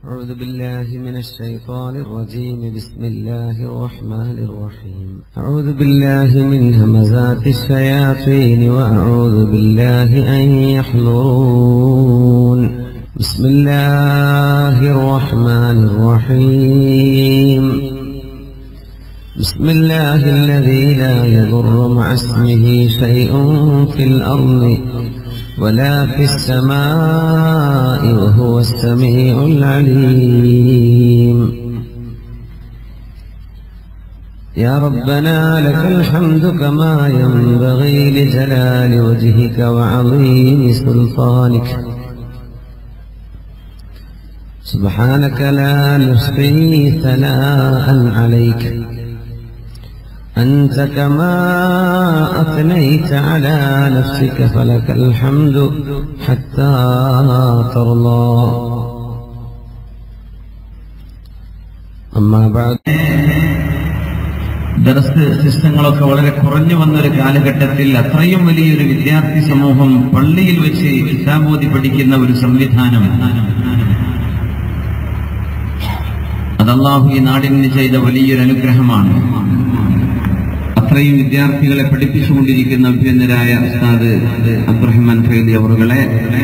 أعوذ بالله من الشيطان الرجيم بسم الله الرحمن الرحيم أعوذ بالله من همزات الشياطين وأعوذ بالله أن يحضرون بسم الله الرحمن الرحيم بسم الله الذي لا يضر مع اسمه شيء في الأرض ولا في السماء وهو السميع العليم يا ربنا لك الحمد كما ينبغي لجلال وجهك وعظيم سلطانك سبحانك لا نحصي ثناء عليك أنت كما أثنيت على نفسك فلك الحمد حتى ترضى أما بعد ദർസ് സിസ്റ്റങ്ങളൊക്കെ വളരെ കുറഞ്ഞു വന്നൊരു കാലഘട്ടത്തിൽ അത്രയും വലിയൊരു വിദ്യാർത്ഥി സമൂഹം പള്ളിയിൽ വെച്ച് കിതാബോധി പഠിക്കുന്ന ഒരു സംവിധാനം അത് അള്ളാഹു ഈ നാടിന് ചെയ്ത വലിയൊരു അനുഗ്രഹമാണ് അത്രയും വിദ്യാർത്ഥികളെ പഠിപ്പിച്ചുകൊണ്ടിരിക്കുന്ന അഭ്യന്തരായ ഉസ്താദ് അബ്രഹിമാൻ ഫൈദി അവറുകളെ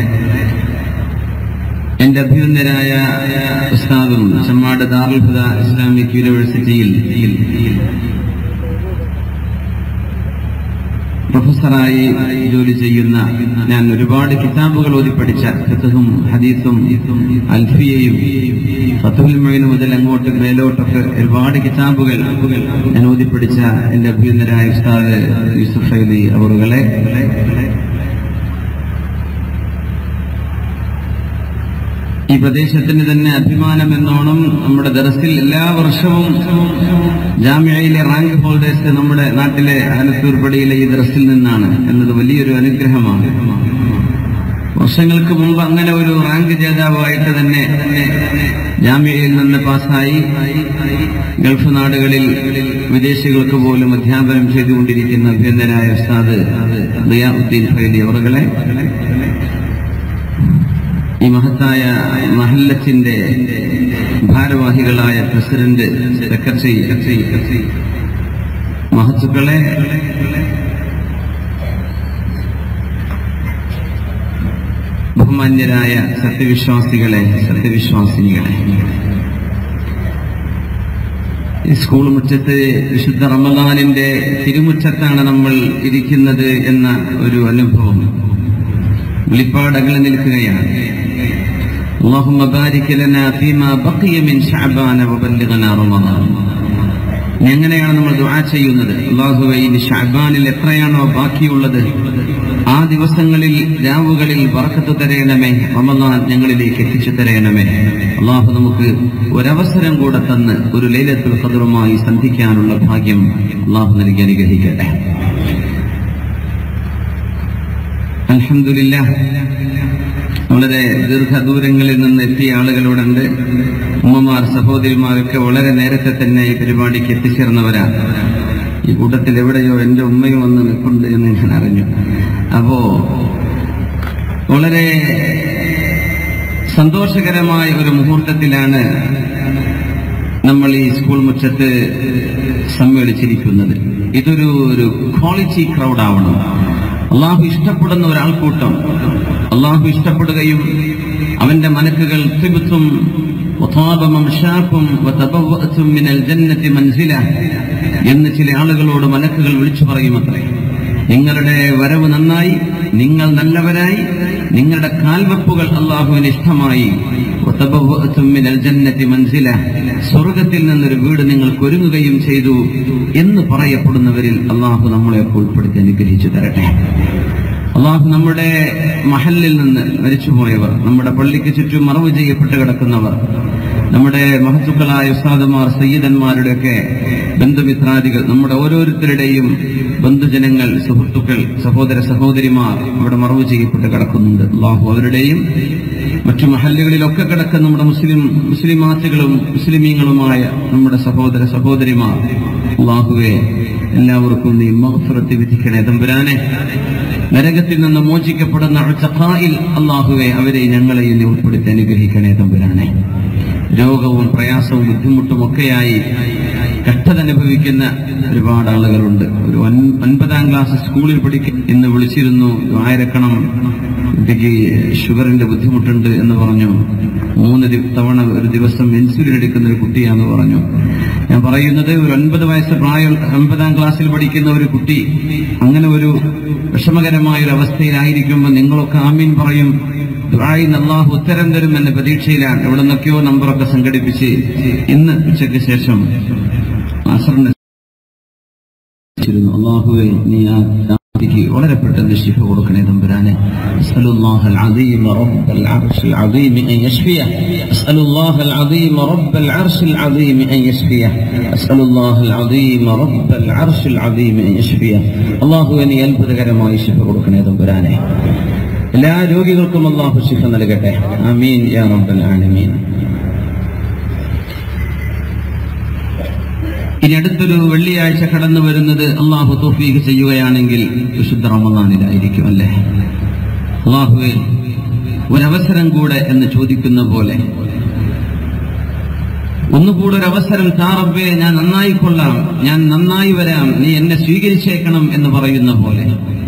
എന്റെ അഭ്യുന്നരായ ഉസ്താദും ചെമ്മാട് ദാറുൽഹുദ ഇസ്ലാമിക് യൂണിവേഴ്സിറ്റിയിൽ പ്രൊഫസറായി ജോലി ചെയ്യുന്ന ഞാൻ ഒരുപാട് കിതാബുകൾ ഓതി പഠിച്ച ഫിഖും ഹദീസും അൽഫിയയും ഫത്തുൽ മൊയ്ന് മുതൽ അങ്ങോട്ട് മേലോട്ടൊക്കെ ഒരുപാട് കിതാബുകൾ ഞാൻ ഓതി പഠിച്ച എന്റെ അഭ്യുന്നരായ ഉസ്താദ് യൂസുഫ് അലി അവറുകളെ ഈ പ്രദേശത്തിന് തന്നെ അഭിമാനം എന്നോണം നമ്മുടെ ദറസിൽ എല്ലാ വർഷവും ജാമ്യയിലെ റാങ്ക് ഹോൾഡേഴ്സ് നമ്മുടെ നാട്ടിലെ ആലത്തൂർ പടിയിലെ ഈ ദറസിൽ നിന്നാണ് എന്നത് വലിയൊരു അനുഗ്രഹമാണ് വർഷങ്ങൾക്ക് മുമ്പ് അങ്ങനെ ഒരു റാങ്ക് ജേതാവായിട്ട് തന്നെ ജാമ്യയിൽ നിന്ന് പാസ്സായി ഗൾഫ് നാടുകളിൽ വിദേശികൾക്ക് പോലും അധ്യാപനം ചെയ്തുകൊണ്ടിരിക്കുന്ന അഭ്യന്തരായ ഉസ്താദ് ദിയാഉദ്ദീൻ ഫൈദി അവറുകളെ ഈ മഹത്തായ മഹല്ലത്തിന്റെ ഭാരവാഹികളായ പ്രസിഡന്റ് സെക്രട്ടറി മഹത്തുക്കളെ ബഹുമാന്യരായ സത്യവിശ്വാസികളെ സത്യവിശ്വാസിനികളെ ഈ സ്കൂൾ മുറ്റത്ത് വിശുദ്ധ റമദാനിന്റെ തിരുമുറ്റത്താണ് നമ്മൾ ഇരിക്കുന്നത് എന്ന ഒരു അനുഭവം വിളിപ്പാടകളെ നിൽക്കുകയാണ് اللهم بارك لنا فيما بقي من شعبان وبلغنا رمضان എങ്ങനെയാണ് നമ്മൾ ദുആ ചെയ്യുന്നത് അള്ളാഹുവെ ഇനി ഷഅബാനിൽ എത്രയാണോ ബാക്കിയുള്ളത് ആ ദിവസങ്ങളിൽ രാവുകളിൽ ബർക്കത്ത് തരയണമേ റമദാൻ ഞങ്ങളിലേക്ക് എത്തിച്ചു തരയണമേ അള്ളാഹു നമുക്ക് ഒരവസരം കൂടെ തന്ന് ഒരു ലൈലത്തുൽ ഖദറുമായി സന്ധിക്കാനുള്ള ഭാഗ്യം അള്ളാഹു നൽകി അനുഗ്രഹിക്കട്ടെ അൽഹംദുലില്ലാ വളരെ ദീർഘദൂരങ്ങളിൽ നിന്ന് എത്തിയ ആളുകളോടുണ്ട് ഉമ്മമാർ സഹോദരിമാരൊക്കെ വളരെ നേരത്തെ തന്നെ ഈ പരിപാടിക്ക് എത്തിച്ചേർന്നവരാണ് ഈ കൂട്ടത്തിൽ എവിടെയോ എന്റെ ഉമ്മയും വന്ന് നിൽപ്പുണ്ട് എന്ന് ഞാൻ അറിഞ്ഞു അപ്പോ വളരെ സന്തോഷകരമായ ഒരു മുഹൂർത്തത്തിലാണ് നമ്മൾ ഈ സ്കൂൾ മുറ്റത്ത് സമ്മേളിച്ചിരിക്കുന്നത് ഇതൊരു ഒരു ക്വാളിറ്റി ക്രൗഡ് ആവണം അള്ളാഹു ഇഷ്ടപ്പെടുന്ന ഒരാൾക്കൂട്ടം അള്ളാഹു ഇഷ്ടപ്പെടുകയും അവന്റെ മനക്കുകൾ തിബുത്തും എന്ന് ചില ആളുകളോട് മലക്കുകൾ വിളിച്ചു പറയുമത്രേ നിങ്ങളുടെ വരവ് നന്നായി നിങ്ങൾ നല്ലവരായി നിങ്ങളുടെ കാൽവെപ്പുകൾ അള്ളാഹുവിന് ഇഷ്ടമായി സ്വർഗത്തിൽ നിന്നൊരു വീട് നിങ്ങൾക്ക് ഒരുങ്ങുകയും ചെയ്തു എന്ന് പറയപ്പെടുന്നവരിൽ അള്ളാഹു നമ്മളെ ഉൾപ്പെടുത്തി അനുഗ്രഹിച്ചു തരട്ടെ അള്ളാഹു നമ്മുടെ മഹലിൽ നിന്ന് മരിച്ചുപോയവർ നമ്മുടെ പള്ളിക്ക് ചുറ്റും മറവ് ചെയ്യപ്പെട്ട് കിടക്കുന്നവർ നമ്മുടെ മഹത്തുക്കളായ ഉസ്താദന്മാർ സയ്യിദന്മാരുടെയൊക്കെ ബന്ധുമിത്രാദികൾ നമ്മുടെ ഓരോരുത്തരുടെയും ബന്ധുജനങ്ങൾ സുഹൃത്തുക്കൾ സഹോദര സഹോദരിമാർ അവിടെ മറവ് ചെയ്യപ്പെട്ട് കിടക്കുന്നുണ്ട് അള്ളാഹു അവരുടെയും മറ്റു മഹല്ലുകളിലൊക്കെ കിടക്കുന്ന നമ്മുടെ മുസ്ലിം മുസ്ലിമാറ്റുകളും മുസ്ലിമീങ്ങളുമായ നമ്മുടെ സഹോദര സഹോദരിമാർ അള്ളാഹുവെ എല്ലാവർക്കും നീ മഹഫുറത്ത് വിധിക്കണേ തമ്പുരാനെ നരകത്തിൽ നിന്ന് മോചിക്കപ്പെടുന്ന ഉച്ചഖായിൽ അള്ളാഹുവെ അവരെ ഞങ്ങളെയും നീ ഉൾപ്പെടുത്തി അനുഗ്രഹിക്കണേ തമ്പുരാനെ രോഗവും പ്രയാസവും ബുദ്ധിമുട്ടും ഒക്കെയായി കഷ്ടത അനുഭവിക്കുന്ന ഒരുപാട് ആളുകളുണ്ട് ഒരു ഒൻ- ഒൻപതാം ക്ലാസ് സ്കൂളിൽ പഠിക്കും ഇന്ന് വിളിച്ചിരുന്നു ആയിരക്കണം കുട്ടിക്ക് ഷുഗറിന്റെ ബുദ്ധിമുട്ടുണ്ട് എന്ന് പറഞ്ഞു മൂന്ന് ദി- തവണ ഒരു ദിവസം ഇൻസുലിൻ എടുക്കുന്ന ഒരു കുട്ടിയാന്ന് പറഞ്ഞു ഞാൻ പറയുന്നത് ഒരു ഒൻപത് വയസ്സ് പ്രായം ഒൻപതാം ക്ലാസ്സിൽ പഠിക്കുന്ന ഒരു കുട്ടി അങ്ങനെ ഒരു വിഷമകരമായ ഒരു അവസ്ഥയിലായിരിക്കുമ്പോൾ നിങ്ങളൊക്കെ ആമീൻ പറയും ദുആയിൽ അള്ളാഹു ഉത്തരം തരും എന്ന പ്രതീക്ഷയിലാണ് എവിടെ നിന്നൊക്കെയോ നമ്പറൊക്കെ സംഘടിപ്പിച്ച് ഇന്ന് ഉച്ചയ്ക്ക് ശേഷം അസറിന് അള്ളാഹുവെ നീ ആ കുട്ടിക്ക് വളരെ പെട്ടെന്ന് ശിഫ കൊടുക്കണേ തമ്പുരാനെ أسأل الله العظيم رب العرش العظيم أن يشفيه أسأل الله العظيم رب العرش العظيم أن يشفيه أسأل الله العظيم رب العرش العظيم أن يشفيه الله നീ അത്ഭുതകരമായി ശിഫ കൊടുക്കണേ തമ്പുരാനെ എല്ലാ രോഗികൾക്കും അള്ളാഹു ശിഫ നൽകട്ടെ ആമീൻ യാ റബ്ബൽ ആലമീൻ ഇനി അടുത്തൊരു വെള്ളിയാഴ്ച കടന്നു വരുന്നത് അള്ളാഹു തോഫീക്ക് ചെയ്യുകയാണെങ്കിൽ വിശുദ്ധ റമദാനിലായിരിക്കും അല്ലേ അള്ളാഹുവെ ഒരവസരം കൂടെ എന്ന് ചോദിക്കുന്ന പോലെ ഒന്നുകൂടെ ഒരു അവസരം താറബേ ഞാൻ നന്നായി കൊള്ളാം ഞാൻ നന്നായി വരാം നീ എന്നെ സ്വീകരിച്ചേക്കണം എന്ന് പറയുന്ന പോലെ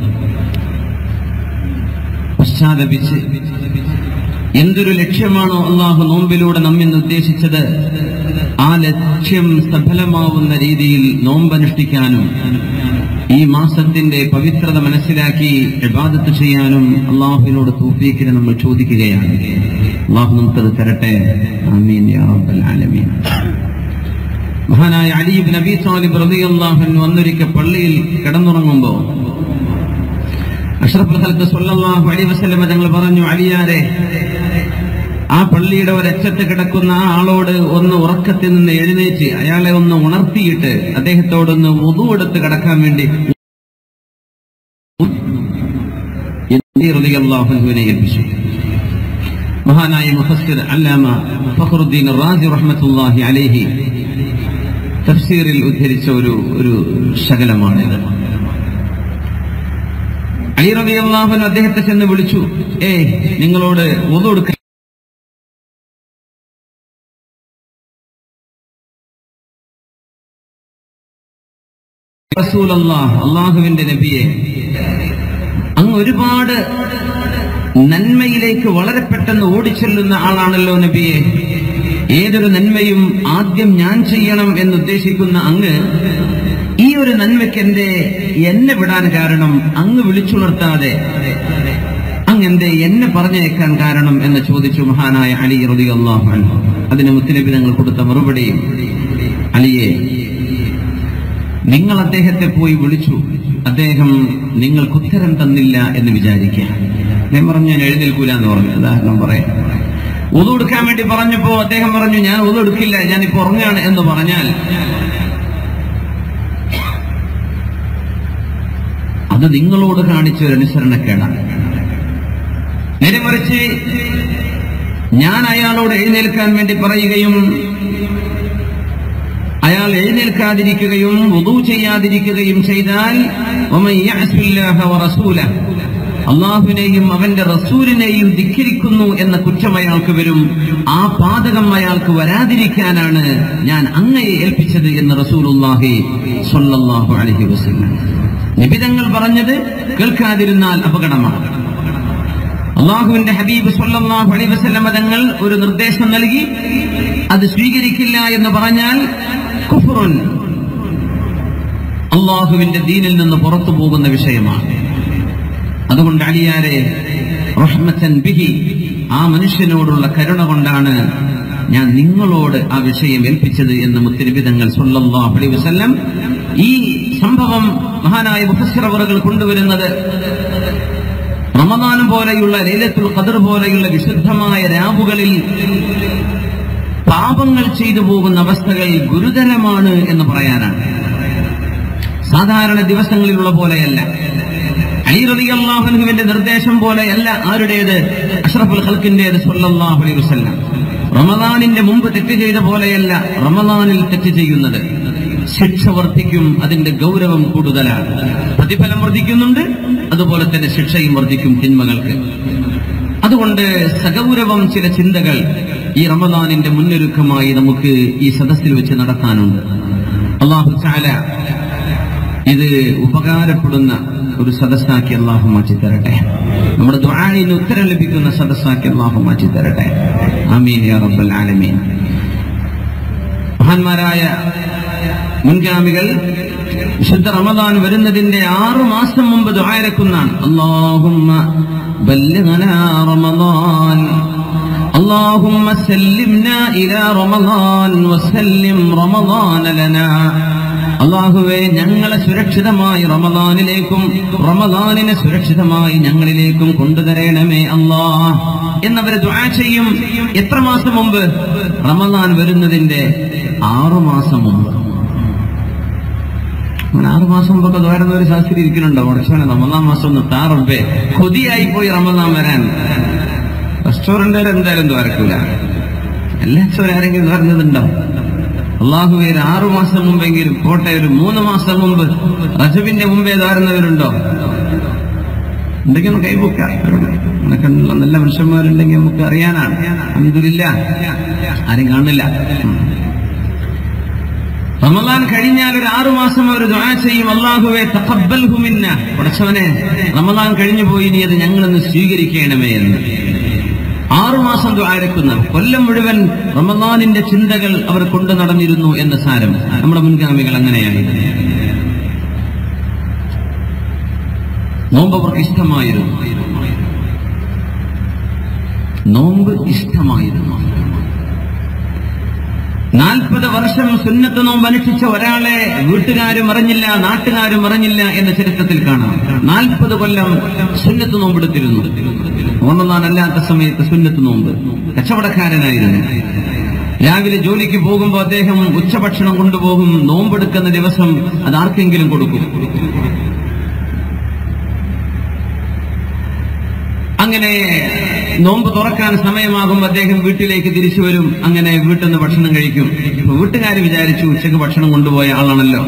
പശ്ചാത്തപിച്ച് എന്തൊരു ലക്ഷ്യമാണോ അള്ളാഹു നോമ്പിലൂടെ നമ്മിൽ ഉദ്ദേശിച്ചത് ആ ലക്ഷ്യം സഫലമാവുന്ന രീതിയിൽ നോമ്പനുഷ്ഠിക്കാനും ഈ മാസത്തിന്റെ പവിത്രത മനസ്സിലാക്കി ഇബാദത്ത് ചെയ്യാനും അള്ളാഹുവിനോട് തൂഫീക്കിനെ നമ്മൾ ചോദിക്കുകയാണ് അള്ളാഹു നമുക്കത് തരട്ടെ ആമീൻ യാ റബ്ബൽ ആലമീൻ മഹാനായ അലീബ് നബി സാലിബ് റളിയല്ലാഹു അൻഹു അന്നൊരിക്കൽ പള്ളിയിൽ കിടന്നുറങ്ങുമ്പോൾ അഷ്റഫുൽ ഖൽഖ് സല്ലല്ലാഹു അലൈഹി വസല്ലം തങ്ങൾ പറഞ്ഞു അലിയാരെ ആ പള്ളിയുടെ ഒരറ്റത്ത് കിടക്കുന്ന ആ ആളോട് ഒന്ന് ഉറക്കത്തിൽ നിന്ന് എഴുന്നേറ്റ് അയാളെ ഒന്ന് ഉണർത്തിയിട്ട് അദ്ദേഹത്തോടൊന്ന് വുദു എടുത്ത് കിടക്കാൻ വേണ്ടി റളിയല്ലാഹുവിനെ ഏൽപ്പിച്ചു മഹാനായ മുഫസ്സിർ അല്ലാമ ഫഖറുദ്ദീൻ റാസി റഹ്മത്തുള്ളാഹി അലൈഹി തഫ്സീറിൽ ഉദ്ധരിച്ച ഒരു ഒരു ശകലമാണിത് അലി റളിയല്ലാഹു അദ്ദേഹത്തെ ചെന്ന് വിളിച്ചു ഏ നിങ്ങളോട് വുദു എടുക്കാൻ റസൂലല്ലാഹ് അള്ളാഹുവിന്റെ നബിയെ അങ്ങ് ഒരുപാട് നന്മയിലേക്ക് വളരെ പെട്ടെന്ന് ഓടിച്ചെല്ലുന്ന ആളാണല്ലോ നബിയെ ഏതൊരു നന്മയും ആദ്യം ഞാൻ ചെയ്യണം എന്നുദ്ദേശിക്കുന്ന അങ്ങ് ഈ ഒരു നന്മയ്ക്ക് എന്റെ എന്നെ വിടാൻ കാരണം അങ്ങ് വിളിച്ചുണർത്താതെ അങ്ങ് എന്റെ എന്നെ പറഞ്ഞേക്കാൻ കാരണം എന്ന് ചോദിച്ചു മഹാനായ അലി റതി അള്ളാഹു അതിന് മുത്തനബി ഞങ്ങൾ കൊടുത്ത മറുപടി അലിയെ നിങ്ങൾ അദ്ദേഹത്തെ പോയി വിളിച്ചു അദ്ദേഹം നിങ്ങൾക്ക് ഉത്തരം തന്നില്ല എന്ന് വിചാരിക്കുക ഞാൻ പറഞ്ഞു ഞാൻ എഴുന്നേൽക്കൂല എന്ന് പറഞ്ഞു ഉദാഹരണം പറയാം ഉതു എടുക്കാൻ വേണ്ടി പറഞ്ഞപ്പോ അദ്ദേഹം പറഞ്ഞു ഞാൻ ഉതു എടുക്കില്ല ഞാൻ ഇപ്പൊ ഉറങ്ങാണ് എന്ന് പറഞ്ഞാൽ അത് നിങ്ങളോട് കാണിച്ച ഒരു അനുസരണക്കേടാണ് നേരെ മറിച്ച് ഞാൻ അയാളോട് എഴുന്നേൽക്കാൻ വേണ്ടി പറയുകയും അയാൾ എഴുന്നേൽക്കാതിരിക്കുകയും വുദൂ ചെയ്യാതിരിക്കുകയും ചെയ്താൽ വമൻ യഅസില്ലാഹ വറസൂലഹ അള്ളാഹുവിനെയും അവന്റെ റസൂലിനെയും ധിഖരിക്കുന്നു എന്ന കുറ്റം അയാൾക്ക് വരും ആ പാതകം അയാൾക്ക് വരാതിരിക്കാനാണ് ഞാൻ അങ്ങയെ ഏൽപ്പിച്ചത് എന്ന് റസൂലുള്ളാഹി സ്വല്ലല്ലാഹു അലൈഹി വസല്ലം നിബിതങ്ങൾ പറഞ്ഞത് കേൾക്കാതിരുന്നാൽ അപകടമാണ് അള്ളാഹുവിന്റെ ഹബീബ് സ്വല്ലല്ലാഹു അലൈഹി വസല്ലം തങ്ങൾ ഒരു നിർദ്ദേശം നൽകി അത് സ്വീകരിക്കില്ല എന്ന് പറഞ്ഞാൽ കുഫറുൻ അള്ളാഹുവിന്റെ ദീനിൽ നിന്ന് പുറത്തു പോകുന്ന വിഷയമാണ് അതുകൊണ്ട് അലിയാരെ റഹ്മത്തൻ ബിഹി ആ മനുഷ്യനോടുള്ള കരുണ കൊണ്ടാണ് ഞാൻ നിങ്ങളോട് ആ വിഷയം ഏൽപ്പിച്ചത് എന്ന് മുത്തിരിബിതങ്ങൾ സല്ലല്ലാഹു അലൈഹി വസല്ലം ഈ സംഭവം മഹാനായ മുഫസ്സിറവറുകൾ കൊണ്ടുവരുന്നത് റമദാൻ പോലെയുള്ള ലൈലത്തുൽ ഖദർ പോലെയുള്ള വിശുദ്ധമായ രാവുകളിൽ പാപങ്ങൾ ചെയ്തു പോകുന്ന അവസ്ഥകൾ ഗുരുതരമാണ് എന്ന് പറയാനാണ് സാധാരണ ദിവസങ്ങളിലുള്ള പോലെയല്ല അലിറലിയല്ലാഹുവിന്റെ നിർദ്ദേശം പോലെയല്ല ആരുടേത് അഷ്റഫുൽ ഖൽക്കിന്റേത് സല്ലല്ലാഹു അലൈഹി വസല്ലം റമദാനിന്റെ മുമ്പ് തെറ്റ് ചെയ്ത പോലെയല്ല റമദാനിൽ തെറ്റ് ചെയ്യുന്നത് ശിക്ഷ വർദ്ധിക്കും അതിന്റെ ഗൗരവം കൂടുതലാണ് പ്രതിഫലം വർദ്ധിക്കുന്നുണ്ട് അതുപോലെ തന്നെ ശിക്ഷയും വർദ്ധിക്കും തിന്മകൾക്ക് അതുകൊണ്ട് സഗൗരവം ചില ചിന്തകൾ ഈ റമദാനിന്റെ മുന്നൊരുക്കമായി നമുക്ക് ഈ സദസ്സിൽ വെച്ച് നടത്താനുണ്ട് അള്ളാഹു ചാല ഇത് ഉപകാരപ്പെടുന്ന ഒരു സദസ്സാക്കി അള്ളാഹു മാറ്റി തരട്ടെ നമ്മുടെ ദ്വാഴിന് ഉത്തരം ലഭിക്കുന്ന സദസ്സാക്കി അള്ളാഹു മാറ്റി തരട്ടെ ആമീൻ യാ റബ്ബൽ ആലമീൻ മഹാന്മാരായ മുൻഗാമികൾ വിശുദ്ധ റമദാൻ വരുന്നതിന്റെ ആറു മാസം മുമ്പ് ദ്വാരക്കുന്നാണ് അള്ളാഹുമ്മ ബല്ലിഗ്നാ റമദാൻ اللهم سلمنا إلى رمضان وسلم رمضان لنا അള്ളാഹുവെ ഞങ്ങളെ സുരക്ഷിതമായി റമദാനിലേക്കും റമദാനിനെ സുരക്ഷിതമായി ഞങ്ങളിലേക്കും കൊണ്ടുതരണമേ അല്ലാ എന്നവര് ദുആ ചെയ്യും എത്ര മാസം മുമ്പ് റമദാൻ വരുന്നതിന്റെ ആറു മാസം മുമ്പ് അങ്ങനെ ആറു മാസം മുമ്പൊക്കെ ദ്വാരുന്ന ഒരു ശാസ്ത്രി ഇരിക്കുന്നുണ്ടോ ഉടച്ചവനെ റമദാൻ മാസം ഒന്ന് താറബേ കൊതിയായി പോയി റമദാൻ വരാൻ റെസ്റ്റോറന്റുകാർ എന്തായാലും ദ്വാരക്കൂല എല്ലാ ചോരം ആരെങ്കിലും ദ്വാരുന്നതുണ്ടോ അള്ളാഹുവെ ഒരു ആറു മാസം മുമ്പെങ്കിലും പോട്ടെ ഒരു മൂന്ന് മാസം മുമ്പ് റജബിന്റെ മുമ്പേ ദ്വാരുന്നവരുണ്ടോ ഉണ്ടെങ്കിൽ ഒന്ന് കൈപൊക്കാം കണ്ടുള്ള നല്ല മനുഷ്യന്മാരുണ്ടെങ്കിൽ നമുക്ക് അറിയാനാണ് അമിതില്ല ആരും കാണില്ല ഉം. റമദാൻ കഴിഞ്ഞാൽ ഒരു ആറു മാസം അവർ ദുആ ചെയ്യും അള്ളാഹുവെ തഖബ്ബൽഹു മിന്ന പടച്ചവനെ റമദാൻ കഴിഞ്ഞു പോയി നീ അത് ഞങ്ങളൊന്ന് സ്വീകരിക്കണമേ എന്ന് ആറു മാസം ദ്വാരക്കുന്ന കൊല്ലം മുഴുവൻ റമദാനിന്റെ ചിന്തകൾ അവർ കൊണ്ടു നടന്നിരുന്നു എന്ന സാരം നമ്മുടെ മുൻഗാമികൾ അങ്ങനെയാണ് നോമ്പ് അവർക്ക് ഇഷ്ടമായിരുന്നു നോമ്പ് ഇഷ്ടമായിരുന്നു നാൽപ്പത് വർഷം സുന്നത്ത് നോമ്പ് അനുഷ്ഠിച്ച ഒരാളെ വീട്ടുകാരും അറിഞ്ഞില്ല നാട്ടുകാരും അറിഞ്ഞില്ല എന്ന ചരിത്രത്തിൽ കാണാം നാൽപ്പത് കൊല്ലം സുന്നത്ത് നോമ്പെടുത്തിരുന്നു ഓണനാനല്ലാത്ത സമയത്ത് സുന്നത്ത് നോമ്പ് കച്ചവടക്കാരനായിരുന്നു രാവിലെ ജോലിക്ക് പോകുമ്പോൾ അദ്ദേഹം ഉച്ചഭക്ഷണം കൊണ്ടുപോകും നോമ്പെടുക്കുന്ന ദിവസം അത് ആർക്കെങ്കിലും കൊടുക്കും അങ്ങനെ നോമ്പ് തുറക്കാൻ സമയമാകുമ്പോൾ അദ്ദേഹം വീട്ടിലേക്ക് തിരിച്ചു വരും അങ്ങനെ വീട്ടിൽ നിന്ന് ഭക്ഷണം കഴിക്കും ഇപ്പൊ വീട്ടുകാർ വിചാരിച്ചു ഉച്ചക്ക് ഭക്ഷണം കൊണ്ടുപോയ ആളാണല്ലോ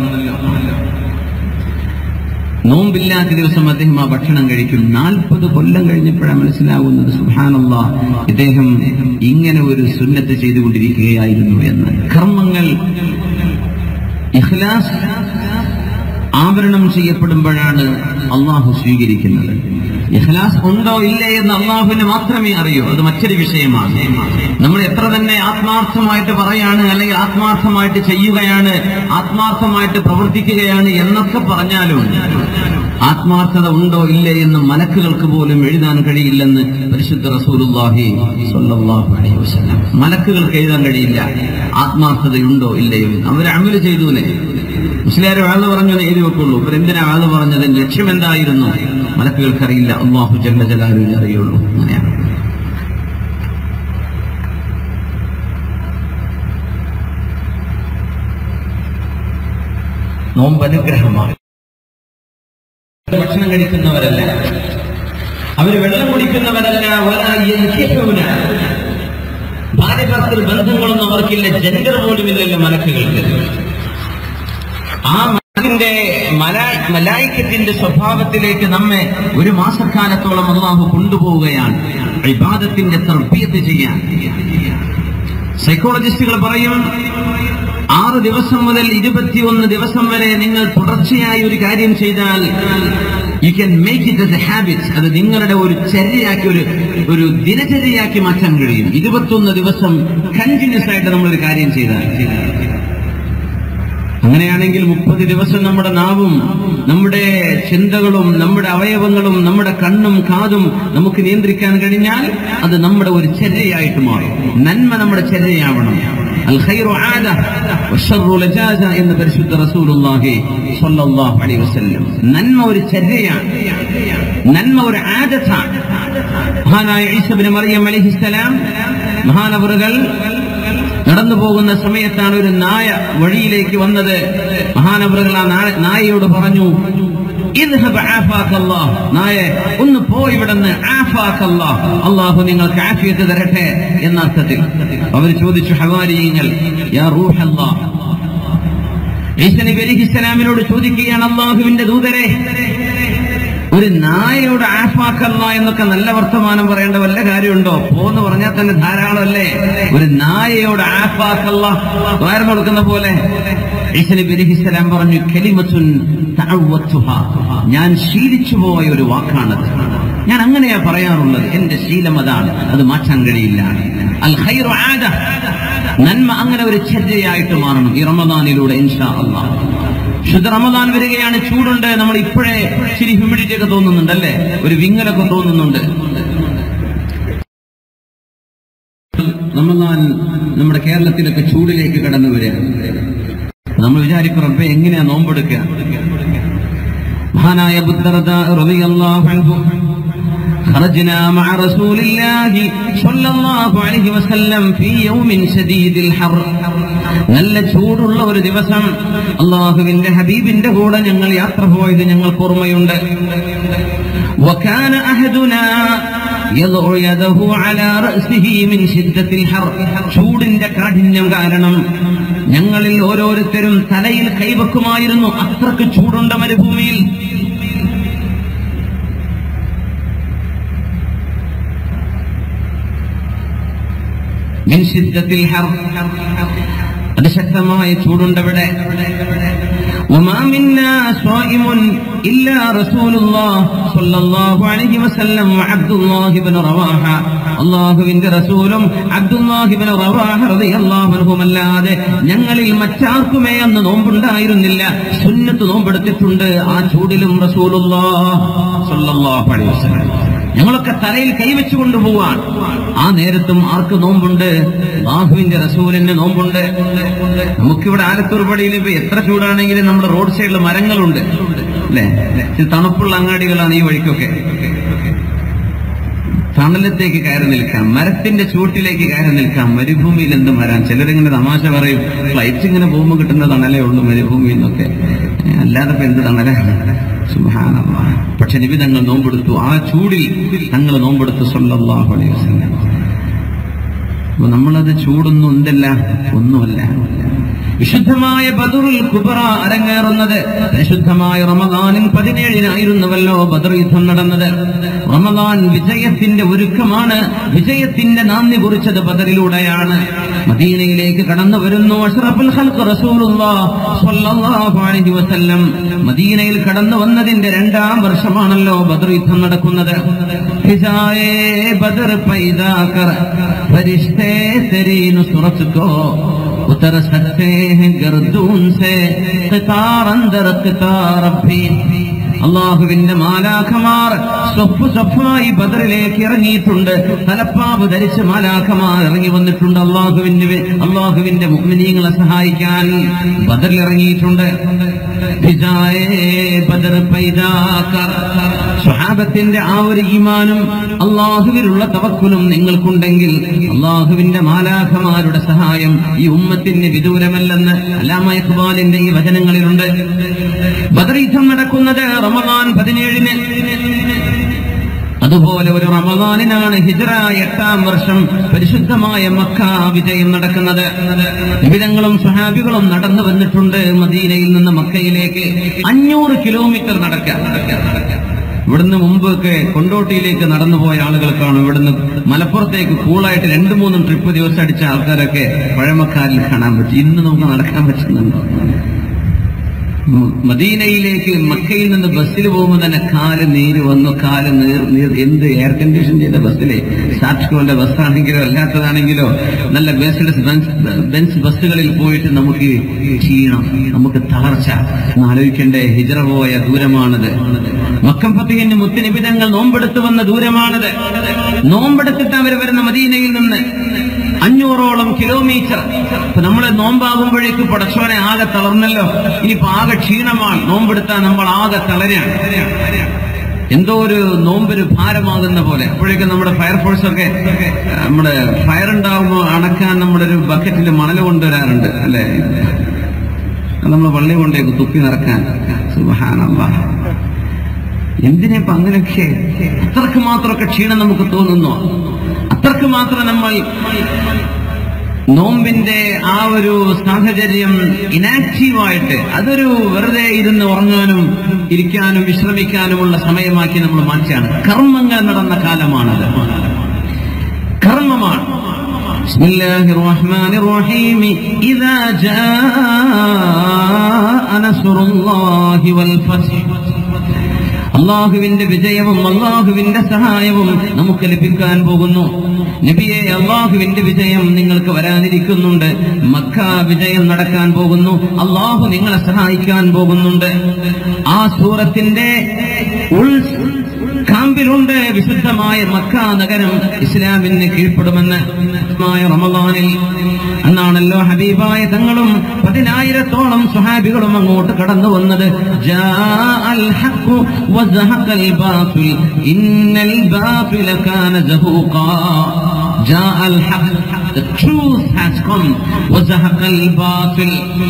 നോമ്പില്ലാത്ത ദിവസം അദ്ദേഹം ആ ഭക്ഷണം കഴിക്കും നാൽപ്പത് കൊല്ലം കഴിഞ്ഞപ്പോഴാണ് മനസ്സിലാവുന്നത് സുഹാനല്ല ഇദ്ദേഹം ഇങ്ങനെ ഒരു സുന്നത്ത് ചെയ്തുകൊണ്ടിരിക്കുകയായിരുന്നു എന്ന് കർമ്മങ്ങൾ ഇഖ്ലാസ് ആവരണം ചെയ്യപ്പെടുമ്പോഴാണ് അള്ളാഹു സ്വീകരിക്കുന്നത് ഇഖ്ലാസ് ഉണ്ടോ ഇല്ലേ എന്ന് അള്ളാഹുവിന് മാത്രമേ അറിയൂ അത് മറ്റൊരു വിഷയമാണ് നമ്മൾ എത്ര തന്നെ ആത്മാർത്ഥമായിട്ട് പറയാണ് അല്ലെങ്കിൽ ആത്മാർത്ഥമായിട്ട് ചെയ്യുകയാണ് ആത്മാർത്ഥമായിട്ട് പ്രവർത്തിക്കുകയാണ് എന്നൊക്കെ പറഞ്ഞാലും ആത്മാർത്ഥത ഉണ്ടോ ഇല്ലേ എന്ന് മലക്കുകൾക്ക് പോലും എഴുതാൻ കഴിയില്ലെന്ന് പരിശുദ്ധ റസൂലുള്ളാഹി സ്വല്ലല്ലാഹു അലൈഹി വസല്ലം മലക്കുകൾക്ക് എഴുതാൻ കഴിയില്ല ആത്മാർത്ഥതയുണ്ടോ ഇല്ലയോ എന്ന് അവർ അമല് ചെയ്തൂലേ മുസ്ലിയാർ വാഴ്ന്നു പറഞ്ഞു എന്ന് എഴുതി വെക്കുള്ളൂ ഇവർ എന്തിനാ വാഴ്ന്നു പറഞ്ഞത് ലക്ഷ്യം എന്തായിരുന്നു മലക്കുകൾക്കറിയില്ല അള്ളാഹു ജല്ല ജലാലുവിനെ അറിയുള്ളൂ അങ്ങനെയാണ് നോമ്പ് അനുഗ്രഹമാണ് ഭക്ഷണം കഴിക്കുന്നവരല്ല അവര് വെള്ളം കുടിക്കുന്നവരല്ല വലാ യൻകിഹൂന. ഭാര്യ ഭർത്തൃ ബന്ധങ്ങളൊന്നും അവർക്കില്ല ജെൻഡർ പോലും ഇല്ലല്ലോ മലക്കുകൾക്ക് ആ മലക്കിന്റെ മല മലായിക്കത്തിന്റെ സ്വഭാവത്തിലേക്ക് നമ്മെ ഒരു മാസക്കാലത്തോളം അള്ളാഹു കൊണ്ടുപോവുകയാണ് ഇബാദത്തിന്റെ തർബീയത്ത് ചെയ്യാൻ സൈക്കോളജിസ്റ്റുകൾ പറയും ആറ് ദിവസം മുതൽ ഇരുപത്തിയൊന്ന് ദിവസം വരെ നിങ്ങൾ തുടർച്ചയായി ഒരു കാര്യം ചെയ്താൽ you can make it as a habit അത് നിങ്ങളുടെ ഒരു ചര്യയാക്കി ഒരു ഒരു ദിനചര്യയാക്കി മാറ്റാൻ കഴിയും ഇരുപത്തൊന്ന് ദിവസം കണ്ടിന്യൂസ് ആയിട്ട് നമ്മളൊരു കാര്യം ചെയ്താൽ അങ്ങനെയാണെങ്കിൽ മുപ്പത് ദിവസം നമ്മുടെ നാവും നമ്മുടെ ചിന്തകളും നമ്മുടെ അവയവങ്ങളും നമ്മുടെ കണ്ണും കാതും നമുക്ക് നിയന്ത്രിക്കാൻ കഴിഞ്ഞാൽ അത് നമ്മുടെ ഒരു ചര്യയായിട്ട് മാറും നന്മ നമ്മുടെ ചര്യയാവണം അൽ ഖൈറു ആദ വശർറു ലജാജ എന്ന് പരിശുദ്ധ റസൂലുള്ളാഹി സ്വല്ലല്ലാഹു അലൈഹി വസല്ലം നന്മ ഒരു ചര്യയാണ് നന്മ ഒരു ആദത്താണ് മഹാനായ ഈസബിന് മറിയം അലൈഹിസ്സലാം മഹാനവറുകൾ നടന്നു പോകുന്ന സമയത്താണ് ഒരു നായ വഴിയിലേക്ക് വന്നത് മഹാനവറുകൾ ആ നാ- നായയോട് പറഞ്ഞു ഇദ്ഹബ് ആഫാക്കല്ലാഹ്. നായെ ഒന്ന് പോയി ഇവിടുന്ന് ആഫാക്കല്ലാഹ്. അള്ളാഹു നിങ്ങൾക്ക് ആഫിയത്ത് തരട്ടെ എന്ന അർത്ഥത്തിൽ അവർ ചോദിച്ചു ഹവാരിയങ്ങൾ യാ റൂഹല്ലാഹ് ഈസ നബി അലിഹിസ്സലാമിനോട് ചോദിക്കുകയാണ് അള്ളാഹുവിന്റെ ദൂതരെ ഒരു നായയോട് ആഫാക്കല്ല എന്നൊക്കെ നല്ല വർത്തമാനം പറയേണ്ട വല്ല കാര്യമുണ്ടോ പോന്ന് പറഞ്ഞാൽ തന്നെ ധാരാളമല്ലേ ഒരു നായയോട് ആഫാക്കല്ല വയർന്നു കൊടുക്കുന്ന പോലെ ഈസനബി അലിഹിസ്സലാം പറഞ്ഞു കലിമത്തുൻ തഅവ്വത്തുഹ. ഞാൻ ശീലിച്ചു പോയ ഒരു വാക്കാണത് ഞാൻ അങ്ങനെയാ പറയാറുള്ളത് എന്റെ ശീലം അതാണ് അത് മാറ്റാൻ കഴിയില്ല അൽ ഖൈറു ആദ നന്മ അങ്ങനെ ഒരു ചര്യയായിട്ട് മാറണം ഈ റമദാനിലൂടെ ഇൻഷാ അള്ളാഹ് ശുദ്ധ റമദാൻ വരികയാണ് ചൂടുണ്ട് നമ്മൾ ഇപ്പോഴേ ശരി ഹ്യൂമിഡിറ്റി ഒക്കെ തോന്നുന്നുണ്ട് അല്ലേ ഒരു വിങ്ങലൊക്കെ തോന്നുന്നുണ്ട് റമദാൻ നമ്മുടെ കേരളത്തിലൊക്കെ ചൂടിലേക്ക് കടന്നു വരിക നമ്മൾ വിചാരിക്കും റബ്ബെ എങ്ങനെയാ നോമ്പെടുക്കുക മഹാനായ ബുദ്ധറദ റളിയല്ലാഹു അൻഹു خرجنا مع رسول الله صلى الله عليه وسلم في يوم شديد الحر നല്ല ചൂടുള്ള ഒരു ദിവസം അള്ളാഹുവിന്റെ ഹബീബിന്റെ കൂടെ ഞങ്ങൾ യാത്ര പോയത് ഞങ്ങൾക്ക് ഓർമ്മയുണ്ട് وكان أحدنا يضع يده على رأسه من شدة الحر ചൂടിന്റെ കാഠിന്യം കാരണം ഞങ്ങളിൽ ഓരോരുത്തരും തലയിൽ കൈവക്കുമായിരുന്നു അത്രക്ക് ചൂടുണ്ട് മരുഭൂമിയിൽ من شدة الحر അതിശക്തമായ ചൂടുണ്ടവിടെ وما منا صائم إلا رسول الله صلى الله عليه وسلم وعبد الله بن رواحة അള്ളാഹുവിന്റെ റസൂലും അബ്ദുല്ലാഹിബിൻ റവാഹ റളിയല്ലാഹു അൻഹുമല്ലാതെ ഞങ്ങളിൽ മറ്റാർക്കുമേ അന്ന് നോമ്പുണ്ടായിരുന്നില്ല സുന്നത്ത് നോമ്പെടുത്തിട്ടുണ്ട് ആ ചൂടിലും റസൂലുള്ളാഹ് സ്വല്ലല്ലാഹു അലൈഹി വസല്ലം ഞങ്ങളൊക്കെ തലയിൽ കൈവച്ചു കൊണ്ടുപോവാൻ ആ നേരത്തും ആർക്ക് നോമ്പുണ്ട് ബാഹുവിന്റെ റസൂലിന് നോമ്പുണ്ട് നമുക്കിവിടെ ആലത്തൂർ പടിയിൽ ഇപ്പൊ എത്ര ചൂടാണെങ്കിലും നമ്മുടെ റോഡ് സൈഡിൽ മരങ്ങളുണ്ട് അല്ലെ തണുപ്പുള്ള അങ്ങാടികളാണ് ഈ വഴിക്കൊക്കെ തണലത്തേക്ക് കയറി നിൽക്കാം മരത്തിന്റെ ചൂട്ടിലേക്ക് കയറി നിൽക്കാം മരുഭൂമിയിൽ എന്ത് മരം ചിലരിങ്ങനെ തമാശ പറയും ഫ്ലൈറ്റ് ഇങ്ങനെ പോകുമ്പോൾ കിട്ടുന്ന തണലേ ഉള്ളൂ മരുഭൂമിയിൽ നിന്നൊക്കെ ഏ, അല്ലാതെ ഇപ്പൊ എന്ത് തണലാണ് സുബ്ഹാനല്ലാഹ്. പക്ഷെ നബി തങ്ങൾ നോമ്പെടുത്തു ആ ചൂടിൽ തങ്ങൾ നോമ്പെടുത്തു സല്ലല്ലാഹു അലൈഹി വസല്ലം അപ്പൊ നമ്മളത് ചൂടൊന്നും ഉണ്ടല്ല ഒന്നുമല്ല വിശുദ്ധമായ ബദറുൽ കുബറ അരങ്ങേറുന്നത് പരിശുദ്ധമായ റമദാനിൽ പതിനേഴിനായിരുന്നുവല്ലോ ബദർ യുദ്ധം നടന്നത് റമദാൻ വിജയത്തിന്റെ ഒരുക്കമാണ് വിജയത്തിന്റെ നാന്ദി കുറിച്ചത് ബദറിലൂടെയാണ് മദീനയിലേക്ക് കടന്നു വരുന്നു അഷ്റഫുൽ ഖൽഖ് റസൂലുള്ളാഹ് സ്വല്ലല്ലാഹു അലൈഹി വസല്ലം മദീനയിൽ കടന്നു വന്നതിന്റെ രണ്ടാം വർഷമാണല്ലോ ബദർ യുദ്ധം നടക്കുന്നത് ഹിജായേ ബദർ പൈദാ കർ ഫരിശ്തേ തെരീ നുസ്രത് കോ उतर सकते हैं गर्दून से कितार अंदर कितार भी അള്ളാഹുവിന്റെ മാലാഖമാർ സ്വപ്പ് സ്വപ്പായി ബദറിലേക്ക് ഇറങ്ങിയിട്ടുണ്ട് തലപ്പാവ് ധരിച്ച് മാലാഖമാർ ഇറങ്ങി വന്നിട്ടുണ്ട് അള്ളാഹുവിന്റെ വേ- അള്ളാഹുവിന്റെ മുഗ്മിനീങ്ങളെ സഹായിക്കാൻ ബദറിൽ ഇറങ്ങിയിട്ടുണ്ട് ഫിജായേ ബദർ പൈദാക്കർ. സ്വഹാബത്തിന്റെ ആ ഒരു ഈമാനും അള്ളാഹുവിലുള്ള തവക്കുലും നിങ്ങൾക്കുണ്ടെങ്കിൽ അള്ളാഹുവിന്റെ മാലാഖമാരുടെ സഹായം ഈ ഉമ്മത്തിന് വിദൂരമല്ലെന്ന് അലാമ ഇഖ്ബാലിന്റെ ഈ വചനങ്ങളിലുണ്ട് ബദർ യുദ്ധം നടക്കുന്നത് റമദാൻ പതിനേഴിന് അതുപോലെ ഒരു റമദാനിനാണ് ഹിജ്റ എട്ടാം വർഷം പരിശുദ്ധമായ മക്ക വിജയം നടക്കുന്നത് വിവിധങ്ങളും സ്വഹാബികളും നടന്നു വന്നിട്ടുണ്ട് മദീനയിൽ നിന്ന് മക്കയിലേക്ക് അഞ്ഞൂറ് കിലോമീറ്റർ നടക്കുക ഇവിടുന്ന് മുമ്പൊക്കെ കൊണ്ടോട്ടിയിലേക്ക് നടന്നു പോയ ആളുകൾക്കാണ് ഇവിടുന്ന് മലപ്പുറത്തേക്ക് കൂളായിട്ട് രണ്ടു മൂന്നും ട്രിപ്പ് ദിവസം അടിച്ച ആൾക്കാരൊക്കെ പഴമക്കാരിൽ കാണാൻ പറ്റും ഇന്ന് നമുക്ക് നടക്കാൻ പറ്റുന്നുണ്ടോ മ- മദീനയിലേക്ക് മക്കയിൽ നിന്ന് ബസ്സിൽ പോകുമ്പോൾ തന്നെ കാല് നീര് വന്നു കാല് നീർ നീർ എന്ത് എയർ കണ്ടീഷൻ ചെയ്ത ബസ്സിലെ സാക്ഷുവിന്റെ ബസ്സാണെങ്കിലോ അല്ലാത്തതാണെങ്കിലോ നല്ല ബേസ്ഡ് ബെൻസ് ബസ്സുകളിൽ പോയിട്ട് നമുക്ക് ക്ഷീണം നമുക്ക് തളർച്ച ഒന്ന് ആലോചിക്കണ്ടേ ഹിജറ പോയ ദൂരമാണത് മക്കം ഫത്തിഹിന്റെ മുത്തുനിബിതങ്ങൾ നോമ്പെടുത്തു വന്ന ദൂരമാണത് നോമ്പെടുത്തിട്ട് അവർ വരുന്ന മദീനയിൽ നിന്ന് അഞ്ഞൂറോളം കിലോമീറ്റർ ഇപ്പൊ നമ്മള് നോമ്പാകുമ്പോഴേക്ക് പടച്ചോനെ ആകെ തളർന്നല്ലോ ഇനിയിപ്പോ ആകെ ക്ഷീണമാണ് നോമ്പെടുത്താൽ നമ്മൾ ആകെ തളരാണ് എന്തോ ഒരു നോമ്പൊരു ഭാരമാകുന്ന പോലെ അപ്പോഴേക്കും നമ്മുടെ ഫയർഫോഴ്സ് ഒക്കെ നമ്മുടെ ഫയർ ഉണ്ടാകുമ്പോൾ അണക്കാൻ നമ്മുടെ ഒരു ബക്കറ്റിൽ മണൽ കൊണ്ടുവരാറുണ്ട് അല്ലെ നമ്മൾ വള്ളി കൊണ്ടേക്ക് തുപ്പി നിറക്കാൻ സുബഹാനല്ലാഹ് എന്തിനാ ഇപ്പൊ അങ്ങനെയൊക്കെ അത്രക്ക് മാത്രമൊക്കെ ക്ഷീണം നമുക്ക് തോന്നുന്നു അത്രക്ക് മാത്രം നമ്മൾ നോമ്പിന്റെ ആ ഒരു സാഹചര്യം ഇനാക്റ്റീവായിട്ട് അതൊരു വെറുതെ ഇരുന്ന് ഉറങ്ങാനും ഇരിക്കാനും വിശ്രമിക്കാനുമുള്ള സമയമാക്കി നമ്മൾ മാറ്റിയാണ് കർമ്മങ്ങൾ നടന്ന കാലമാണത് കർമ്മമാണ് بسم الله الرحمن الرحيم إذا جاء نصر الله والفتح അള്ളാഹുവിന്റെ വിജയവും അള്ളാഹുവിന്റെ സഹായവും നമുക്ക് ലഭിക്കാൻ പോകുന്നു നബിയെ അള്ളാഹുവിന്റെ വിജയം നിങ്ങൾക്ക് വരാനിരിക്കുന്നുണ്ട് മക്ക വിജയം നടക്കാൻ പോകുന്നു അള്ളാഹു നിങ്ങളെ സഹായിക്കാൻ പോകുന്നുണ്ട് ആ സൂറത്തിന്റെ ഉൾ കാമ്പിലുണ്ട് വിശുദ്ധമായ മക്ക നഗരം ഇസ്ലാമിന് കീഴ്പ്പെടുമെന്ന് മായ റമദാനിൽ അന്നാണല്ലോ ഹബീബായ തങ്ങളും പതിനായിരത്തോളം സ്വഹാബികളും അങ്ങോട്ട് കടന്നു വന്നത് ജാ അൽ ഹഖ് وزهق الباطل إن الباطل كان زهوقا جاء الحق The truth has come وزهق الباطل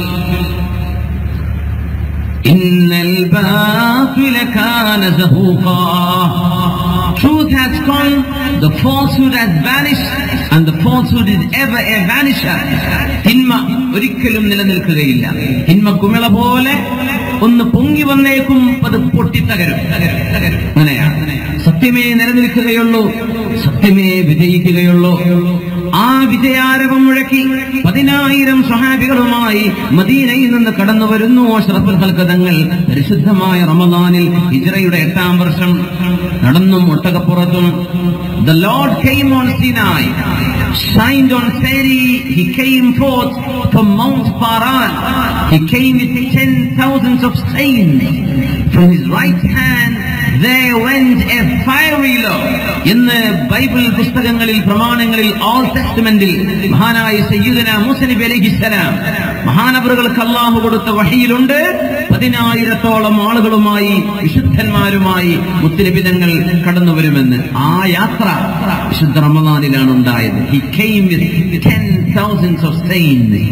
إن الباطل كان زهوقا Truth has come, the falsehood has vanished, and the falsehood is ever a vanisher. തിന്മ ഒരിക്കലും നിലനിൽക്കുകയില്ല തിന്മ കുമിള പോലെ ഒന്ന് പൊങ്ങി വന്നേക്കും അത് പൊട്ടിത്തകരും അങ്ങനെയാണ് സത്യമേ നിലനിൽക്കുകയുള്ളൂ സത്യമേ വിജയിക്കുകയുള്ളൂ ആ വിജയാരവം മുഴക്കി പതിനായിരം സ്വഹാബികളുമായി മദീനയിൽ നിന്ന് കടന്നു വരുന്നു അഷ്റഫുൽ ഹൽക്കതങ്ങൾ പരിശുദ്ധമായ റമദാനിൽ ഹിജ്റയുടെ എട്ടാം വർഷം നടന്നും ഒട്ടകപ്പുറത്തും The Lord came on Sinai, shined on Sinai, He came forth from Mount Paran. He came with ten thousands of saints. From His right hand there went a fiery law. ഇന്ന് ബൈബിൾ പുസ്തകങ്ങളിൽ പ്രമാണങ്ങളിൽ all ടെസ്റ്റ്മെന്റിൽ മഹാനായ സയ്യിദന മൂസനബി അലഹിസ്സലാം മഹാനവറുകൾക്ക് അള്ളാഹു കൊടുത്ത വഹിയിലുണ്ട് പതിനായിരത്തോളം ആളുകളുമായി വിശുദ്ധന്മാരുമായി മുത്തുനിബിതങ്ങൾ കടന്നു വരുമെന്ന് ആ യാത്ര വിശുദ്ധ റമദാനിലാണ് ഉണ്ടായത് he came with ten thousands of saints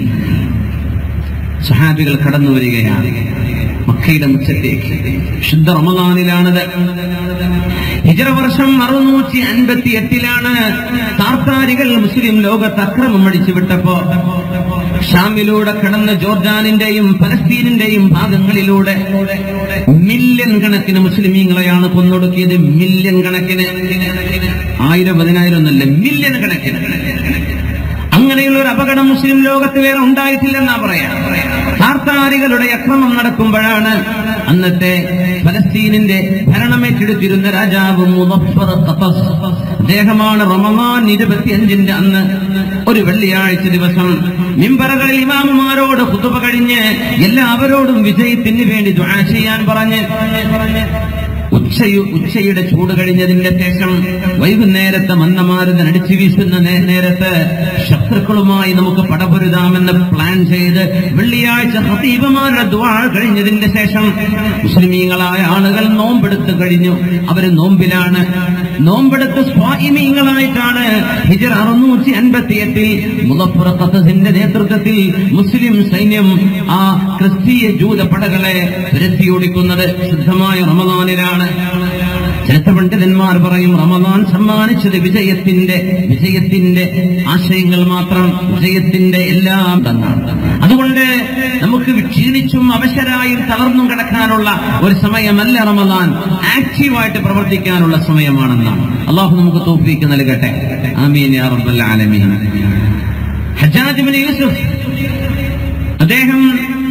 സഹാബികൾ കടന്നു വരികയാണ് മക്കയുടെ മുറ്റത്തേക്ക് ശുദ്ധ റമദാനിലാണത് ഹിജറ വർഷം അറുന്നൂറ്റി അൻപത്തി എട്ടിലാണ് താർത്താരികൾ മുസ്ലിം ലോകത്ത് അക്രമം അടിച്ചു വിട്ടപ്പോ ഷാമിലൂടെ കടന്ന് ജോർജാനിന്റെയും പലസ്തീനിന്റെയും ഭാഗങ്ങളിലൂടെ മില്യൺ കണക്കിന് മുസ്ലിമീങ്ങളെയാണ് കൊന്നൊടുക്കിയത് മില്യൺ കണക്കിന് ആയിരം പതിനായിരം ഒന്നല്ല മില്യൺ കണക്കിന് അങ്ങനെയുള്ള ഒരു അപകടം മുസ്ലിം ലോകത്ത് വേറെ ഉണ്ടായിട്ടില്ലെന്നാ പറയാം താർത്താരികളുടെ അക്രമം നടക്കുമ്പോഴാണ് അന്നത്തെ ഫലസ്തീനിന്റെ ഭരണമേറ്റെടുത്തിരുന്ന രാജാവ് മുദഫർ ഖഫസ് അദ്ദേഹമാണ് റമദാൻ ഇരുപത്തിയഞ്ചിന്റെ അന്ന് ഒരു വെള്ളിയാഴ്ച ദിവസം മിമ്പറകളിൽ ഇമാമുമാരോട് കുത്തുബ കഴിഞ്ഞ് എല്ലാവരോടും വിജയത്തിന് വേണ്ടി ദുആ ചെയ്യാൻ പറഞ്ഞ് ഉച്ചയു ഉച്ചയുടെ ചൂട് കഴിഞ്ഞതിന്റെ ശേഷം വൈകുന്നേരത്തെ മന്ദമാരുതൻ അടിച്ചു വീശുന്ന നേ- നേരത്ത് ശത്രുക്കളുമായി നമുക്ക് പടപൊരുതാമെന്ന് പ്ലാൻ ചെയ്ത് വെള്ളിയാഴ്ച ഹതീബമാരുടെ ദ്വാ കഴിഞ്ഞതിന്റെ ശേഷം മുസ്ലിമീങ്ങളായ ആളുകൾ നോമ്പെടുത്ത് കഴിഞ്ഞു അവര് നോമ്പിലാണ് നോമ്പെടുത്ത് സ്വായിമീങ്ങളായിട്ടാണ് ഹിജർ അറുന്നൂറ്റി അൻപത്തി എട്ടിൽ മുതപ്പുറ ഖത്തസിന്റെ നേതൃത്വത്തിൽ മുസ്ലിം സൈന്യം ആ ക്രിസ്തീയ ജൂത പടകളെ വിരത്തിയോടിക്കുന്നത് ശുദ്ധമായ റമദാനിലാണ് ചരിത്ര പണ്ഡിതന്മാർ പറയും റമദാൻ സമ്മാനിച്ചത് വിജയത്തിന്റെ വിജയത്തിന്റെ ആശയങ്ങൾ മാത്രം വിജയത്തിന്റെ എല്ലാം തന്നാണ് അതുകൊണ്ട് നമുക്ക് ക്ഷീണിച്ചും അവശരായും തളർന്നും കിടക്കാനുള്ള ഒരു സമയമല്ല റമദാൻ ആക്റ്റീവായിട്ട് പ്രവർത്തിക്കാനുള്ള സമയമാണെന്നാണ് അള്ളാഹു നമുക്ക് തോപ്പിക്ക് നൽകട്ടെ ആമീൻ യാ റബ്ബൽ ആലമീൻ ഹജ്ജാജ് ബിൻ യൂസുഫ് അദ്ദേഹം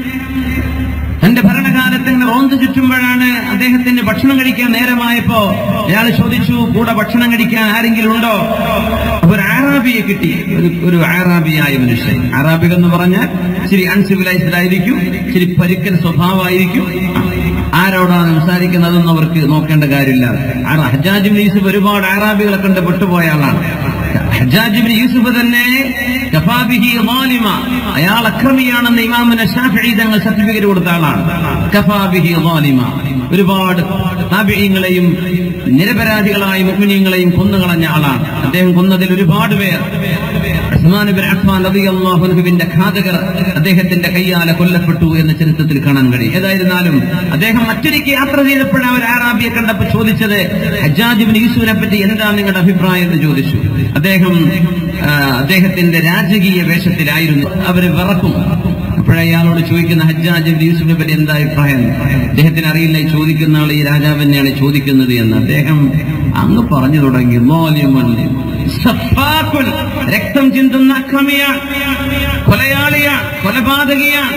തന്റെ ഭരണകാലത്ത് ഇങ്ങനെ റോന്ത് ചുറ്റുമ്പോഴാണ് അദ്ദേഹത്തിന് ഭക്ഷണം കഴിക്കാൻ നേരമായപ്പോ അയാൾ ചോദിച്ചു കൂടെ ഭക്ഷണം കഴിക്കാൻ ആരെങ്കിലും ഉണ്ടോ അപ്പൊ ഒരു ആറാബിയെ കിട്ടി ഒരു ഒരു ആറാബിയായ മനുഷ്യൻ ആറാബികൾ എന്ന് പറഞ്ഞാൽ ഇച്ചിരി അൺസിവിലൈസ്ഡ് ആയിരിക്കും ഇച്ചിരി പരുക്കൻ സ്വഭാവമായിരിക്കും ആരോടാണ് സംസാരിക്കുന്നതെന്ന് അവർക്ക് നോക്കേണ്ട കാര്യമില്ല ആ ഹജ്ജാജ് ബിൻ യൂസുഫ് ഒരുപാട് ആറാബികളെ കണ്ട് പെട്ടുപോയ ആളാണ് ഹജ്ജാജ് ബിൻ യൂസുഫ് തന്നെ കഫാബിഹി ളാലിമ. അയാൾ അക്രമിയാണെന്ന് ഇമാമിന് ഷാഫിഈ തങ്ങൾ സർട്ടിഫിക്കറ്റ് കൊടുത്ത ആളാണ് കഫാബിഹി ളാലിമ. ഒരുപാട് താബിഈങ്ങളെയും നിരപരാധികളായ മുഅ്മിനീങ്ങളെയും കൊന്നുകളഞ്ഞ ആളാണ് അദ്ദേഹം കൊന്നതിൽ ഒരുപാട് പേർ ഉസ്മാൻ ബിൻ അഫ്ഫാൻ റളിയല്ലാഹു അൻഹുവിന്റെ ഘാതകർ അദ്ദേഹത്തിന്റെ കയ്യാലെ കൊല്ലപ്പെട്ടു എന്ന ചരിത്രത്തിൽ കാണാൻ കഴിയും ഏതായിരുന്നാലും അദ്ദേഹം മറ്റൊരിക്കൽ യാത്ര ചെയ്തപ്പോഴാണ് ഒരു ആറാബിയെ കണ്ടപ്പോൾ ചോദിച്ചത് ഹജ്ജാജ് ബിൻ യൂസുഫിനെ പറ്റി എന്താണ് നിങ്ങളുടെ അഭിപ്രായം എന്ന് ചോദിച്ചു അദ്ദേഹം ആ, അദ്ദേഹത്തിന്റെ രാജകീയ വേഷത്തിലായിരുന്നു അവര് വിറക്കും അപ്പോഴേ അയാളോട് ചോദിക്കുന്ന ഹജ്ജാജ് ബിൻ യൂസുഫിനെ പറ്റി എന്താ അഭിപ്രായം അദ്ദേഹത്തിന് അറിയില്ല ഈ ചോദിക്കുന്ന ആൾ ഈ രാജാവ് തന്നെയാണ് ചോദിക്കുന്നത് എന്ന് അദ്ദേഹം അങ്ങ് പറഞ്ഞു തുടങ്ങി "ളാലിമുൻ സഫാക്കുൻ." രക്തം ചിന്തുന്ന അക്രമിയാണ് കൊലയാളിയാണ് കൊലപാതകിയാണ്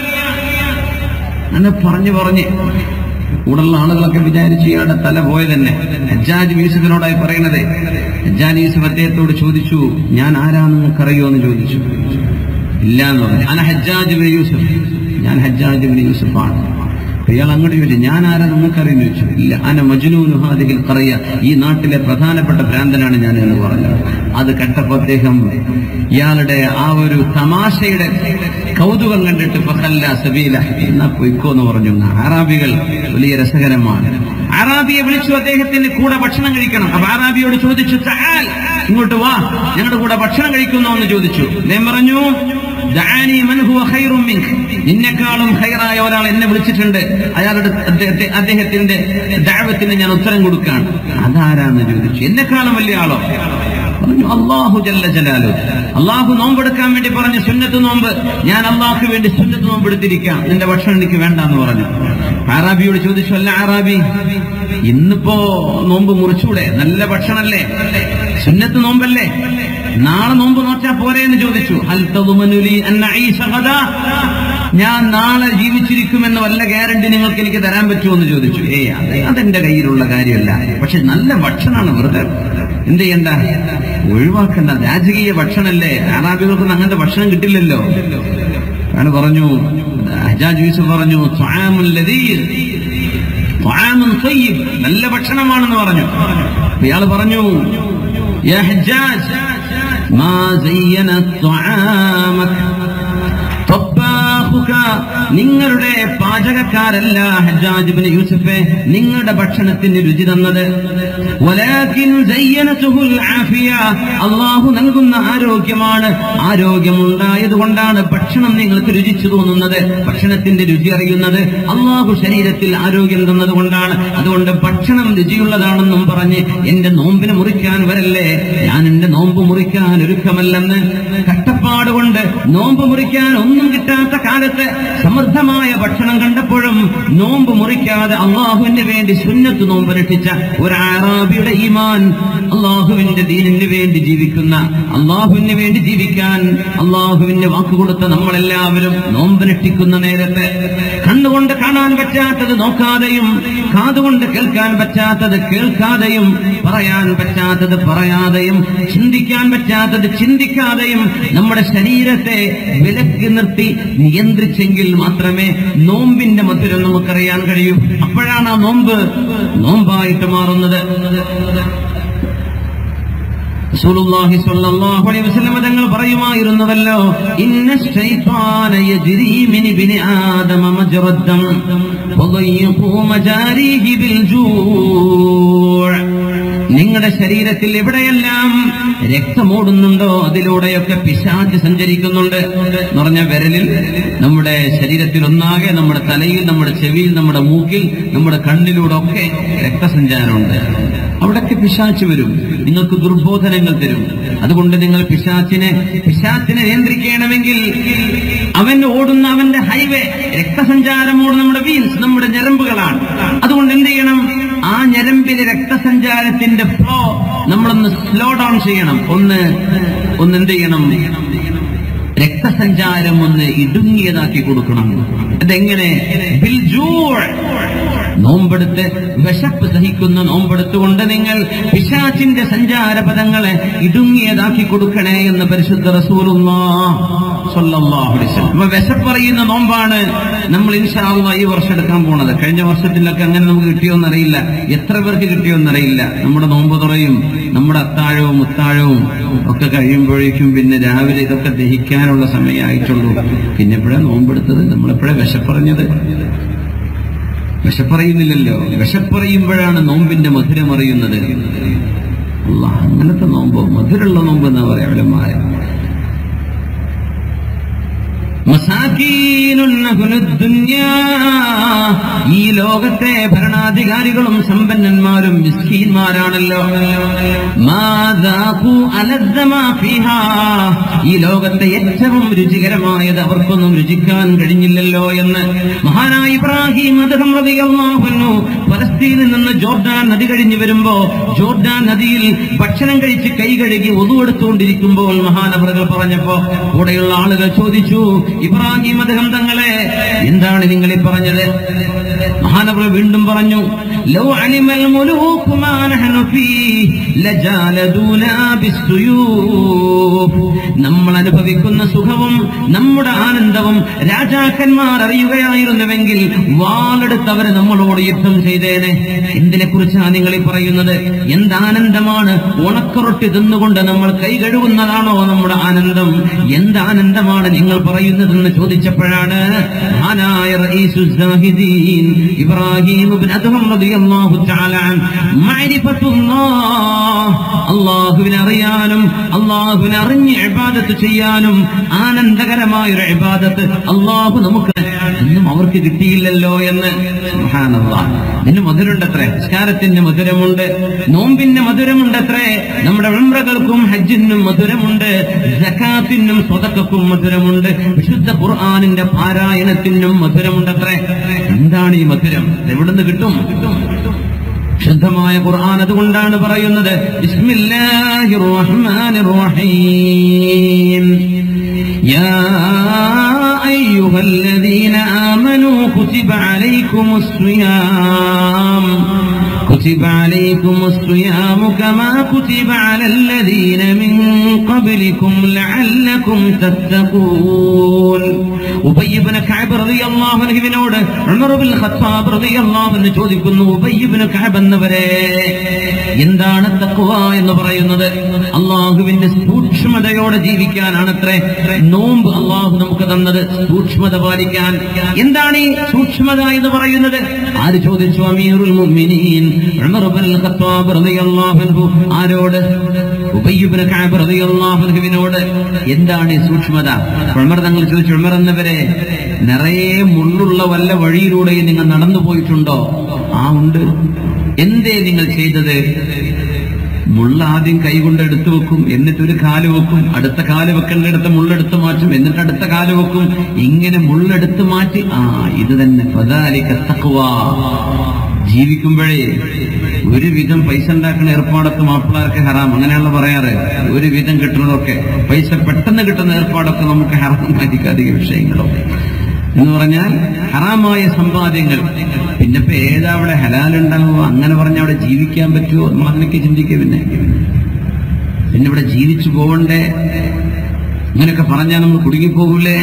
എന്ന് പറഞ്ഞു പറഞ്ഞ് കൂടുള്ള ആളുകളൊക്കെ വിചാരിച്ചു ഇയാളുടെ തല പോയ തന്നെ ഹജ്ജാജ് യൂസുഫിനോടായി പറയുന്നത് ഹജ്ജാജ് യൂസുഫ് അദ്ദേഹത്തോട് ചോദിച്ചു ഞാൻ ആരാന്ന് നിങ്ങൾക്കറിയോ എന്ന് ചോദിച്ചു ഇല്ല എന്ന് പറഞ്ഞു അന ഹജ്ജാജ് ബിൻ യൂസുഫ് ഞാൻ ഹജ്ജാജ് ബിൻ യൂസുഫാണ് അപ്പൊ ഇയാൾ അങ്ങോട്ട് ചോദിച്ചു ഞാൻ ആരാ നിങ്ങൾക്കറിയുന്നു ചോദിച്ചു ഇല്ല അന മജ്നൂനു ഹാദിഹിൽ ഖറിയ ഈ നാട്ടിലെ പ്രധാനപ്പെട്ട ഭ്രാന്തനാണ് ഞാൻ എന്ന് പറഞ്ഞു അത് കേട്ടപ്പോ അദ്ദേഹം ഇയാളുടെ ആ ഒരു തമാശയുടെ കൗതുകം കണ്ടിട്ട് ഫഖല്ല സബീല എന്നാ പൊയ്ക്കോ എന്ന് പറഞ്ഞു അറാബികൾ വലിയ രസകരമാണ് അറാബിയെ വിളിച്ചു അദ്ദേഹത്തിന് കൂടെ ഭക്ഷണം കഴിക്കണം അപ്പൊ അറാബിയോട് ചോദിച്ചു "തആൽ, ഇങ്ങോട്ട് വാ ഞങ്ങളുടെ കൂടെ ഭക്ഷണം കഴിക്കുന്നോ എന്ന് ചോദിച്ചു അദ്ദേഹം പറഞ്ഞു ദഅാനി മൻ ഹുവ ഖൈറും മിൻക്. നിന്നെക്കാളും ഖൈറായ ഒരാൾ എന്നെ വിളിച്ചിട്ടുണ്ട് അയാളുടെ അദ്ദേഹത്തെ- അദ്ദേഹത്തിന്റെ ദഅവത്തിന് ഞാൻ ഉത്തരം കൊടുക്കുകയാണ് അതാരാന്ന് ചോദിച്ചു എന്നെക്കാളും വലിയ ആളോ പറഞ്ഞു അള്ളാഹു ജല്ല ജലാലു അള്ളാഹു നോമ്പെടുക്കാൻ വേണ്ടി പറഞ്ഞു സുന്നത്ത് നോമ്പ് ഞാൻ അള്ളാഹുക്ക് വേണ്ടി സുന്നത്ത് നോമ്പ് എടുത്തിരിക്കാം നിന്റെ ഭക്ഷണം എനിക്ക് വേണ്ട എന്ന് പറഞ്ഞു ആറാബിയോട് ചോദിച്ചു അല്ല ആറാബി ഇന്നിപ്പോ നോമ്പ് മുറിച്ചൂടെ നല്ല ഭക്ഷണല്ലേ സുന്നത്ത് നോമ്പല്ലേ നാളെ നോമ്പ് നോറ്റാ പോരെ എന്ന് ചോദിച്ചു ഹൽ തദ്മനുലി അന്ന ഈസ ഗദാ? ഞാൻ നാളെ ജീവിച്ചിരിക്കുമെന്ന വല്ല ഗ്യാരണ്ടി നിങ്ങൾക്ക് എനിക്ക് തരാൻ പറ്റുമോ എന്ന് ചോദിച്ചു ഏയ് അത് അതെന്റെ കയ്യിലുള്ള കാര്യമല്ല പക്ഷെ നല്ല ഭക്ഷണമാണ് വെറുതെ എന്ത് ചെയ്യണ്ട ഒഴിവാക്കണ്ട രാജകീയ ഭക്ഷണല്ലേ അറാബികൾക്കൊന്നും അങ്ങനത്തെ ഭക്ഷണം കിട്ടില്ലല്ലോ അയാൾ പറഞ്ഞു ഹജാജ് യൂസുഫ് പറഞ്ഞു "ത്വആമുൽ ലദീദ്, ത്വആമുൻ ത്വയ്യിബ്." നല്ല ഭക്ഷണമാണെന്ന് പറഞ്ഞു അപ്പൊ ഇയാൾ പറഞ്ഞു "യാ ഹജ്ജാജ് മാ സയ്യന ത്വആമക തൊബ്ബാഹുക, നിങ്ങളുടെ പാചകക്കാരല്ല ഹജ്ജാജ് ബിൻ യൂസഫെ നിങ്ങളുടെ ഭക്ഷണത്തിന് രുചി തന്നത് വലാകിൻ സയ്യനതുഹുൽ ആഫിയ അള്ളാഹു നൽകുന്ന ആരോഗ്യമാണ് ആരോഗ്യമുണ്ടായത് കൊണ്ടാണ് ഭക്ഷണം നിങ്ങൾക്ക് രുചിച്ചു തോന്നുന്നത് ഭക്ഷണത്തിന്റെ രുചി അറിയുന്നത് അള്ളാഹു ശരീരത്തിൽ ആരോഗ്യം തന്നത് കൊണ്ടാണ് അതുകൊണ്ട് ഭക്ഷണം രുചിയുള്ളതാണെന്നും പറഞ്ഞ് എന്റെ നോമ്പിന് മുറിക്കാൻ വരല്ലേ ഞാൻ എന്റെ നോമ്പ് മുറിക്കാൻ ഒരുക്കമല്ലെന്ന് കഷ്ടപ്പാട് കൊണ്ട് നോമ്പ് മുറിക്കാൻ ഒന്നും കിട്ടാത്ത കാലത്ത് സമൃദ്ധമായ ഭക്ഷണം കണ്ടപ്പോഴും നോമ്പ് മുറിക്കാതെ അള്ളാഹുവിന് വേണ്ടി സുന്നത്ത് നോമ്പ് രക്ഷിച്ച ഒരു ആറാബിയുടെ ഈമാൻ അള്ളാഹുവിന്റെ ദീനിന് വേണ്ടി ജീവിക്കുന്ന അള്ളാഹുവിന് വേണ്ടി ജീവിക്കാൻ അള്ളാഹുവിന്റെ വാക്ക് കൊടുത്ത നമ്മളെല്ലാവരും നോമ്പ് രക്ഷിക്കുന്ന നേരത്ത് കണ്ണുകൊണ്ട് കാണാൻ പറ്റാത്തത് നോക്കാതെയും കാതുകൊണ്ട് കേൾക്കാൻ പറ്റാത്തത് കേൾക്കാതെയും പറയാൻ പറ്റാത്തത് പറയാതെയും ചിന്തിക്കാൻ പറ്റാത്തത് ചിന്തിക്കാതെയും നമ്മുടെ ശരീരത്തെ വിലക്കി നിർത്തി നിയന്ത്രിച്ചെങ്കിൽ മാത്രമേ നോമ്പിന്റെ മധുരം നമുക്കറിയാൻ കഴിയൂ അപ്പോഴാണ് ആ നോമ്പ് നോമ്പായിട്ട് മാറുന്നത് റസൂലുള്ളാഹി സ്വല്ലല്ലാഹു അലൈഹി വസല്ലം തങ്ങൾ പറയുമായിരുന്നുവല്ലോ ഇന്ന ശൈത്താന യജ്രി മിൻ ഇബ്നി ആദമ മജ്റദ്ദം വദയ്യിഖു മജാരിഹി ബിൽ ജൂ' നിങ്ങളുടെ ശരീരത്തിൽ എവിടെയെല്ലാം രക്തമോടുന്നുണ്ടോ അതിലൂടെയൊക്കെ പിശാച് സഞ്ചരിക്കുന്നുണ്ട് എന്ന് പറഞ്ഞ വിരലിൽ നമ്മുടെ ശരീരത്തിൽ ഒന്നാകെ നമ്മുടെ തലയിൽ നമ്മുടെ ചെവിയിൽ നമ്മുടെ മൂക്കിൽ നമ്മുടെ കണ്ണിലൂടെ ഒക്കെ രക്തസഞ്ചാരമുണ്ട് അവിടൊക്കെ പിശാച്ച് വരും നിങ്ങൾക്ക് ദുർബോധനങ്ങൾ തരും അതുകൊണ്ട് നിങ്ങൾ പിശാച്ചിനെ പിശാച്ചിനെ നിയന്ത്രിക്കണമെങ്കിൽ അവൻ ഓടുന്ന അവന്റെ ഹൈവേ രക്തസഞ്ചാരം ഓടുന്ന നമ്മുടെ വീൽസ് നമ്മുടെ ഞരമ്പുകളാണ് അതുകൊണ്ട് എന്ത് ചെയ്യണം ആ ഞരമ്പിലെ രക്തസഞ്ചാരത്തിന്റെ ഫ്ലോ നമ്മളൊന്ന് സ്ലോ ഡൗൺ ചെയ്യണം ഒന്ന് ഒന്ന് എന്ത് ചെയ്യണം രക്തസഞ്ചാരം ഒന്ന് ഇടുങ്ങിയതാക്കി കൊടുക്കണം അതെങ്ങനെ ബിൽജൂൾ നോമ്പെടുത്ത് വിശപ്പ് സഹിക്കുന്ന നോമ്പെടുത്തുകൊണ്ട് നിങ്ങൾ പിശാച്ചിന്റെ സഞ്ചാരപഥങ്ങളെ ഇടുങ്ങിയതാക്കി കൊടുക്കണേ എന്ന് പരിശുദ്ധ റസൂലുള്ള വിശപ്പറിയുന്ന നോമ്പാണ് നമ്മൾ ഇൻഷാള്ള ഈ വർഷം എടുക്കാൻ പോണത് കഴിഞ്ഞ വർഷത്തിലൊക്കെ അങ്ങനെ നമുക്ക് കിട്ടിയോന്നറിയില്ല എത്ര പേർക്ക് കിട്ടിയോന്നറിയില്ല നമ്മുടെ നോമ്പ് തുറയും നമ്മുടെ അത്താഴവും മുത്താഴവും ഒക്കെ കഴിയുമ്പോഴേക്കും പിന്നെ രാവിലെ ഇതൊക്കെ ദഹിക്കാനുള്ള സമയമായിട്ടുള്ളൂ പിന്നെ എപ്പോഴാണ് നോമ്പെടുത്തത് നമ്മളെപ്പോഴാണ് വിശപ്പറിഞ്ഞത് വിശപ്പറിയുന്നില്ലല്ലോ വിശപ്പറിയുമ്പോഴാണ് നോമ്പിന്റെ മധുരം അറിയുന്നത് അല്ലാ അങ്ങനത്തെ നോമ്പ് മധുരമുള്ള നോമ്പ് എന്നാ പറയാ അവലന്മാരെ മസാക്കീനുൻ അഹ്ലുദ് ദുനിയാ. ഈ ലോകത്തെ ഭരണാധികാരികളും സമ്പന്നന്മാരും മിസ്കീന്മാരാണല്ലോ മാദാഖു അലദ്ദ മാ ഫീഹാ. ഈ ലോകത്തെ ഏറ്റവും രുചികരമായത് അവർക്കൊന്നും രുചിക്കാൻ കഴിഞ്ഞില്ലല്ലോ എന്ന് മഹാനായ ഇബ്രാഹിം അദ്ദേഹം റളിയല്ലാഹു അൻഹു ഫലസ്തീനിൽ നിന്ന് ജോർഡാൻ നദി കഴിഞ്ഞു വരുമ്പോ ജോർഡാൻ നദിയിൽ ഭക്ഷണം കഴിച്ച് കൈ കഴുകി ഒതുവെടുത്തുകൊണ്ടിരിക്കുമ്പോൾ മഹാനവറുകൾ പറഞ്ഞപ്പോ കൂടെയുള്ള ആളുകൾ ചോദിച്ചു ഇബ്രാഹിം അദ്ദേഹം തങ്ങളെ എന്താണ് നിങ്ങൾ ഈ പറഞ്ഞത് മഹാനവർ വീണ്ടും പറഞ്ഞു ലോ അനിമൽ മുലൂക്കു മാ നഹ്നു ഫീഹ് ലജാലദൂനാ ബിസ്സുയൂഫ് നമ്മൾ അനുഭവിക്കുന്ന സുഖവും നമ്മുടെ ആനന്ദവും രാജാക്കന്മാർ അറിയുകയായിരുന്നുവെങ്കിൽ വാളെടുത്ത് അവര് നമ്മളോട് യുദ്ധം ചെയ്തേനെ എന്തിനെ കുറിച്ചാണ് നിങ്ങൾ ഈ പറയുന്നത് എന്താനന്ദമാണ് ഉണക്കറൊട്ടി തിന്നുകൊണ്ട് നമ്മൾ കൈ കഴുകുന്നതാണോ നമ്മുടെ ആനന്ദം എന്താനന്ദമാണ് നിങ്ങൾ പറയുന്നതെന്ന് ചോദിച്ചപ്പോഴാണ് മഹാനായ റഈസു സാഹിദീൻ ഇബ്രാഹിം ഇബ്നു അദ്ഹം റളിയല്ലാഹു തആല അൻ മഅരിഫത്തുല്ലാഹ് അല്ലാഹുവിനെ അറിയാനും അല്ലാഹുവിനെ അറിഞ്ഞ് ഇബാദത്ത് ചെയ്യാനും ആനന്ദകരമായ ഒരു ഇബാദത്ത് അല്ലാഹു നമുക്ക് ഒന്നും അവർക്ക് കിട്ടിയില്ലല്ലോ എന്ന് സുബ്ഹാനല്ലാഹ് ഇതിന് മധുരമുണ്ടത്രേ നിസ്കാരത്തിന് മധുരമുണ്ട് നോമ്പിന് മധുരമുണ്ടത്രേ നമ്മുടെ ഉംറകൾക്കും ഹജ്ജിനും മധുരമുണ്ട് സക്കാത്തിനും സ്വതക്കും മധുരമുണ്ട് വിശുദ്ധ ഖുർആാനിന്റെ പാരായണത്തിനും മധുരമുണ്ടത്രേ എന്താണ് ഈ മധുരം ഇത് എവിടുന്ന് കിട്ടും ശുദ്ധമായ ഖുർആൻ അതുകൊണ്ടാണ് പറയുന്നത് ബിസ്മില്ലാഹിർ റഹ്മാനിർ റഹീം യാ അയ്യുഹല്ലദീന ആമനൂ കുതിബ അലൈക്കുമുസ് സിയാം كتب عليكم الصيام كما كتب على الذين من قبلكم لعلكم تتقون ഉബയ്യ് ഇബ്നു കഅബ് റളിയല്ലാഹു അൻഹുവിനോട് ഉമർ ബിൻ ഖത്താബ് റളിയല്ലാഹു അൻഹു ചോദിക്കുന്നു ഉബയ്യ് ഇബ്നു കഅബ് എന്നവരെ എന്താണ് തഖ്വ എന്ന് പറയുന്നത് അള്ളാഹുവിന്റെ സൂക്ഷ്മതയോടെ ജീവിക്കാനാണത്രേ നോമ്പ് അള്ളാഹു നമുക്ക് തന്നത് സൂക്ഷ്മത പാലിക്കാൻ എന്താണ് ഈ സൂക്ഷ്മത എന്ന് പറയുന്നത് ആര് ചോദിച്ചു അമീറുൽ മുഅ്മിനീൻ ഉമർ ബിൻ ഖത്താബ് റളിയല്ലാഹു അൻഹു ആരോട് ഉബയ്യ് ഇബ്നു കഅബ് റളിയല്ലാഹു അൻഹുവിനോട് എന്താണ് ഈ സൂക്ഷ്മത ഉമർ തങ്ങൾ ചോദിച്ചു ഉമർ എന്നവരെ നിറയെ മുള്ളുള്ള വല്ല വഴിയിലൂടെയും നിങ്ങൾ നടന്നു പോയിട്ടുണ്ടോ ആ ഉണ്ട് എന്തേ നിങ്ങൾ ചെയ്തത് മുള്ള ആദ്യം കൈകൊണ്ട് എടുത്തു വെക്കും എന്നിട്ട് ഒരു കാല് വെക്കും അടുത്ത കാല് വെക്കേണ്ടടുത്ത് മുള്ളെടുത്ത് മാറ്റും എന്നിട്ട് അടുത്ത കാല് വെക്കും ഇങ്ങനെ മുള്ളെടുത്ത് മാറ്റി ആ ഇത് തന്നെ ഫദാലിക തഖ്വ ജീവിക്കുമ്പോഴേ ഒരുവിധം പൈസ ഉണ്ടാക്കുന്ന ഏർപ്പാടൊക്കെ മാപ്പിളാർക്ക് ഹറാം അങ്ങനെയുള്ള പറയാറ് ഒരുവിധം കിട്ടുന്നതൊക്കെ പൈസ പെട്ടെന്ന് കിട്ടുന്ന ഏർപ്പാടൊക്കെ നമുക്ക് ഹറാമായിരിക്കും അധിക വിഷയങ്ങളൊക്കെ എന്ന് പറഞ്ഞാൽ ഹറാമായ സമ്പാദ്യങ്ങൾ പിന്നെ ഇപ്പൊ ഏതാ അവിടെ ഹലാലുണ്ടാവുക അങ്ങനെ പറഞ്ഞ അവിടെ ജീവിക്കാൻ പറ്റുമോ നമ്മൾ അങ്ങനെയൊക്കെ ചിന്തിക്കുക പിന്നെ പിന്നെ ഇവിടെ ജീവിച്ചു പോകണ്ടേ അങ്ങനെയൊക്കെ പറഞ്ഞാൽ നമ്മൾ കുടുങ്ങിപ്പോകൂലേ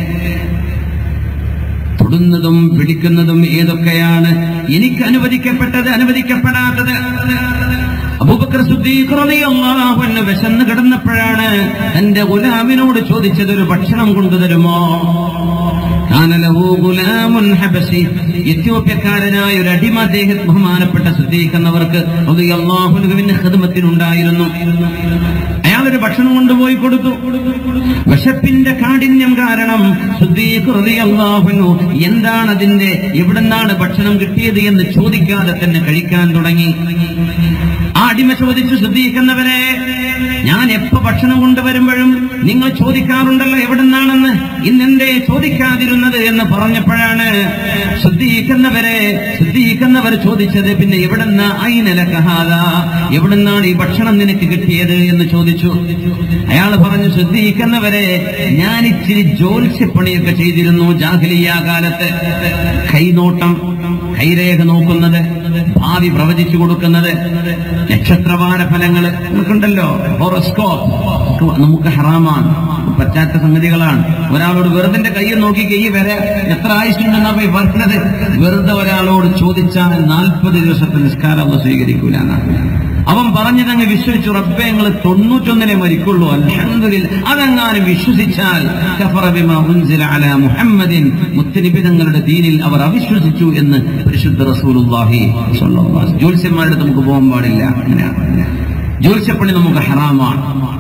തൊടുന്നതും പിടിക്കുന്നതും ഏതൊക്കെയാണ് എനിക്ക് അനുവദിക്കപ്പെട്ടത് അനുവദിക്കപ്പെടാത്തത് അബൂബക്കർ സിദ്ദീഖ് റളിയല്ലാഹു അൻഹു വിശന്ന് കിടന്നപ്പോഴാണ് തന്റെ ഗുലാമിനോട് ചോദിച്ചത് ഒരു ഭക്ഷണം കൊണ്ടുതരുമോ കാന ലഹു ഗുലാമുൻ ഹബശി എത്യോപ്യക്കാരനായ ഒരു അടിമ അദ്ദേഹം ബഹുമാനപ്പെട്ട സിദ്ദീഖ് എന്നവർക്ക് റളിയല്ലാഹു അൻഹുവിന്റെ ഖിദ്മത്തിനുണ്ടായിരുന്നു അയാൾ ഒരു ഭക്ഷണം കൊണ്ടുപോയി കൊടുത്തു വിശപ്പിന്റെ കാഠിന്യം കാരണം സിദ്ദീഖ് റളിയല്ലാഹു അൻഹു എന്താണ് അതിന്റെ എവിടുന്നാണ് ഭക്ഷണം കിട്ടിയത് എന്ന് ചോദിക്കാതെ തന്നെ കഴിക്കാൻ തുടങ്ങി ആ അടിമ ചോദിച്ചു ശ്രദ്ധിക്കുന്നവരെ ഞാൻ എപ്പോ ഭക്ഷണം കൊണ്ടുവരുമ്പോഴും നിങ്ങൾ ചോദിക്കാറുണ്ടല്ലോ എവിടുന്നാണെന്ന് ഇന്നെന്തേ ചോദിക്കാതിരുന്നത് എന്ന് പറഞ്ഞപ്പോഴാണ് ശ്രദ്ധിക്കുന്നവരെ ശ്രദ്ധിക്കുന്നവർ ചോദിച്ചത് പിന്നെ എവിടുന്ന ഐനല കഹാദ എവിടുന്നാണ് ഈ ഭക്ഷണം നിനക്ക് കിട്ടിയത് എന്ന് ചോദിച്ചു അയാൾ പറഞ്ഞു ശ്രദ്ധിക്കുന്നവരെ ഞാൻ ഇച്ചിരി ജ്യോത്സ്യപ്പണിയൊക്കെ ചെയ്തിരുന്നു ജാഹ്ലിയ കാലത്ത് കൈനോട്ടം കൈരേഖ നോക്കുന്നത് ഭാവി പ്രവചിച്ചു കൊടുക്കുന്നത് നക്ഷത്രവാര ഫലങ്ങൾ നമുക്കുണ്ടല്ലോ ഹോറോസ്കോപ്പ് നമുക്ക് ഹറാമാണ് പറ്റാത്ത സംഗതികളാണ് ഒരാളോട് വെറുതെ കയ്യിൽ നോക്കി കൈ വരെ എത്ര ആയുസുണ്ടെന്നാ പോയി പറഞ്ഞത് വെറുതെ ഒരാളോട് ചോദിച്ചാൽ നാൽപ്പത് ദിവസത്തെ നിസ്കാരം ഒന്ന് സ്വീകരിക്കൂല എന്നാണ് അവൻ പറഞ്ഞതങ്ങ് വിശ്വസിച്ചു റബ്ബെ ഞങ്ങൾ തൊണ്ണൂറ്റൊന്നിനെ മരിക്കുള്ളൂ അൽഹംദുലില്ല അതെങ്ങാനും വിശ്വസിച്ചാൽ കഫറ ബിമാ ഉൻസില അലാ മുഹമ്മദിൻ മുത്തനബി തങ്ങളുടെ ദീനിൽ അവർ അവിശ്വസിച്ചു എന്ന് പരിശുദ്ധ റസൂലുള്ളാഹി സ്വല്ലല്ലാഹു അലൈഹി വസല്ലം. ജ്യോത്സ്യന്മാരുടെ അടുത്ത് നമുക്ക് പോകാൻ പാടില്ല അങ്ങനെയാണ് ജ്യോത്സ്യപ്പണി നമുക്ക് ഹറാമാണ്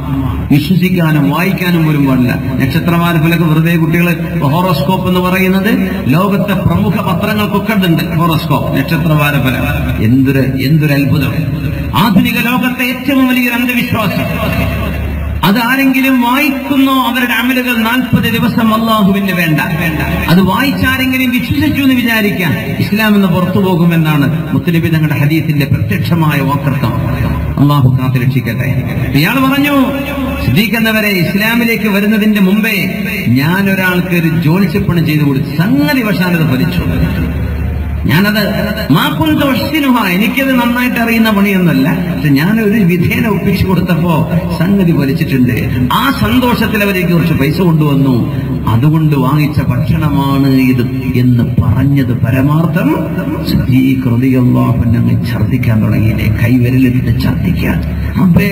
വിശ്വസിക്കാനും വായിക്കാനും പോലും പാടില്ല നക്ഷത്രമാരത്തിലൊക്കെ വെറുതെ കുട്ടികൾ ഹോറോസ്കോപ്പ് എന്ന് പറയുന്നത് ലോകത്തെ പ്രമുഖ പത്രങ്ങൾക്കൊക്കെ ഉണ്ട് ഹോറോസ്കോപ്പ് നക്ഷത്രവാരഫലം എന്തൊരു എന്തൊരു അത്ഭുതം ആധുനിക ലോകത്തെ ഏറ്റവും വലിയൊരു അന്ധവിശ്വാസം അത് ആരെങ്കിലും വായിക്കുന്നോ അവരുടെ അമലുകൾ നാൽപ്പത് ദിവസം അള്ളാഹുവിന് വേണ്ട അത് വായിച്ചാരെങ്കിലും വിശ്വസിച്ചു എന്ന് വിചാരിക്കാം ഇസ്ലാം എന്ന് പുറത്തു പോകുമെന്നാണ് മുത്തലിബി തങ്ങളുടെ ഹദീസിന്റെ പ്രത്യക്ഷമായ വാക്കർത്ഥം അള്ളാഹു കാത്തു രക്ഷിക്കട്ടെ ഇയാൾ പറഞ്ഞു ശ്രദ്ധിക്കുന്നവരെ ഇസ്ലാമിലേക്ക് വരുന്നതിന്റെ മുമ്പേ ഞാൻ ഒരാൾക്ക് ഒരു ജോലിച്ചപ്പണി ചെയ്തു കൊടുത്തു സംഗതി വശാലത് ഫലിച്ചു ഞാനത് മാക്കുന്ത വഷ്ടിനുഹ എനിക്കത് നന്നായിട്ട് അറിയുന്ന പണിയൊന്നുമല്ല പക്ഷെ ഞാൻ ഒരു വിധേന ഒപ്പിച്ചു കൊടുത്തപ്പോ സംഗതി വലിച്ചിട്ടുണ്ട് ആ സന്തോഷത്തിൽ അവരേക്ക് കുറച്ച് പൈസ കൊണ്ടുവന്നു അതുകൊണ്ട് വാങ്ങിച്ച ഭക്ഷണമാണ് ഇത് എന്ന് പറഞ്ഞത് പരമാർത്ഥം കൃതിയല്ലാഹുന്നങ്ങ് ഛർദിക്കാൻ തുടങ്ങിയില്ലേ കൈവിരലിട്ട് ഛർദിക്കാൻ അപ്പേ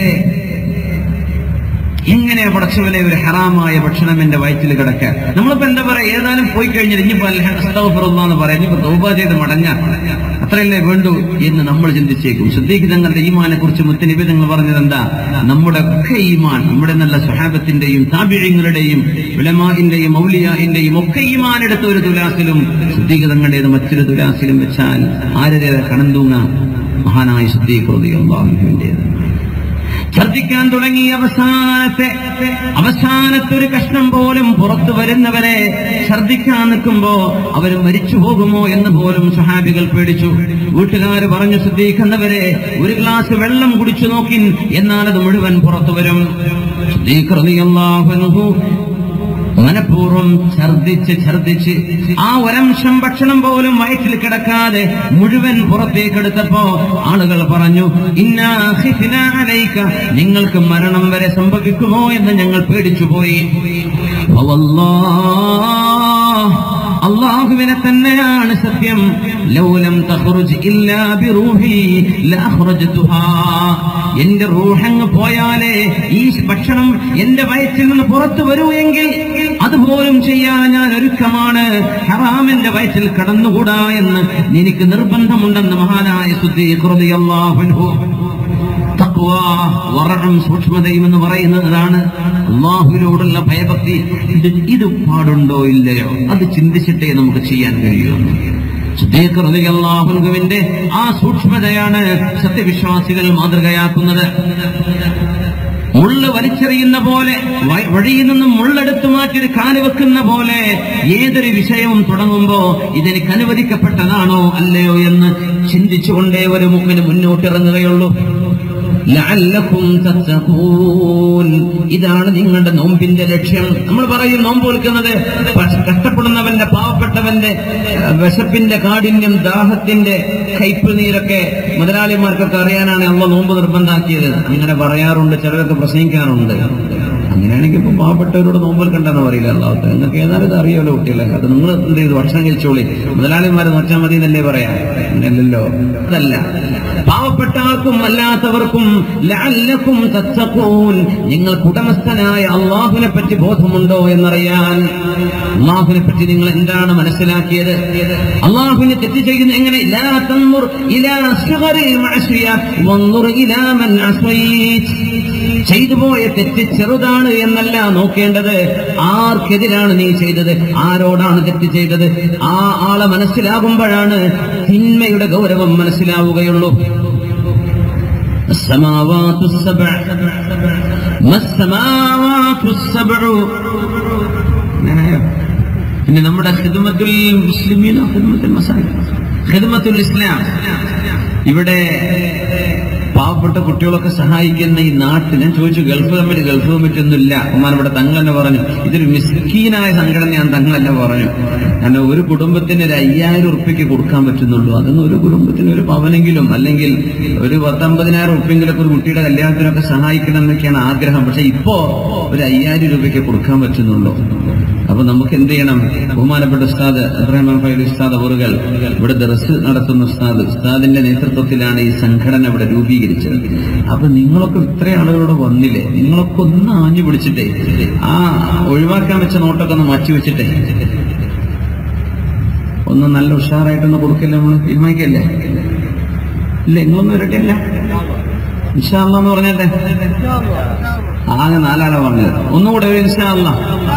എങ്ങനെ പടച്ചവനെ ഒരു ഹറാമായ ഭക്ഷണം എന്റെ വയറ്റിൽ കിടക്കാൻ നമ്മളിപ്പോ എന്താ പറയാ ഏതായാലും പോയി കഴിഞ്ഞാൽ ഇനിയിപ്പോ എന്ന് പറയാം ഇനിയിപ്പോ തോപ ചെയ്ത് മടങ്ങ അത്രയല്ലേ വേണ്ടു എന്ന് നമ്മൾ ചിന്തിച്ചേക്കും ശ്രദ്ധിക്ക് തങ്ങളുടെ ഈമാനെ കുറിച്ച് മുത്തനിബി നിങ്ങൾ പറഞ്ഞത് എന്താ നമ്മുടെ ഒക്കെ ഈമാൻ നമ്മുടെ നല്ല സ്വഹാബത്തിന്റെയും താപിഴങ്ങളുടെയും വിളമാഹിന്റെയും മൗലിയാഹിന്റെയും ഒക്കെ ഈമാൻ എടുത്ത ഒരു തുലാസിലും ശ്രദ്ധിക്ക് തങ്ങളുടേത് മറ്റൊരു തുലാസിലും വെച്ചാൽ ആരുടെ കണം തൂങ്ങാം മഹാനായ ശ്രദ്ധിക്കുന്നത് അള്ളാഹുവിന്റേത് ഛർദിക്കാൻ തുടങ്ങി അവസാനത്തെ അവസാനത്തെ ഒരു കഷ്ണം പോലും പുറത്തു വരുന്നവരെ ഛർദിക്കാൻ നിൽക്കുമ്പോ അവർ മരിച്ചു പോകുമോ എന്ന് പോലും സഹാബികൾ പേടിച്ചു വീട്ടുകാർ പറഞ്ഞു ശ്രദ്ധിക്കുന്നവരെ ഒരു ഗ്ലാസ് വെള്ളം കുടിച്ചു നോക്കിൻ എന്നാൽ അത് മുഴുവൻ പുറത്തു വരും മനഃപൂർവ്വം ഛർദിച്ച് ഛർദിച്ച് ആ ഒരംശം ഭക്ഷണം പോലും വയറ്റിൽ കിടക്കാതെ മുഴുവൻ പുറത്തേക്കെടുത്തപ്പോ ആളുകൾ പറഞ്ഞു ഇന്നാ ഖിഫ്നാ അലൈക നിങ്ങൾക്ക് മരണം വരെ സംഭവിക്കുമോ എന്ന് ഞങ്ങൾ പേടിച്ചുപോയി അള്ളാഹുവിനെ തന്നെയാണ് സത്യം ലൗലം തഖ്റുജ് ഇല്ലാ ബിറൂഹി ലഅഖ്റജ്തുഹാ എന്റെ റൂഹങ്ങ് പോയാലേ ഈ ഭക്ഷണം എന്റെ വയറ്റിൽ നിന്ന് പുറത്തു വരൂ എങ്കിൽ അതുപോലും ചെയ്യാൻ ഞാൻ ഒരുക്കമാണ് ഹറാമിന്റെ വയറ്റിൽ കടന്നുകൂടാ എന്ന് എനിക്ക് നിർബന്ധമുണ്ടെന്ന് മഹാനായ സുദ്ദീഖ്റദിയല്ലാഹു തഖ്വ വറഉം സൂക്ഷ്മതയും എന്ന് പറയുന്നതാണ് അള്ളാഹുവിനോടുള്ള ഭയഭക്തി ഇത് ഇത് പാടുണ്ടോ ഇല്ലയോ അത് ചിന്തിച്ചിട്ടേ നമുക്ക് ചെയ്യാൻ കഴിയുള്ളൂ അള്ളാഹുവിന്റെ ആ സൂക്ഷ്മതയാണ് സത്യവിശ്വാസികൾ മാതൃകയാക്കുന്നത് മുള്ള് വലിച്ചെറിയുന്ന പോലെ വ- വഴിയിൽ നിന്നും മുള്ളെടുത്തു മാറ്റി ഒരു കാല് വെക്കുന്ന പോലെ ഏതൊരു വിഷയവും തുടങ്ങുമ്പോ ഇതെനിക്ക് അനുവദിക്കപ്പെട്ടതാണോ അല്ലയോ എന്ന് ചിന്തിച്ചുകൊണ്ടേ ഒരു മുമ്പിന് മുന്നോട്ടിറങ്ങുകയുള്ളൂ ലഅല്ലക്കും തത്തഖൂൻ ഇതാണ് നിങ്ങളുടെ നോമ്പിന്റെ ലക്ഷ്യം നമ്മൾ പറയും നോമ്പ് വിൽക്കുന്നത് കഷ്ടപ്പെടുന്നവന്റെ പാവപ്പെട്ടവന്റെ ഏഹ്, വിശപ്പിന്റെ കാഠിന്യം ദാഹത്തിന്റെ കയ്പ് നീരൊക്കെ മുതലാളിമാർക്കൊക്കെ അറിയാനാണ് അള്ള നോമ്പ് നിർബന്ധാക്കിയത് അങ്ങനെ പറയാറുണ്ട് ചിലരൊക്കെ പ്രസംഗിക്കാറുണ്ട് അങ്ങനെയാണെങ്കിൽ ഇപ്പൊ പാവപ്പെട്ടവരോട് നോമ്പ് കണ്ടെന്ന് പറയില്ല അള്ളാഹത്ത് നിങ്ങൾക്ക് ഏതായാലും ഇത് അറിയാമല്ലോ കുട്ടികളെ അത് നിങ്ങൾ എന്ത് ചെയ്തു ഭക്ഷണം കഴിച്ചോളി മുതലാളിമാരെ നോച്ചാൽ മതി എന്നല്ലേ പറയാ അങ്ങനെയല്ലല്ലോ അതല്ല പാവപ്പെട്ട ആൾക്കും അല്ലാത്തവർക്കും ലഅല്ലക്കും തത്തഖൂൻ നിങ്ങൾക്ക് ഉടമസ്ഥനായ അള്ളാഹുവിനെ പറ്റി ബോധമുണ്ടോ എന്നറിയാൻ അള്ളാഹുവിനെ പറ്റി നിങ്ങൾ എന്താണ് മനസ്സിലാക്കിയത് അള്ളാഹുവിനെ തെറ്റ് ചെയ്യുന്ന എങ്ങനെ ലാ തൻമുർ ഇലാ അസ്ഗറി മഅസിയ വൻമുർ ഇലാ മൻ അസൈത് ചെയ്തു പോയ തെറ്റ് ചെറുതാണ് എന്നല്ല നോക്കേണ്ടത് ആർക്കെതിരാണ് നീ ചെയ്തത് ആരോടാണ് തെറ്റ് ചെയ്തത് ആ ആളെ മനസ്സിലാകുമ്പോഴാണ് തിന്മയുടെ ഗൗരവം മനസ്സിലാവുകയുള്ളൂ السماوات السبع ما السماوات السبع പിന്നെ നമ്മുടെ ഖിദ്മത്തുൽ മുസ്ലിമീനോ ഖിദ്മത്തുൽ മസാജി ഖിദ്മത്തുൽ ഇസ്ലാം ഇവിടെ പാവപ്പെട്ട കുട്ടികളൊക്കെ സഹായിക്കുന്ന ഈ നാട്ടിൽ ഞാൻ ചോദിച്ചു ഗൾഫ് കമ്മിറ്റി ഗൾഫ് കമ്മിറ്റി ഒന്നുമില്ല ഉമ്മാൻ ഇവിടെ തങ്ങൾ തന്നെ പറഞ്ഞു ഇതൊരു മിസ്കീനായ സംഘടനയാണ് തങ്ങൾ തന്നെ പറഞ്ഞു കാരണം ഒരു കുടുംബത്തിന് ഒരു അയ്യായിരം ഉറുപ്പ്യക്ക് കൊടുക്കാൻ പറ്റുന്നുള്ളൂ അതൊന്നും ഒരു കുടുംബത്തിന് ഒരു പവനെങ്കിലും അല്ലെങ്കിൽ ഒരു പത്തമ്പതിനായിരം ഉറുപ്പ്യെങ്കിലൊക്കെ ഒരു കുട്ടിയുടെ കല്യാണത്തിനൊക്കെ സഹായിക്കണം എന്നൊക്കെയാണ് ആഗ്രഹം പക്ഷെ ഇപ്പോ ഒരു അയ്യായിരം രൂപയ്ക്ക് കൊടുക്കാൻ പറ്റുന്നുള്ളൂ അപ്പൊ നമുക്ക് എന്ത് ചെയ്യണം ബഹുമാനപ്പെട്ട ഉസ്താദ് അബ്രഹാം ഫൈൽ ഉസ്താദ് അവറുകൾ ഇവിടെ ദർസ് നടത്തുന്ന ഉസ്താദ് ഉസ്താദിന്റെ നേതൃത്വത്തിലാണ് ഈ സംഘടന ഇവിടെ രൂപീകരിച്ചത് അപ്പൊ നിങ്ങളൊക്കെ ഇത്ര ആളുകളോട് വന്നില്ലേ നിങ്ങളൊക്കെ ഒന്ന് ആഞ്ഞു പിടിച്ചിട്ടേ ആ ഒഴിവാക്കാൻ വെച്ച നോട്ടൊക്കെ ഒന്ന് മാറ്റി വെച്ചിട്ടേ ഒന്ന് നല്ല ഉഷാറായിട്ടൊന്ന് കൊടുക്കല്ലേ നമ്മള് തീരുമാനിക്കല്ലേ ഇല്ല നിങ്ങളൊന്നും വരട്ടെ ഇല്ല ഇൻഷാ അല്ലാ എന്ന് പറഞ്ഞല്ലേ ആകെ നാലാളെ പറഞ്ഞത് ഒന്നുകൂടെ ഒരു ഇൻഷാ അല്ലാ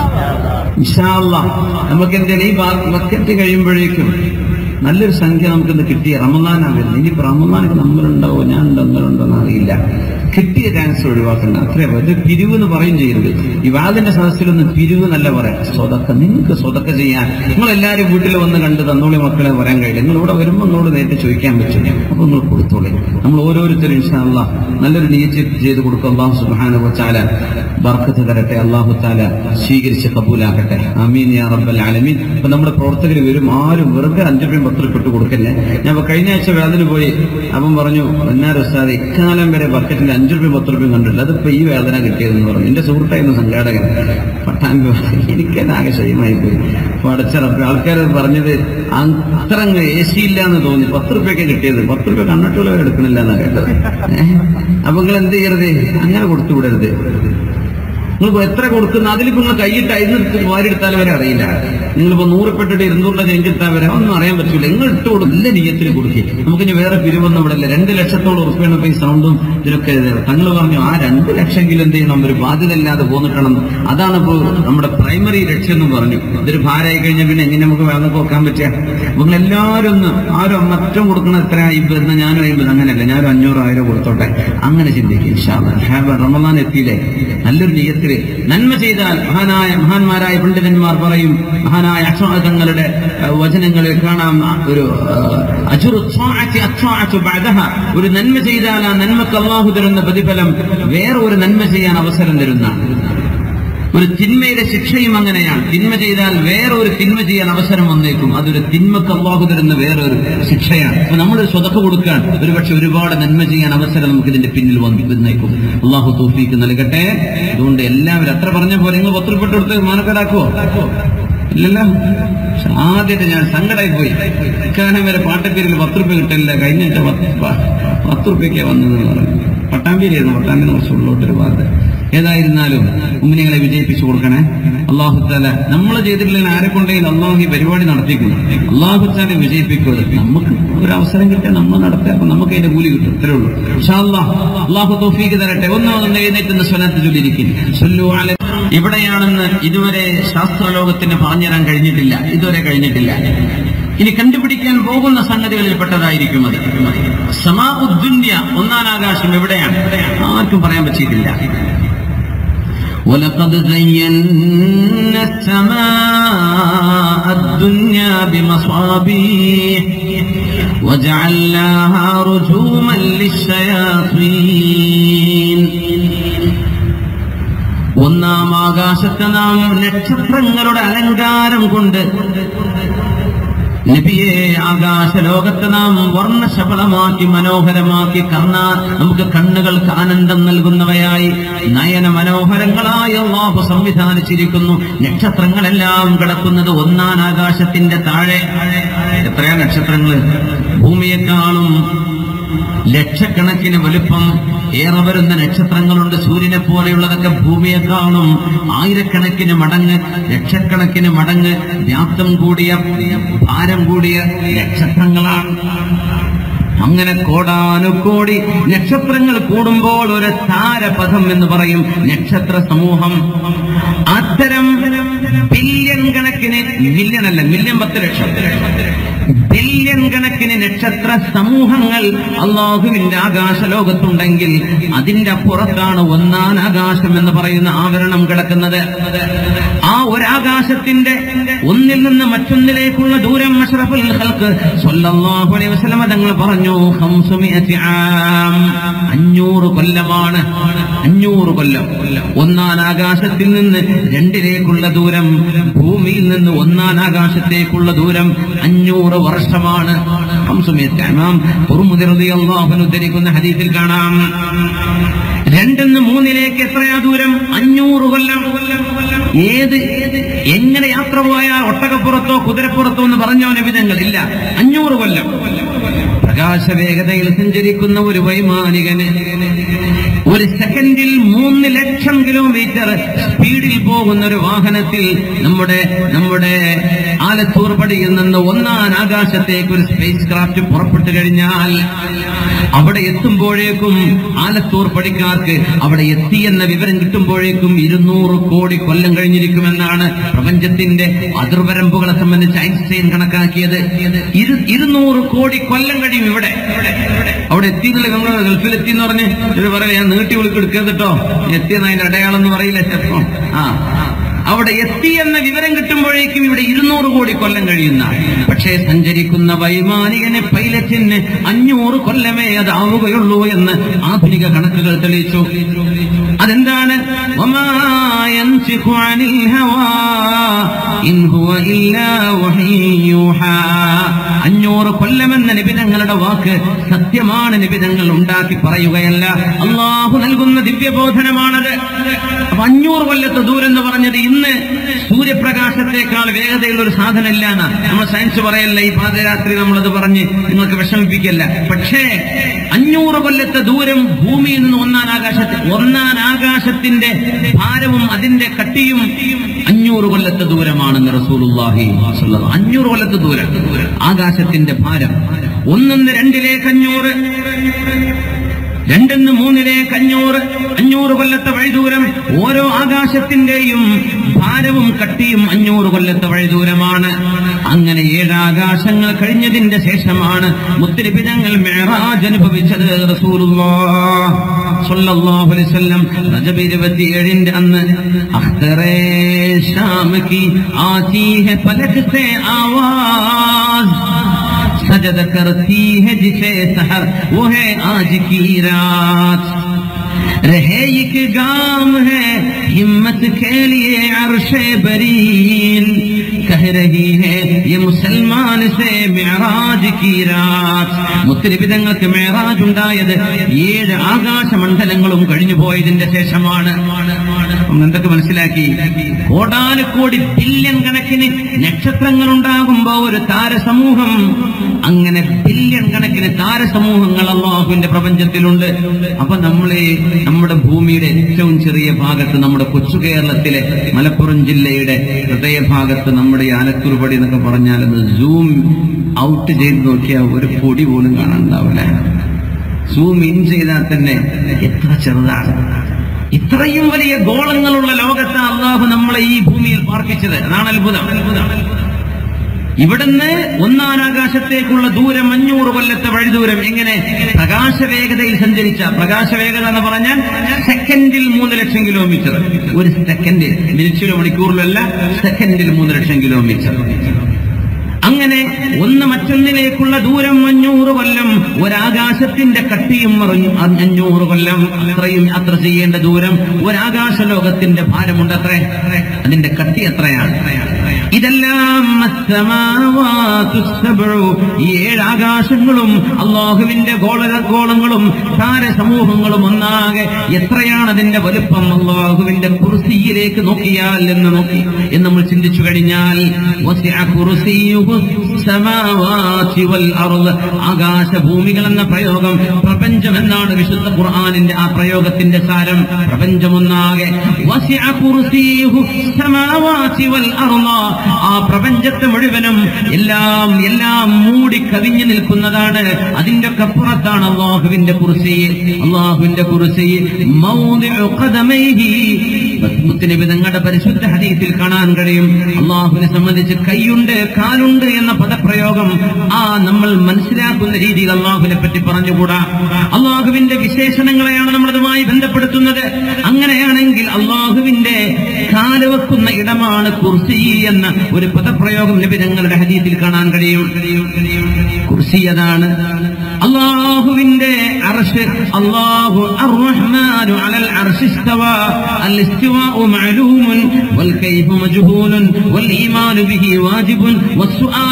ഇൻഷാ അല്ലാ നമുക്ക് എന്തെങ്കിലും ഈ ബാ- ബക്കറ്റ് കഴിയുമ്പോഴേക്കും നല്ലൊരു സംഖ്യ നമുക്കിന്ന് കിട്ടിയ റമദാനാണ് വരുന്നത് ഇനി റമദാനൊക്കെ നമ്മളുണ്ടോ ഞാൻ ഉണ്ടോ നിങ്ങളുണ്ടോ എന്ന് അറിയില്ല കിട്ടിയ ചാൻസ് ഒഴിവാക്കണ്ട അത്രേ ഇത് പിരിവ് എന്ന് പറയും ചെയ്യരുത് ഈ വാദിന്റെ സദസ്സിലൊന്ന് പിരിവ് നല്ല പറയാം സ്വതക്ക നിങ്ങൾക്ക് സ്വതക്ക ചെയ്യാൻ നിങ്ങൾ എല്ലാവരും വീട്ടിൽ വന്ന് കണ്ട് തന്നോളി മക്കളെ പറയാൻ കഴിയില്ല നിങ്ങൾ ഇവിടെ വരുമ്പോൾ നമ്മളോട് നേരിട്ട് ചോദിക്കാൻ പറ്റും അപ്പൊ നിങ്ങൾ കൊടുത്തോളി നമ്മൾ ഓരോരുത്തരും ഇൻഷാല്ല നല്ലൊരു നീച്ച് ചെയ്ത് കൊടുക്കും അള്ളാഹു സുബ്ഹാനഹു വതആല ബർക്കത്ത് തരട്ടെ അള്ളാഹു താല സ്വീകരിച്ച് കബൂലാക്കട്ടെ അമീൻ യാ റബ്ബൽ ആലമീൻ അപ്പൊ നമ്മുടെ പ്രവർത്തകർ വരും ആരും വെറുതെ അഞ്ചു രൂപയും പത്ത് രൂപ ഇട്ട് കൊടുക്കല്ലേ ഞാൻ ഇപ്പൊ കഴിഞ്ഞ ആഴ്ച വേദന പോയി അവൻ പറഞ്ഞു എന്നാരും ഉസ്താദ് ഇക്കാലം വരെ ബക്കറ്റിൽ അഞ്ചു രൂപയും പത്ത് രൂപയും കണ്ടിട്ടില്ല അതിപ്പോ ഈ വേദന കിട്ടിയതെന്ന് പറഞ്ഞു എന്റെ സുഹൃത്തായിരുന്നു സംഘാടകൻ പട്ടാൻ എനിക്കത് ആകെ ശൈമായി പോയി പടച്ചറപ്പ് ആൾക്കാർ പറഞ്ഞത് അത്ര അങ്ങ് എ സി ഇല്ല എന്ന് തോന്നി പത്ത് റുപ്യൊക്കെ കിട്ടിയത് പത്ത് റുപ്യ കണ്ണിട്ടുള്ളവർ എടുക്കണില്ല എന്നാ കേട്ടത് ഏഹ് അപ്പൊ നിങ്ങൾ എന്ത് ചെയ്യരുത് അങ്ങനെ കൊടുത്തു വിടരുത് നിങ്ങളിപ്പോ എത്ര കൊടുക്കുന്ന അതിലിപ്പോ നിങ്ങൾ കൈയിട്ട് അതിന് വാരിയെടുത്താൽ വരെ അറിയില്ല നിങ്ങളിപ്പോ നൂറിപ്പെട്ടിട്ട് ഇരുന്നൂറിന്റെ ചെഞ്ചെടുത്താൽ വരെ ഒന്നും അറിയാൻ പറ്റില്ല നിങ്ങൾ ഇട്ട് കൊടുക്കും നല്ല നീയത്തിൽ കൊടുക്കുക നമുക്ക് ഇനി വേറെ പിരിവൊന്നും ഇവിടെ ഇല്ല രണ്ട് ലക്ഷത്തോളം ഉറുപ്പിയാണ് ഇപ്പൊ ഈ സൗണ്ടും ഇതിനൊക്കെ തങ്ങൾ പറഞ്ഞു ആ രണ്ട് ലക്ഷമെങ്കിലും എന്ത് ചെയ്യണം ഒരു ബാധ്യത ഇല്ലാതെ പോന്നിട്ടണം അതാണ് ഇപ്പോ നമ്മുടെ പ്രൈമറി ലക്ഷ്യം എന്ന് പറഞ്ഞു ഇതൊരു ഭാരമായി കഴിഞ്ഞാൽ പിന്നെ എങ്ങനെ നമുക്ക് വേറെ നോക്കാൻ പറ്റുക നിങ്ങൾ എല്ലാവരും ഒന്ന് ആരും മറ്റും കൊടുക്കുന്ന എത്ര അയ്പത് എന്നാ ഞാനും അയ്പത് അങ്ങനെയല്ല ഞാനും അഞ്ഞൂറ് ആയിരം കൊടുത്തോട്ടെ അങ്ങനെ ചിന്തിക്കും ഇൻഷാ അല്ലാഹ്. ഹാബ റമദാൻ എത്തിയില്ലേ നല്ലൊരു നീയത്തില് നന്മ ചെയ്താൽ മഹാനായ മഹാന്മാരായ പണ്ഡിതന്മാർ പറയും മഹാനായ അക്ഷതങ്ങളുടെ വചനങ്ങളിൽ കാണാം ഒരു അജുറു ത്വാഅത്തി അത്വാഅത്തു ബഅദഹ. ഒരു നന്മ ചെയ്താൽ ആ നന്മക്ക് അള്ളാഹു തരുന്ന പ്രതിഫലം വേറെ ഒരു നന്മ ചെയ്യാൻ അവസരം തരുന്നതാണ് ഒരു തിന്മയുടെ ശിക്ഷയും അങ്ങനെയാണ് തിന്മ ചെയ്താൽ വേറെ ഒരു തിന്മ ചെയ്യാൻ അവസരം വന്നേക്കും അതൊരു തിന്മക്ക് അള്ളാഹു തരുന്ന വേറെ ഒരു ശിക്ഷയാണ് അപ്പൊ നമ്മൾ സ്വതക്ക കൊടുക്കാൻ ഒരുപക്ഷെ ഒരുപാട് നന്മ ചെയ്യാൻ അവസരം നമുക്ക് ഇതിന്റെ പിന്നിൽ വന്ന് വന്നേക്കും അള്ളാഹു തോഫീക്ക് നൽകട്ടെ അതുകൊണ്ട് എല്ലാവരും അത്ര പറഞ്ഞ പോലെ നിങ്ങൾ പത്രപ്പെട്ടു കൊടുത്ത് മാനക്കേടാക്കുവോ ഇല്ലല്ലോ പക്ഷെ ആദ്യത്തെ ഞാൻ സങ്കടമായി പോയി ഇക്കാലം വരെ പാട്ടപ്പേരിൽ പത്ത് റുപ്യ കിട്ടില്ല കഴിഞ്ഞിട്ട് പത്ത് പ- പത്ത് റുപ്യക്കാ വന്നതെന്ന് പറഞ്ഞു പട്ടാമ്പിയിലായിരുന്നു പട്ടാമ്പിന്ന് കുറച്ച് ഉള്ളോട്ടൊരു ഭാഗത്ത് ഏതായിരുന്നാലും ഉമ്മിനികളെ വിജയിപ്പിച്ചു കൊടുക്കണേ അള്ളാഹുത്താല നമ്മൾ ചെയ്തിട്ടില്ലെങ്കിൽ ആരെ കൊണ്ടെങ്കിലും അള്ളാഹു ഈ പരിപാടി നടത്തിക്കുന്നു അള്ളാഹുത്താലെ വിജയിപ്പിക്കുക നമുക്ക് ഒരു അവസരം കിട്ടിയാൽ നമ്മൾ നടത്തുക അപ്പൊ നമുക്ക് അതിന്റെ കൂലി കിട്ടും ഇത്രേ ഉള്ളൂ ഇൻഷാ അല്ലാഹ്. അള്ളാഹു തൗഫീക്ക് തരട്ടെ ഒന്നാമത് എഴുന്നേറ്റുന്ന സ്വനത്ത് ചൊല്ലിയിരിക്കും സല്ലു അല ഇവിടെയാണെന്ന് ഇതുവരെ ശാസ്ത്രലോകത്തിന് പറഞ്ഞുതരാൻ കഴിഞ്ഞിട്ടില്ല ഇതുവരെ കഴിഞ്ഞിട്ടില്ല ഇനി കണ്ടുപിടിക്കാൻ പോകുന്ന സംഗതികളിൽ പെട്ടതായിരിക്കും അത് സമാഉദ്ദുന്യ ഒന്നാം ആകാശം എവിടെയാണ് ആർക്കും പറയാൻ പറ്റിയിട്ടില്ല ولقد زينا السماء الدنيا بمصابيح وجعلناها رجوما للشياطين ഒന്നാം ആകാശത്തെ നാം നക്ഷത്രങ്ങളുടെ അലങ്കാരം കൊണ്ട് നബിയെ ആകാശ ലോകത്തെ നാം വർണ്ണശബളമാക്കി മനോഹരമാക്കി കർണാ നമുക്ക് കണ്ണുകൾക്ക് ആനന്ദം നൽകുന്നവയായി നയന മനോഹരങ്ങളായി അള്ളാഹു സംവിധാനിച്ചിരിക്കുന്നു നക്ഷത്രങ്ങളെല്ലാം കിടക്കുന്നത് ഒന്നാം ആകാശത്തിന്റെ താഴെ എത്രയാ നക്ഷത്രങ്ങള് ഭൂമിയെക്കാളും ലക്ഷക്കണക്കിന് വലുപ്പം ഏറെ വരുന്ന നക്ഷത്രങ്ങളുണ്ട് സൂര്യനെ പോലെയുള്ളതൊക്കെ ഭൂമിയെ കാണും ആയിരക്കണക്കിന് മടങ്ങ് ലക്ഷക്കണക്കിന് മടങ്ങ് വ്യാപ്തം കൂടിയ ഭാരം കൂടിയ നക്ഷത്രങ്ങളാണ് അങ്ങനെ കോടാനുകോടി നക്ഷത്രങ്ങൾ കൂടുമ്പോൾ ഒരു താരപഥം എന്ന് പറയും നക്ഷത്ര സമൂഹം അത്തരം ബില്യൺ കണക്കിന് മില്യൺ അല്ല മില്യൺ പത്ത് ലക്ഷം ബില്യൺ കണക്കിന് നക്ഷത്ര സമൂഹങ്ങൾ അള്ളാഹുവിന്റെ ആകാശ ലോകത്തുണ്ടെങ്കിൽ അതിന്റെ അപ്പുറത്താണ് ഒന്നാം ആകാശം എന്ന് പറയുന്ന ആവരണം കിടക്കുന്നത് ആ ഒരാകാശത്തിന്റെ ഒന്നിൽ നിന്ന് മറ്റൊന്നിലേക്കുള്ള ദൂരം അഷ്റഫുൽ ഖൽഖ് സ്വല്ലല്ലാഹു അലൈഹി വസല്ലമ തങ്ങൾ പറഞ്ഞു ഖംസുമിഅത്തി ആം അഞ്ഞൂറ് കൊല്ലമാണ് അഞ്ഞൂറ് കൊല്ലം ഒന്നാം ആകാശത്തിൽ നിന്ന് രണ്ടിലേക്കുള്ള ദൂരം ഭൂമിയിൽ നിന്ന് ഒന്നാം ആകാശത്തേക്കുള്ള ദൂരം അഞ്ഞൂറ് വർഷമാണ് ഖംസുമിഅത്തി ആം തുർമുദി റളിയല്ലാഹു അൻഹു ഉദ്ധരിക്കുന്ന ഹദീസിൽ കാണാം രണ്ടെന്ന് മൂന്നിലേക്ക് എത്രയാ ദൂരം അഞ്ഞൂറ് കൊല്ലം ഏത് എങ്ങനെ യാത്ര പോയാൽ ഒട്ടകപ്പുറത്തോ കുതിരപ്പുറത്തോ എന്ന് പറഞ്ഞോ നബിതങ്ങൾ ഇല്ല അഞ്ഞൂറ് കൊല്ലം പ്രകാശവേഗതയിൽ സഞ്ചരിക്കുന്ന ഒരു വൈമാനികന് ഒരു സെക്കൻഡിൽ മൂന്ന് ലക്ഷം കിലോമീറ്റർ സ്പീഡിൽ പോകുന്ന ഒരു വാഹനത്തിൽ നമ്മുടെ നമ്മുടെ ആലത്തൂർ പടിയിൽ നിന്ന് ഒന്നാം ആകാശത്തേക്ക് ഒരു സ്പേസ് ക്രാഫ്റ്റ് പുറപ്പെട്ടു കഴിഞ്ഞാൽ അവിടെ എത്തുമ്പോഴേക്കും ആലത്തൂർ പടിക്കാർക്ക് അവിടെ എത്തിയെന്ന വിവരം കിട്ടുമ്പോഴേക്കും ഇരുന്നൂറ് കോടി കൊല്ലം കഴിഞ്ഞിരിക്കുമെന്നാണ് പ്രപഞ്ചത്തിന്റെ അതിർവരമ്പുകളെ സംബന്ധിച്ച് ഐൻസ്റ്റൈൻ കണക്കാക്കിയത് ഇരു- ഇരുന്നൂറ് കോടി കൊല്ലം കഴിയും ഇവിടെ അവിടെ എത്തിയെന്നുള്ള നമ്മൾ ഗൾഫിൽ എന്ന് പറഞ്ഞ് ഇത് പറയില്ല ഞാൻ നീട്ടി വിളിക്കെടുക്കരുത് കേട്ടോ എത്തിയെന്ന് അതിന്റെ അടയാളം എന്ന് പറയില്ല ചിലപ്പോ ആ അവിടെ എത്തി എന്ന വിവരം കിട്ടുമ്പോഴേക്കും ഇവിടെ ഇരുന്നൂറ് കോടി കൊല്ലം കഴിയുന്ന പക്ഷേ സഞ്ചരിക്കുന്ന വൈമാനികനെ പൈലറ്റിന് അഞ്ഞൂറ് കൊല്ലമേ അതാവുകയുള്ളൂ എന്ന് ആധുനിക കണക്കുകൾ തെളിയിച്ചു അതെന്താണ് വമാ യൻസിഖു അനിൽ ഹവാ ഇൻ ഹുവ ഇല്ലാ വഹയ്യൻ യൂഹാ. അഞ്ഞൂറ് കൊല്ലമെന്ന നിബിധങ്ങളുടെ വാക്ക് സത്യമാണ് നിബിധങ്ങൾ ഉണ്ടാക്കി പറയുകയല്ല അള്ളാഹു നൽകുന്ന ദിവ്യബോധനമാണത് അപ്പൊ അഞ്ഞൂറ് കൊല്ലത്തെ ദൂരം എന്ന് പറഞ്ഞത് ഇന്ന് സൂര്യപ്രകാശത്തെക്കാൾ വേഗതയുള്ള ഒരു സാധനം ഇല്ലാന്ന് നമ്മൾ സയൻസ് പറയല്ല ഈ പാതരാത്രി നമ്മളത് പറഞ്ഞ് നിങ്ങൾക്ക് വിഷമിപ്പിക്കല്ല പക്ഷേ അഞ്ഞൂറ് കൊല്ലത്തെ ദൂരം ഭൂമിയിൽ നിന്ന് ഒന്നാം ആകാശത്ത് ഒന്നാം ആകാശത്തിന്റെ ഭാരവും അതിന്റെ കട്ടിയും അഞ്ഞൂറ് കൊല്ലത്തെ ദൂരമാണെന്ന് റസൂലുള്ളാഹി സ്വല്ലല്ലാഹു അലൈഹി അഞ്ഞൂറ് കൊല്ലത്തെ ദൂരം ആകാശത്തിന്റെ ഭാരം ഒന്നിന്ന് രണ്ടിലേക്ക് അഞ്ഞൂറ് രണ്ടെന്ന് മൂന്നിലേക്ക് അഞ്ഞൂറ് അഞ്ഞൂറ് കൊല്ലത്തെ വഴിദൂരം ഓരോ ആകാശത്തിന്റെയും ഭാരവും കട്ടിയും അഞ്ഞൂറ് കൊല്ലത്തെ വഴിദൂരമാണ് അങ്ങനെ ഏഴാകാശങ്ങൾ കഴിഞ്ഞതിന്റെ ശേഷമാണ് മുത്തിരിപ്പി ഞങ്ങൾ മെഹറാജ് അനുഭവിച്ചത് റസൂലുള്ളാഹ് സ്വല്ലല്ലാഹു അലൈഹി വസല്ലം റജബ് ഇരുപത്തിയേഴിന്റെ അന്ന് അഖ്തറേ ശാം കി ആതി ഹെ പലക് സേ ആവാസ് सजद करती है जिसे सहर वो है आज की रात रहे एक गाम है हिम्मत के लिए अर्श बरीन कह रही है ये मुसलमान से मेराज की रात മുത്തരിവിധങ്ങൾക്ക് മേറാജ് ഉണ്ടായത് ഏഴ് ആകാശമണ്ഡലങ്ങളും കഴിഞ്ഞു പോയതിന്റെ ശേഷമാണ് നമ്മൾ എന്തൊക്കെ മനസ്സിലാക്കി കോടാനുകോടി ബില്യൺ കണക്കിന് നക്ഷത്രങ്ങൾ ഉണ്ടാകുമ്പോ ഒരു താരസമൂഹം അങ്ങനെ ബില്യൺ കണക്കിന് താരസമൂഹങ്ങൾ അള്ളാഹുവിന്റെ പ്രപഞ്ചത്തിലുണ്ട് അപ്പൊ നമ്മളെ നമ്മുടെ ഭൂമിയുടെ ഏറ്റവും ചെറിയ ഭാഗത്ത് നമ്മുടെ കൊച്ചു കേരളത്തിലെ മലപ്പുറം ജില്ലയുടെ ഹൃദയഭാഗത്ത് നമ്മുടെ ഈ ആലത്തൂർ പടി എന്നൊക്കെ പറഞ്ഞാൽ അത് സൂം ഔട്ട് ചെയ്ത് നോക്കിയാൽ ഒരു പൊടി പോലും കാണാനുണ്ടാവില്ല സൂം ഇൻ ചെയ്താൽ തന്നെ എത്ര ചെറുതാണ് ഇത്രയും വലിയ ഗോളങ്ങളുള്ള ലോകത്ത് അള്ളാഹു നമ്മളെ ഈ ഭൂമിയിൽ പാർപ്പിച്ചത് അതാണ് അത്ഭുതം ഇവിടുന്ന് ഒന്നാം ആകാശത്തേക്കുള്ള ദൂരം അഞ്ഞൂറ് കൊല്ലത്തെ വഴിദൂരം എങ്ങനെ പ്രകാശവേഗതയിൽ സഞ്ചരിച്ച പ്രകാശവേഗത എന്ന് പറഞ്ഞാൽ സെക്കൻഡിൽ മൂന്ന് ലക്ഷം കിലോമീറ്റർ ഒരു സെക്കൻഡ് മിനിറ്റിലോ മണിക്കൂറിലോ അല്ല സെക്കൻഡിൽ മൂന്ന് ലക്ഷം കിലോമീറ്റർ അങ്ങനെ ഒന്ന് മറ്റൊന്നിലേക്കുള്ള ദൂരം അഞ്ഞൂറ് കൊല്ലം ഒരാകാശത്തിന്റെ കട്ടിയും മറിഞ്ഞു അഞ്ഞൂറ് കൊല്ലം അത്രയും അത്ര ചെയ്യേണ്ട ദൂരം ഒരാകാശ ലോകത്തിന്റെ ഭാരമുണ്ട് അത്ര അതിന്റെ കട്ടി എത്രയാണ് ഇതെല്ലാം അസ്സമാവാതു സബ്ഉ. ഈ ഏഴ് ആകാശങ്ങളും അള്ളാഹുവിന്റെ ഗോള ഗോളങ്ങളും താരസമൂഹങ്ങളും ഒന്നാകെ എത്രയാണ് അതിന്റെ വലുപ്പം അള്ളാഹുവിന്റെ കുർസിയിലേക്ക് നോക്കിയാൽ എന്ന് നോക്കി എന്ന് നമ്മൾ ചിന്തിച്ചു കഴിഞ്ഞാൽ വസിഅ കുർസിയുഹു സമാവാതി വൽ അർള്. ആകാശഭൂമികൾ എന്ന പ്രയോഗം പ്രപഞ്ചം എന്നാണ് വിശുദ്ധ ഖുർആാനിന്റെ ആ പ്രയോഗത്തിന്റെ സാരം പ്രപഞ്ചമൊന്നാകെ വസിഅ കുർസിയുഹു സമാവാതി വൽ അർള്. ആ പ്രപഞ്ചത്തെ മുഴുവനും എല്ലാം എല്ലാം മൂടി കവിഞ്ഞു നിൽക്കുന്നതാണ് അതിന്റെ ഒക്കെ പുറത്താണ് അള്ളാഹുവിന്റെ കുറിസി അള്ളാഹുവിന്റെ കുറിസി മൗദിഉ ഖദമൈഹി മുത്തുനബി തങ്ങളുടെ പരിശുദ്ധ ഹദീസിൽ കാണാൻ കഴിയും അള്ളാഹുവിനെ സംബന്ധിച്ച് കൈയുണ്ട് കാലുണ്ട് എന്ന പദപ്രയോഗം ആ നമ്മൾ മനസ്സിലാക്കുന്ന രീതിയിൽ അള്ളാഹുവിനെ പറ്റി പറഞ്ഞുകൂടാ അള്ളാഹുവിന്റെ വിശേഷണങ്ങളെയാണ് നമ്മളതുമായി ബന്ധപ്പെടുത്തുന്നത് അങ്ങനെയാണെങ്കിൽ അള്ളാഹുവിന്റെ കാല് വെക്കുന്ന ഇടമാണ് കുർസി എന്ന ഒരു പദപ്രയോഗം നബി തങ്ങളുടെ ഹദീസിൽ കാണാൻ കഴിയും കുർസി അതാണ് അള്ളാഹുവിന്റെ അർഷ് അള്ളാഹു അർറഹ്മാനു അലൽ അർശി ഇസ്തവാ അൽ ഇസ്തിവാഉ മഅലൂമുൻ വൽ കൈഫു മജ്ഹൂലുൻ വൽ ഈമാനു ബിഹി വാജിബുൻ വസ്സുആലു അൻഹു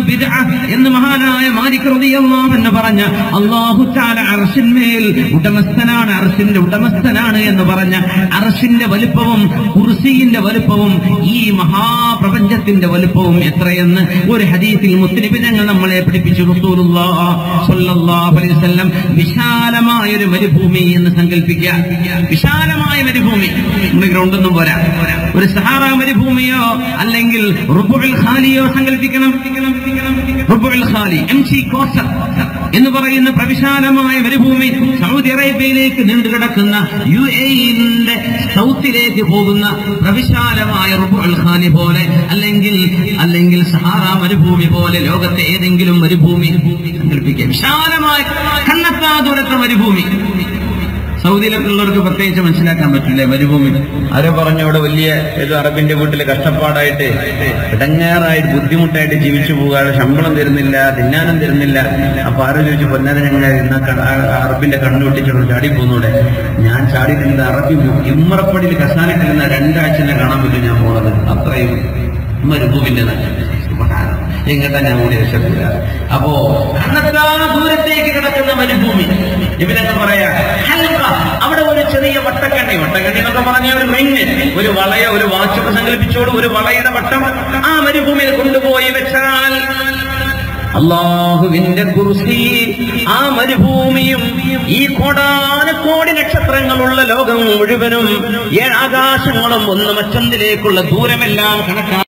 ബിദ്അ എന്ന് മഹാനായ മാലിക് റളിയല്ലാഹു എന്ന് പറഞ്ഞ അല്ലാഹു തആല അർശിന്മേൽ ഉടമസ്ഥനാണ് അർശിന്റെ ഉടമസ്ഥനാണ് എന്ന് പറഞ്ഞ അർശിന്റെ വലുപ്പവും കുർസിയുടെ വലുപ്പവും ഈ മഹാപ്രപഞ്ചത്തിന്റെ വലുപ്പവും എത്രയെന്ന് ഒരു ഹദീസിൽ മുസ്ലിം ഞങ്ങൾ നമ്മളെ പഠിപ്പിച്ചു റസൂലുള്ളാഹ് സ്വല്ലല്ലാഹു അലൈഹി വസല്ലം വിശാലമായ ഒരു മരുഭൂമി എന്ന് സങ്കല്പിക്കുക വിശാലമായ മരുഭൂമി നമ്മുടെ ഗ്രൗണ്ടൊന്നും പോരാ ഒരു സഹാറ മരുഭൂമിയോ അല്ലെങ്കിൽ റുബുൽ ഖാലിയോ സങ്കല്പിക്കണം റുബുൽ ഖാലി എം സി കോസർ എന്ന് പറയുന്ന പ്രവിശാലമായ മരുഭൂമി സൗദി അറേബ്യയിലേക്ക് നീണ്ടുകിടക്കുന്ന യു എന്റെ സൗത്തിലേക്ക് പോകുന്ന പ്രവിശാലമായ റുബുൽ ഖാലി പോലെ അല്ലെങ്കിൽ അല്ലെങ്കിൽ സഹാറ മരുഭൂമി പോലെ ലോകത്തെ ഏതെങ്കിലും മരുഭൂമി സങ്കല്പിക്കുക വിശാലമായ കണ്ണത്താ ദൂരത്തെ മരുഭൂമി സൗദിയിലൊക്കെ ഉള്ളവർക്ക് പ്രത്യേകിച്ച് മനസ്സിലാക്കാൻ പറ്റില്ലേ മരുഭൂമി ആരോ പറഞ്ഞു അവിടെ വലിയ ഏതോ അറബിന്റെ വീട്ടിൽ കഷ്ടപ്പാടായിട്ട് ഇടങ്ങാറായിട്ട് ബുദ്ധിമുട്ടായിട്ട് ജീവിച്ചു പോകാതെ ശമ്പളം തരുന്നില്ല തിന്നാനും തരുന്നില്ല അപ്പൊ ആരോ ചോദിച്ചു പൊന്നാരെ ഞങ്ങൾ ഇന്ന ക- ആ അറബിന്റെ കണ്ണു പൊട്ടിച്ചോണ്ട് ചാടി പോകുന്നൂടെ ഞാൻ ചാടിയിട്ടുണ്ട് അറബി ഇമ്മറപ്പടിയിൽ കസാനക്കിരുന്ന രണ്ടാഴ്ച കാണാൻ പറ്റും ഞാൻ പോണത് അത്രയും മരുഭൂമിന്റെ എങ്ങട്ടാ ഞാൻ കൂടി രക്ഷപ്പെടില്ല അപ്പോ കണ്ണത്താ ദൂരത്തേക്ക് കിടക്കുന്ന മരുഭൂമി ഇവരൊക്കെ പറയാ ഹൽവ അവിടെ ഒരു ചെറിയ വട്ടക്കണ്ണി വട്ടക്കണ്ണി എന്നൊക്കെ പറഞ്ഞ ഒരു റിങ് ഒരു വളയ ഒരു വാച്ചൊക്കെ സങ്കല്പിച്ചോട് ഒരു വളയുടെ വട്ടം ആ മരുഭൂമിയിൽ കൊണ്ടുപോയി വെച്ചാൽ അള്ളാഹുവിന്റെ കുർസി ആ മരുഭൂമിയും ഈ കോടാനക്കോടി നക്ഷത്രങ്ങളുള്ള ലോകം മുഴുവനും ഏഴാകാശങ്ങളും ഒന്ന് മറ്റൊന്നിലേക്കുള്ള ദൂരമെല്ലാം കണക്കാ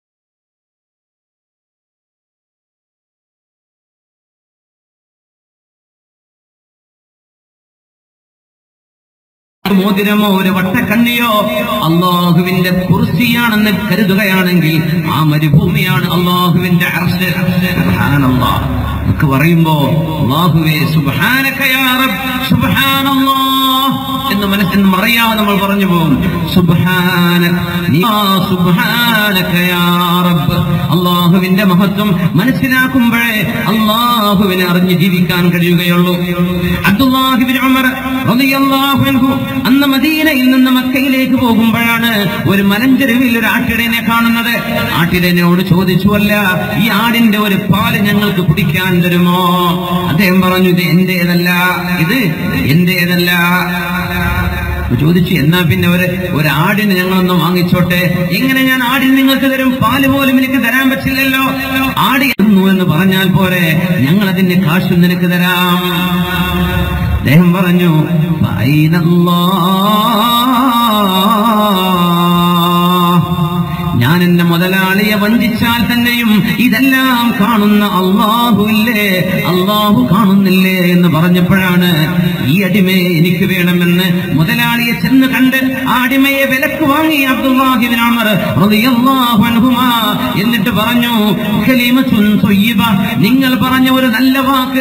മോതിരമോ ഒരു വട്ടക്കണ്ണിയോ അള്ളാഹുവിന്റെ കുർസിയാണെന്ന് കരുതുകയാണെങ്കിൽ ആ മരുഭൂമിയാണ് അള്ളാഹുവിന്റെ അർശ് സുബ്ഹാനല്ലാഹ് നമുക്ക് പറയുമ്പോ അള്ളാഹുവേ സുബ്ഹാനക യാ റബ്ബ് സുബ്ഹാനല്ലാഹ് എന്ന് മനസ്സിന് അറിയാതെ നമ്മൾ പറഞ്ഞു പോകും സുബ്ഹാനക നീ ആ സുബ്ഹാനക യാ റബ്ബ് അള്ളാഹുവിന്റെ മഹത്വം മനസ്സിലാക്കുമ്പോഴേ അള്ളാഹുവിനെ അറിഞ്ഞ് ജീവിക്കാൻ കഴിയുകയുള്ളൂ അബ്ദുല്ലാഹിബിൻ ഉമർ റളിയല്ലാഹു അൻഹു അന്ന് മദീനയിൽ നിന്ന് മക്കയിലേക്ക് പോകുമ്പോഴാണ് ഒരു മലഞ്ചെരുവിൽ ഒരു ആട്ടിടനെ കാണുന്നത് ആട്ടിടനോട് ചോദിച്ചുവല്ല ഈ ആടിന്റെ ഒരു പാല് ഞങ്ങൾക്ക് കുടിക്കാൻ തരുമോ അദ്ദേഹം പറഞ്ഞു ഇത് എന്റേതല്ല ഇത് എന്റേതല്ല ചോദിച്ചു എന്നാ പിന്നെ ഒരു ഒരു ആടിന് ഞങ്ങളൊന്ന് വാങ്ങിച്ചോട്ടെ എങ്ങനെ ഞാൻ ആടിന് നിങ്ങൾക്ക് തരും പാല് പോലും എനിക്ക് തരാൻ പറ്റില്ലല്ലോ ആട് എന്നു എന്ന് പറഞ്ഞാൽ പോരെ ഞങ്ങൾ അതിന്റെ കാശ് നിനക്ക് തരാം അദ്ദേഹം പറഞ്ഞു ഞാൻ എന്റെ മുതലാളിയെ വഞ്ചിച്ചാൽ തന്നെയും ഇതെല്ലാം കാണുന്ന അള്ളാഹു ഇല്ലേ അള്ളാഹു കാണുന്നില്ലേ എന്ന് പറഞ്ഞപ്പോഴാണ് ഈ അടിമയെ എനിക്ക് വേണമെന്ന് മുതലാളിയെ ചെന്ന് കണ്ട് ആ അടിമയെ വിലക്ക് വാങ്ങി അബ്ദുല്ലാഹിബിൻ ഉമർ റളിയല്ലാഹു അൻഹുമാ എന്നിട്ട് പറഞ്ഞു കലിമത്തുൻ ത്വയ്യിബ നിങ്ങൾ പറഞ്ഞ ഒരു നല്ല വാക്ക്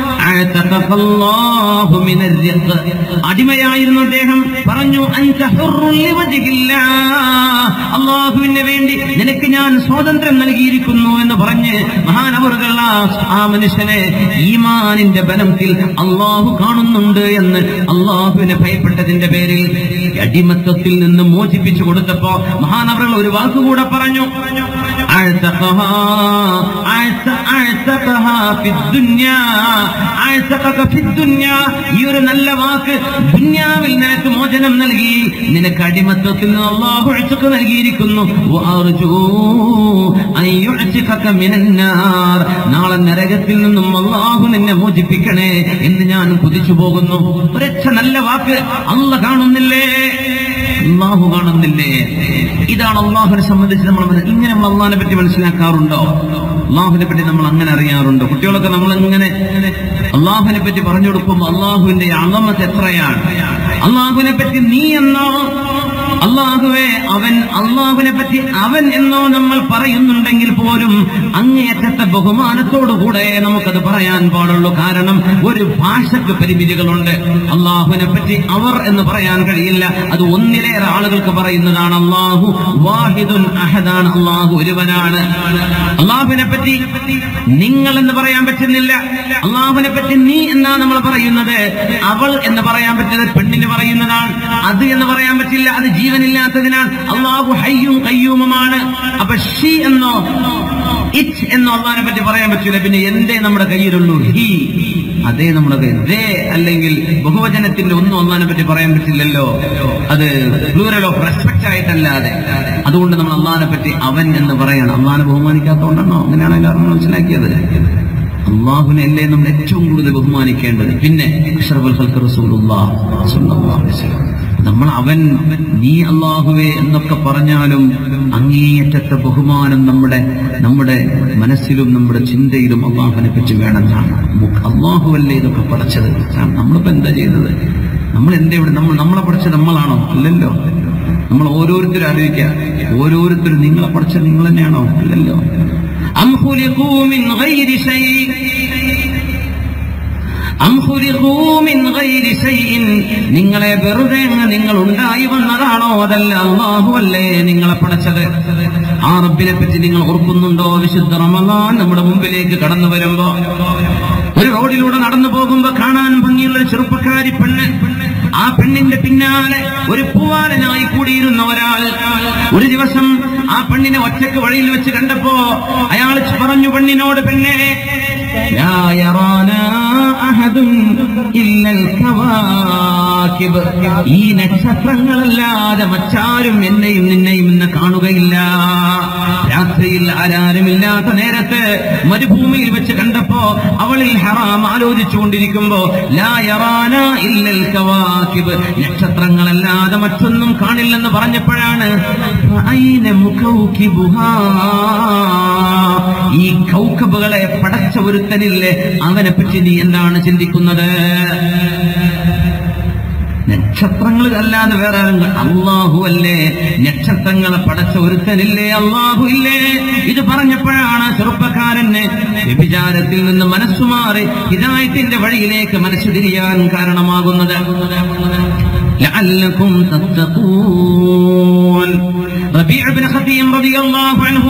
അഅതഖല്ലാഹു മിനർ റിഖ് അടിമയായിരുന്നു അദ്ദേഹം പറഞ്ഞു അൻത ഹുർറുൻ ലിവജ്ഹില്ലാ അള്ളാഹുവിന് വേണ്ടി നിനക്ക് ഞാൻ സ്വാതന്ത്ര്യം നൽകിയിരിക്കുന്നു എന്ന് പറഞ്ഞ് മഹാനവറുകൾ ആ മനുഷ്യനെ ഈമാനിന്റെ ബലത്തിൽ അള്ളാഹു കാണുന്നുണ്ട് എന്ന് അള്ളാഹുവിനെ ഭയപ്പെട്ടതിന്റെ പേരിൽ അടിമത്വത്തിൽ നിന്ന് മോചിപ്പിച്ചു കൊടുത്തപ്പോ മഹാനവറുകൾ ഒരു വാക്കുകൂടെ പറഞ്ഞു അഴ്ത്തഖഹാ, അഴ്ത്ത- അഴ്ത്തഖഹാ ഫിദ്ദുന്യാ, അഴ്ത്തഖക ഫിദ്ദുന്യാ. ഈ ഒരു നല്ല വാക്ക് ദുന്യാവിൽ നിനക്ക് മോചനം നൽകി നിനക്ക് അടിമത്വത്തിൽ നിന്ന് അള്ളാഹു അഴ്ചക്ക് നൽകിയിരിക്കുന്നു വഅർജൂ അൻ യുഅ്തിഖക മിനന്നാർ. നാളെ നരകത്തിൽ നിന്നും അള്ളാഹു നിന്നെ മോചിപ്പിക്കണേ എന്ന് ഞാൻ കുതിച്ചു പോകുന്നു ഒരൊറ്റ നല്ല വാക്ക് അല്ല കാണുന്നില്ലേ അള്ളാഹു കാണുന്നില്ലേ ഇതാണ് അള്ളാഹുവിനെ സംബന്ധിച്ച് നമ്മൾ മനസ്സി- ഇങ്ങനെ നമ്മൾ അള്ളാഹിനെ പറ്റി മനസ്സിലാക്കാറുണ്ടോ അള്ളാഹുവിനെ പറ്റി നമ്മൾ അങ്ങനെ അറിയാറുണ്ടോ കുട്ടികളൊക്കെ നമ്മൾ ഇങ്ങനെ അള്ളാഹുവിനെ പറ്റി പറഞ്ഞു കൊടുക്കുമ്പോൾ അള്ളാഹുവിന്റെ അളമത്ത് എത്രയാണ് അള്ളാഹുവിനെ പറ്റി നീ എന്നോ അള്ളാഹുവെ അവൻ അള്ളാഹുവിനെ പറ്റി അവൻ എന്നോ നമ്മൾ പറയുന്നുണ്ടെങ്കിൽ പോലും അങ്ങേയറ്റത്തെ ബഹുമാനത്തോടുകൂടെ നമുക്കത് പറയാൻ പാടുള്ളൂ കാരണം ഒരു ഭാഷയ്ക്ക് പരിമിതികളുണ്ട് അള്ളാഹുവിനെ പറ്റി അവർ എന്ന് പറയാൻ കഴിയില്ല അത് ഒന്നിലേറെ ആളുകൾക്ക് പറയുന്നതാണ് അള്ളാഹു വാഹിദുൻ അഹദാൻ അള്ളാഹു ഒരുവനാണ് അള്ളാഹുവിനെ പറ്റി നിങ്ങൾ എന്ന് പറയാൻ പറ്റുന്നില്ല അള്ളാഹുവിനെ പറ്റി നീ എന്നാ നമ്മൾ പറയുന്നത് അവൾ എന്ന് പറയാൻ പറ്റുന്നത് പെണ്ണിന് പറയുന്നതാണ് അത് എന്ന് പറയാൻ പറ്റില്ല അത് ജീവനില്ലാത്തതിനാൽ അള്ളാഹു ഹയ്യും കയ്യൂമുമാണ് അപ്പൊ ഷി എന്നോ ഇറ്റ് എന്ന് അള്ളാഹിനെ പറ്റി പറയാൻ പറ്റൂല പിന്നെ എന്തേ നമ്മുടെ കയ്യിലുള്ളൂ ഹി അതേ നമ്മുടെ കയ്യിൽ ദേ അല്ലെങ്കിൽ ബഹുവചനത്തിന്റെ ഒന്നും അള്ളാഹിനെ പറ്റി പറയാൻ പറ്റില്ലല്ലോ അത് പ്ലൂറൽ ഓഫ് റെസ്പെക്ട് ആയിട്ടല്ലാതെ അതുകൊണ്ട് നമ്മൾ അള്ളാഹിനെ പറ്റി അവൻ എന്ന് പറയണം അള്ളാഹിനെ ബഹുമാനിക്കാത്തതുകൊണ്ടാണോ അങ്ങനെയാണ് എല്ലാവരും മനസ്സിലാക്കിയത് അള്ളാഹുവിനെ അല്ലേ നമ്മൾ ഏറ്റവും കൂടുതൽ ബഹുമാനിക്കേണ്ടത് പിന്നെ അഷ്റഫുൽ ഖൽഖ് റസൂലുള്ളാഹ് സ്വല്ലല്ലാഹു അലൈഹി വസല്ലം നമ്മൾ അവൻ നീ അള്ളാഹുവേ എന്നൊക്കെ പറഞ്ഞാലും അങ്ങേയറ്റത്തെ ബഹുമാനം നമ്മുടെ നമ്മുടെ മനസ്സിലും നമ്മുടെ ചിന്തയിലും അള്ളാഹുവിനെ പറ്റി വേണമെന്നാണ് നമുക്ക് അള്ളാഹുവല്ലേ ഇതൊക്കെ പഠിച്ചത് കാരണം നമ്മളിപ്പോ എന്താ ചെയ്തത് നമ്മൾ എന്താ ഇവിടെ നമ്മൾ നമ്മളെ പഠിച്ചത് നമ്മളാണോ അല്ലല്ലോ നമ്മൾ ഓരോരുത്തരും ആലോചിക്കുക ഓരോരുത്തരും നിങ്ങളെ പഠിച്ചത് നിങ്ങൾ തന്നെയാണോ അല്ലല്ലോ أم خلقوا من غير شيء أم خلقوا من غير شيء നിങ്ങളെ വെറുതെ അങ്ങ് നിങ്ങൾ ഉണ്ടായി വന്നതാണോ അതല്ല അള്ളാഹു അല്ലേ നിങ്ങളെ പടച്ചത് ആ റബ്ബിനെ പറ്റി നിങ്ങൾ ഓർക്കുന്നുണ്ടോ വിശുദ്ധ റമദാൻ നമ്മുടെ മുമ്പിലേക്ക് കടന്നു വരുമ്പോ ഒരു റോഡിലൂടെ നടന്നു പോകുമ്പോ കാണാൻ ഭംഗിയുള്ള ഒരു ചെറുപ്പക്കാരി പെണ്ണ് ആ പെണ്ണിന്റെ പിന്നാലെ ഒരു പൂവാലനായി കൂടിയിരുന്ന ഒരാൾ ഒരു ദിവസം ആ പെണ്ണിനെ ഒറ്റക്ക് വഴിയിൽ വെച്ച് കണ്ടപ്പോ അയാൾ പറഞ്ഞു പെണ്ണിനോട് പെണ്ണെ ലാ യറാനാ അഹദുൻ ഇല്ലൽ കവാകിബ്. ഈ നക്ഷത്രങ്ങളല്ലാതെ മറ്റാരും എന്നെയും നിന്നെയും ഇന്ന് കാണുകയില്ല രാത്രിയിൽ ആരാരുമില്ലാത്ത നേരത്ത് മരുഭൂമിയിൽ വെച്ച് കണ്ടപ്പോ അവളിൽ ഹറാം ആലോചിച്ചുകൊണ്ടിരിക്കുമ്പോ ലാ യറാന ഇല്ലൽ കവാകിബ്. നക്ഷത്രങ്ങളല്ലാതെ മറ്റൊന്നും കാണില്ലെന്ന് പറഞ്ഞപ്പോഴാണ് ഫഅൈന മുകൗകിബുഹാ. ഈ കൗക്കബുകളെ പടച്ച ഒരുത്തനില്ലേ അവനെ പറ്റി നീ എന്താണ് ചിന്തിക്കുന്നത് നക്ഷത്രങ്ങൾ അല്ലാതെ വേറെ ആരും അള്ളാഹു അല്ലേ നക്ഷത്രങ്ങളെ പടച്ച ഒരുത്തനില്ലേ അള്ളാഹു ഇല്ലേ ഇത് പറഞ്ഞപ്പോഴാണ് ചെറുപ്പക്കാരന് വ്യഭിചാരത്തിൽ നിന്ന് മനസ്സുമാറി ഹിദായത്തിന്റെ വഴിയിലേക്ക് മനസ്സ് തിരിയാൻ കാരണമാകുന്നത് لعلكم تتقون ربيع بن خثيم رضي الله عنه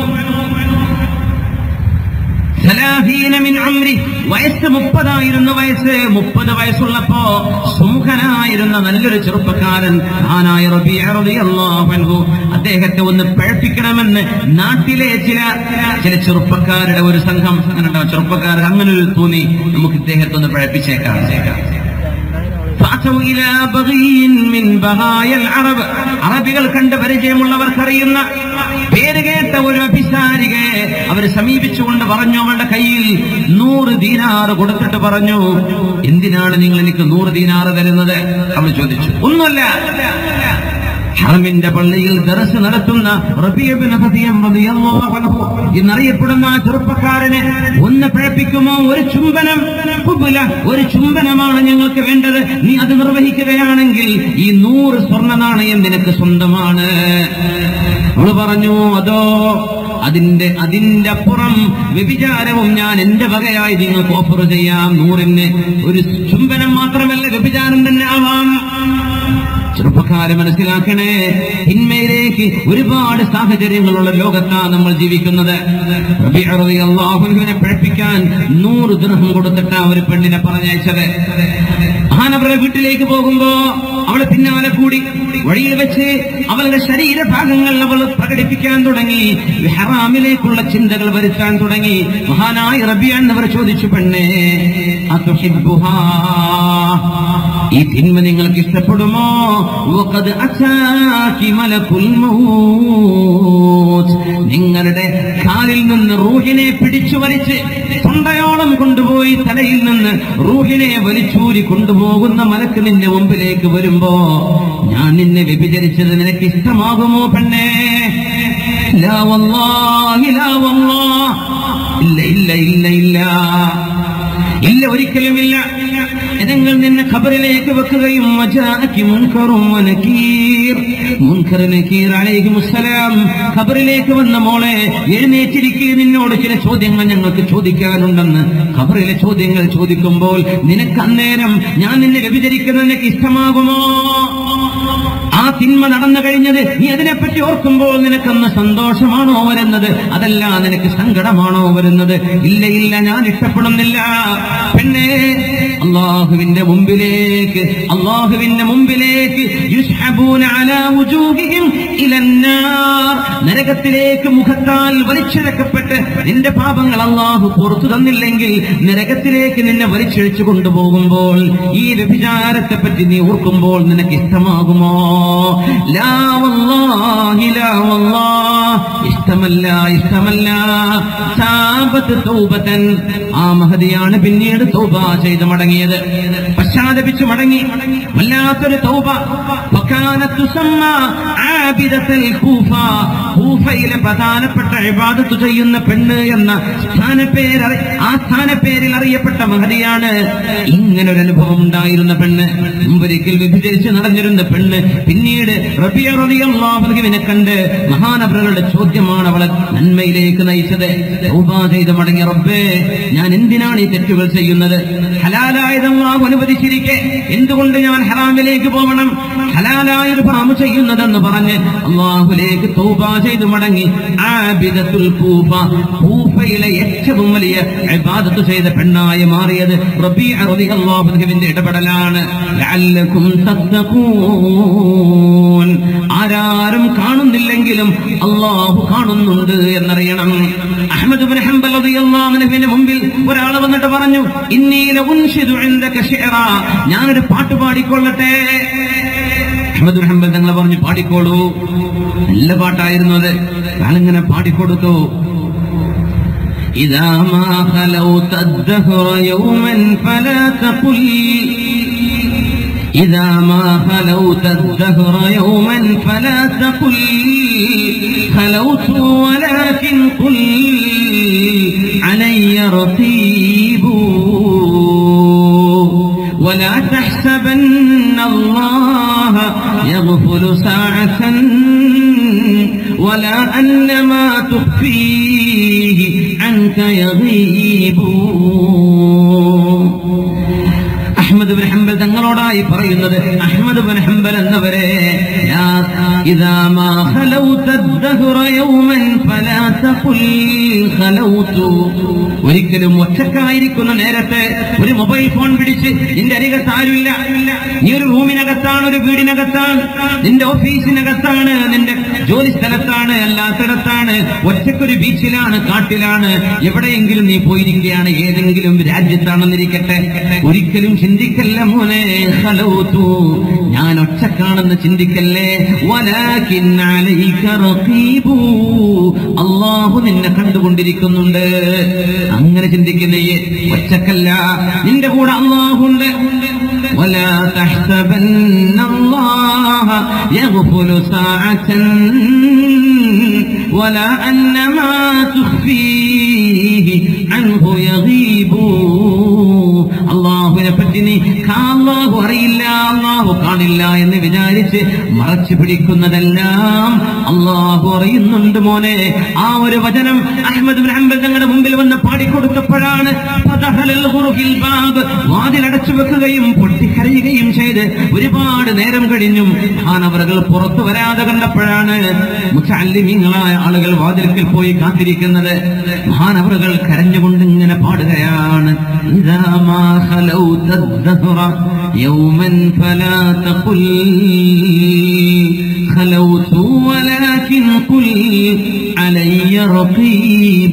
ثلاثين من عمره വയസ്സ് മുപ്പതായിരുന്നു വയസ്സ് മുപ്പത് വയസ്സുള്ളപ്പോ സുമുഖനായിരുന്ന നല്ലൊരു ചെറുപ്പക്കാരൻ ആനായ റബീഅ റളിയല്ലാഹു അൻഹു അദ്ദേഹത്തെ ഒന്ന് പഴപ്പിക്കണമെന്ന് നാട്ടിലെ ചില ചില ചെറുപ്പക്കാരുടെ ഒരു സംഘം അങ്ങനെ ഉണ്ടാവും ചെറുപ്പക്കാർ അങ്ങനെ ഒരു തോന്നി നമുക്ക് ഇദ്ദേഹത്തെ ഒന്ന് പഴപ്പിച്ചേക്കാം فأتوا إلى بغي من بغايا العرب അറബികൾ കണ്ട് പരിചയമുള്ളവർക്കറിയുന്ന പേര് കേട്ട ഒരു അഭിസാരികയെ അവർ സമീപിച്ചുകൊണ്ട് പറഞ്ഞു അവളുടെ കയ്യിൽ നൂറ് ദീനാറ് കൊടുത്തിട്ട് പറഞ്ഞു എന്തിനാണ് നിങ്ങൾ എനിക്ക് നൂറ് ദീനാറ് തരുന്നത് അവൾ ചോദിച്ചു ഒന്നുമല്ല ഹറമിന്റെ പള്ളിയിൽ ദർസ് നടത്തുന്ന റബീഅബിൻ ഹദിയം റളിയല്ലാഹു അൻഹു എന്നറിയപ്പെടുന്ന ആ ചെറുപ്പക്കാരനെ ഒന്ന് പിഴപ്പിക്കുമോ ഒരു ചുംബനം ഖുബ്ല, ഒരു ചുംബനമാണ് ഞങ്ങൾക്ക് വേണ്ടത് നീ അത് നിർവഹിക്കുകയാണെങ്കിൽ ഈ നൂറ് സ്വർണ്ണ നാണയം നിനക്ക് സ്വന്തമാണ് അവള് പറഞ്ഞു അതോ അതിന്റെ അതിന്റെ അപ്പുറം വ്യഭിചാരവും ഞാൻ എന്റെ വകയായി നിങ്ങൾക്ക് ഓഫർ ചെയ്യാം നൂറിന് ഒരു ചുംബനം മാത്രമല്ല വ്യഭിചാരം തന്നെ ആവാം ചെറുപ്പക്കാരെ മനസ്സിലാക്കണേ തിന്മയിലേക്ക് ഒരുപാട് സാഹചര്യങ്ങളുള്ള ലോകത്താണ് നമ്മൾ ജീവിക്കുന്നത് റബീഅ റളിയല്ലാഹു അൻഹുവിനെ പഴപ്പിക്കാൻ നൂറ് ദിർഹം കൊടുത്തിട്ട് ആ ഒരു പെണ്ണിനെ പറഞ്ഞയച്ചത് മഹാനവരുടെ വീട്ടിലേക്ക് പോകുമ്പോ അവളെ പിന്നാലെ കൂടി വഴിയിൽ വെച്ച് അവളുടെ ശരീരഭാഗങ്ങൾ അവൾ പ്രകടിപ്പിക്കാൻ തുടങ്ങി ഹറാമിലേക്കുള്ള ചിന്തകൾ വരുത്താൻ തുടങ്ങി മഹാനായ റബിയാൻ അവർ ചോദിച്ചു പെണ്ണേ അതുഹിബ്ബുഹാ ഈ തിന്മ നിങ്ങൾക്ക് ഇഷ്ടപ്പെടുമോ വഖദ് അതാകി മലക്കുൽ മൗത്ത് നിങ്ങളുടെ കാലിൽ നിന്ന് റൂഹിനെ പിടിച്ചു വലിച്ച് തൊണ്ടയോളം കൊണ്ടുപോയി തലയിൽ നിന്ന് റൂഹിനെ വലിച്ചൂരി കൊണ്ടുപോകുന്ന മലക്ക് നിന്റെ മുമ്പിലേക്ക് വരുമ്പോ ഞാൻ നിന്നെ വ്യഭിചരിച്ചത് നിനക്ക് ഇഷ്ടമാകുമോ പെണ്ണേ ലാ വല്ലാഹി ലാ വല്ലാഹ്. ഇല്ല ഇല്ല ഇല്ല ഇല്ല ഇല്ല ഒരിക്കലുമില്ല ജനങ്ങൾ നിന്നെ ഖബറിലേക്ക് വെക്കുകയും വജാഅകി മുൻകറും വനകീർ മുൻകർ നകീർ അലൈഹിമുസ്സലാം ഖബറിലേക്ക് വന്ന മോളെ എഴുന്നേറ്റിരിക്കുക നിന്നോട് ചില ചോദ്യങ്ങൾ ഞങ്ങൾക്ക് ചോദിക്കാനുണ്ടെന്ന് ഖബറിലെ ചോദ്യങ്ങൾ ചോദിക്കുമ്പോൾ നിനക്ക് അന്നേരം ഞാൻ നിന്നെ വ്യഭിചരിക്കുന്നത് നിനക്ക് ഇഷ്ടമാകുമോ ആ തിന്മ നടന്നു കഴിഞ്ഞത് നീ അതിനെപ്പറ്റി ഓർക്കുമ്പോൾ നിനക്കൊന്ന് സന്തോഷമാണോ വരുന്നത് അതല്ല നിനക്ക് സങ്കടമാണോ വരുന്നത് ഇല്ല ഇല്ല ഞാൻ ഇഷ്ടപ്പെടുന്നില്ല പെണ്ണേ അള്ളാഹുവിന്റെ മുമ്പിലേക്ക് അള്ളാഹുവിന്റെ മുമ്പിലേക്ക് യുസ്ഹബൂന അലാ വുജൂഹിഹിം ഇലന്നാർ നരകത്തിലേക്ക് മുഖത്താൽ വലിച്ചിഴക്കപ്പെട്ട് നിന്റെ പാപങ്ങൾ അള്ളാഹു പുറത്തു തന്നില്ലെങ്കിൽ നരകത്തിലേക്ക് നിന്നെ വലിച്ചിഴച്ചു കൊണ്ടുപോകുമ്പോൾ ഈ വ്യഭിചാരത്തെ പറ്റി നീ ഓർക്കുമ്പോൾ നിനക്ക് ഇഷ്ടമാകുമോ ലാ വല്ലാഹി ലാ വല്ലാഹ്. ഇഷ്ടമല്ല ഇഷ്ടമല്ല സാബത്ത് തൗബതൻ ആ മഹതിയാണ് പിന്നീട് തൗബ ചെയ്ത് മടങ്ങിയത് പശ്ചാത്തപിച്ചു മടങ്ങി വല്ലാത്തൊരു തൗബ വകാനത്ത് തുസമ്മ ആബിദത്തുൽ കൂഫ കൂഫയിലെ പ്രധാനപ്പെട്ട ഇബാദത്ത് ചെയ്യുന്ന പെണ്ണ് എന്ന സ്ഥാനപ്പേര് അറി- ആ സ്ഥാനപ്പേരിൽ അറിയപ്പെട്ട മഹതിയാണ് ഇങ്ങനൊരു അനുഭവം ഉണ്ടായിരുന്ന പെണ്ണ് മുമ്പൊരിക്കൽ വിഭജിച്ച് നടന്നിരുന്ന പെണ്ണ് പിന്നീട് റബിയ റളിയല്ലാഹുവിനെ കണ്ട് മഹാനവറുകളുടെ ചോദ്യമാണ് അവളെ നന്മയിലേക്ക് നയിച്ചത് തൗബ ചെയ്ത് മടങ്ങിയ റബ്ബേ ഞാൻ എന്തിനാണ് ഈ തെറ്റുകൾ ചെയ്യുന്നത് ഹലാലായത് അള്ളാഹു അനുവദിച്ചിരിക്കെ എന്തുകൊണ്ട് ഞാൻ ഹറാമിലേക്ക് പോകണം ഹലാലായൊരു പാമു ചെയ്യുന്നതെന്ന് പറഞ്ഞ് അള്ളാഹുലേക്ക് തൗബ ചെയ്ത് മടങ്ങി ആബിദത്തുൽ കൂഫ കൂഫയിലെ ഏറ്റവും വലിയ ഇബാദത്ത് ചെയ്ത പെണ്ണായി മാറിയത് റബീഅ റളിയല്ലാഹുവിന്റെ ഇടപെടലാണ് ലഅല്ലകും തത്തഖൂൻ ആരാരും കാണുന്നില്ലെങ്കിലും അള്ളാഹു കാണുന്നുണ്ട് എന്നറിയണം അഹ്മദ് ബിൻ ഹംബൽ റളിയല്ലാഹുവിന്റെ മുമ്പിൽ ഒരാൾ വന്നിട്ട് പറഞ്ഞു ഇന്നീല ഉൻഷിദു ഇൻദക ശിഅറ ഞാനൊരു പാട്ട് പാടിക്കൊള്ളട്ടെ അഹ്മദ് ബിൻ ഹംബൽ തങ്ങൾ പറഞ്ഞു പാടിക്കോളൂ നല്ല പാട്ടായിരുന്നു അത് ഞാനിങ്ങനെ പാടിക്കൊടുത്തു إذا ما خلوت الدهر يوما فلا تقل إذا ما خلوت الدهر يوما فلا تقل خلوت ولكن قل علي رقيب ولا تحسبن الله يغفل ساعة ولا أن ما تخفيه عنك يغيب അഹ്മദ് ബിൻ ഹംബൽ തങ്ങളോടായി പറയുന്നത് അഹ്മദ് ബിൻ ഹംബൽ എന്നവരെ യാ ഇദാ മാ ഖലൗത الدهر يوما فلا تقل خلوت ഒരിക്കലും ഒറ്റക്കായിരിക്കുന്ന നേരത്തെ ഒരു മൊബൈൽ ഫോൺ പിടിച്ച് നിന്റെ അരികത്ത് ആരുമില്ല നീ ഒരു റൂമിനകത്താണ് ഒരു വീടിനകത്താണ് നിന്റെ ഓഫീസിനകത്താണ് നിന്റെ ജോലി സ്ഥലത്താണ് അല്ലാത്തിടത്താണ് ഒറ്റക്കൊരു ബീച്ചിലാണ് കാട്ടിലാണ് എവിടെയെങ്കിലും നീ പോയിരിക്കുകയാണ് ഏതെങ്കിലും രാജ്യത്താണെന്നിരിക്കട്ടെ ഒരിക്കലും ചിന്തിക്കല്ല മോനെ ഹലൗതു ഞാൻ ഒറ്റക്കാണെന്ന് ചിന്തിക്കല്ലേ വലാകിൻ അലൈക റഖീബു അള്ളാഹു നിന്നെ കണ്ടുകൊണ്ടിരിക്കുന്നുണ്ട് അങ്ങനെ ചിന്തിക്കുന്നേ ഒറ്റക്കല്ല നിന്റെ കൂടെ അള്ളാഹുണ്ട് ولا تحسبن الله يغفل ساعة ولا أن ما تخفيه عنه يغيب അള്ളാഹുവിനെ പറ്റി നീ അള്ളാഹു അറിയില്ല അള്ളാഹു കാണില്ല എന്ന് വിചാരിച്ച് മറച്ചു പിടിക്കുന്നതെല്ലാം അള്ളാഹു അറിയുന്നുണ്ട് മോനെ ആ ഒരു വചനം അഹമ്മദ് ബിൻ ഹംബൽ തങ്ങളുടെ മുമ്പിൽ വന്ന് പാടിക്കൊടുത്തപ്പോഴാണ് ഫതഹലൽ ഖുറുഫിൽ ബാബ് വാതിലടച്ചു വെക്കുകയും പൊട്ടിക്കരയുകയും ചെയ്ത് ഒരുപാട് നേരം കഴിഞ്ഞും മഹാനവറുകൾ പുറത്തു വരാതെ കണ്ടപ്പോഴാണ് മുച്ചാലിമീങ്ങളായ ആളുകൾ വാതിൽക്കൽ പോയി കാത്തിരിക്കുന്നത് മഹാനവറുകൾ കരഞ്ഞുകൊണ്ട് ഇങ്ങനെ പാടുകയാണ് ഇതാ മാ خلوت الدهر يوما فلا تقل خلوت ولكن قل علي رقيب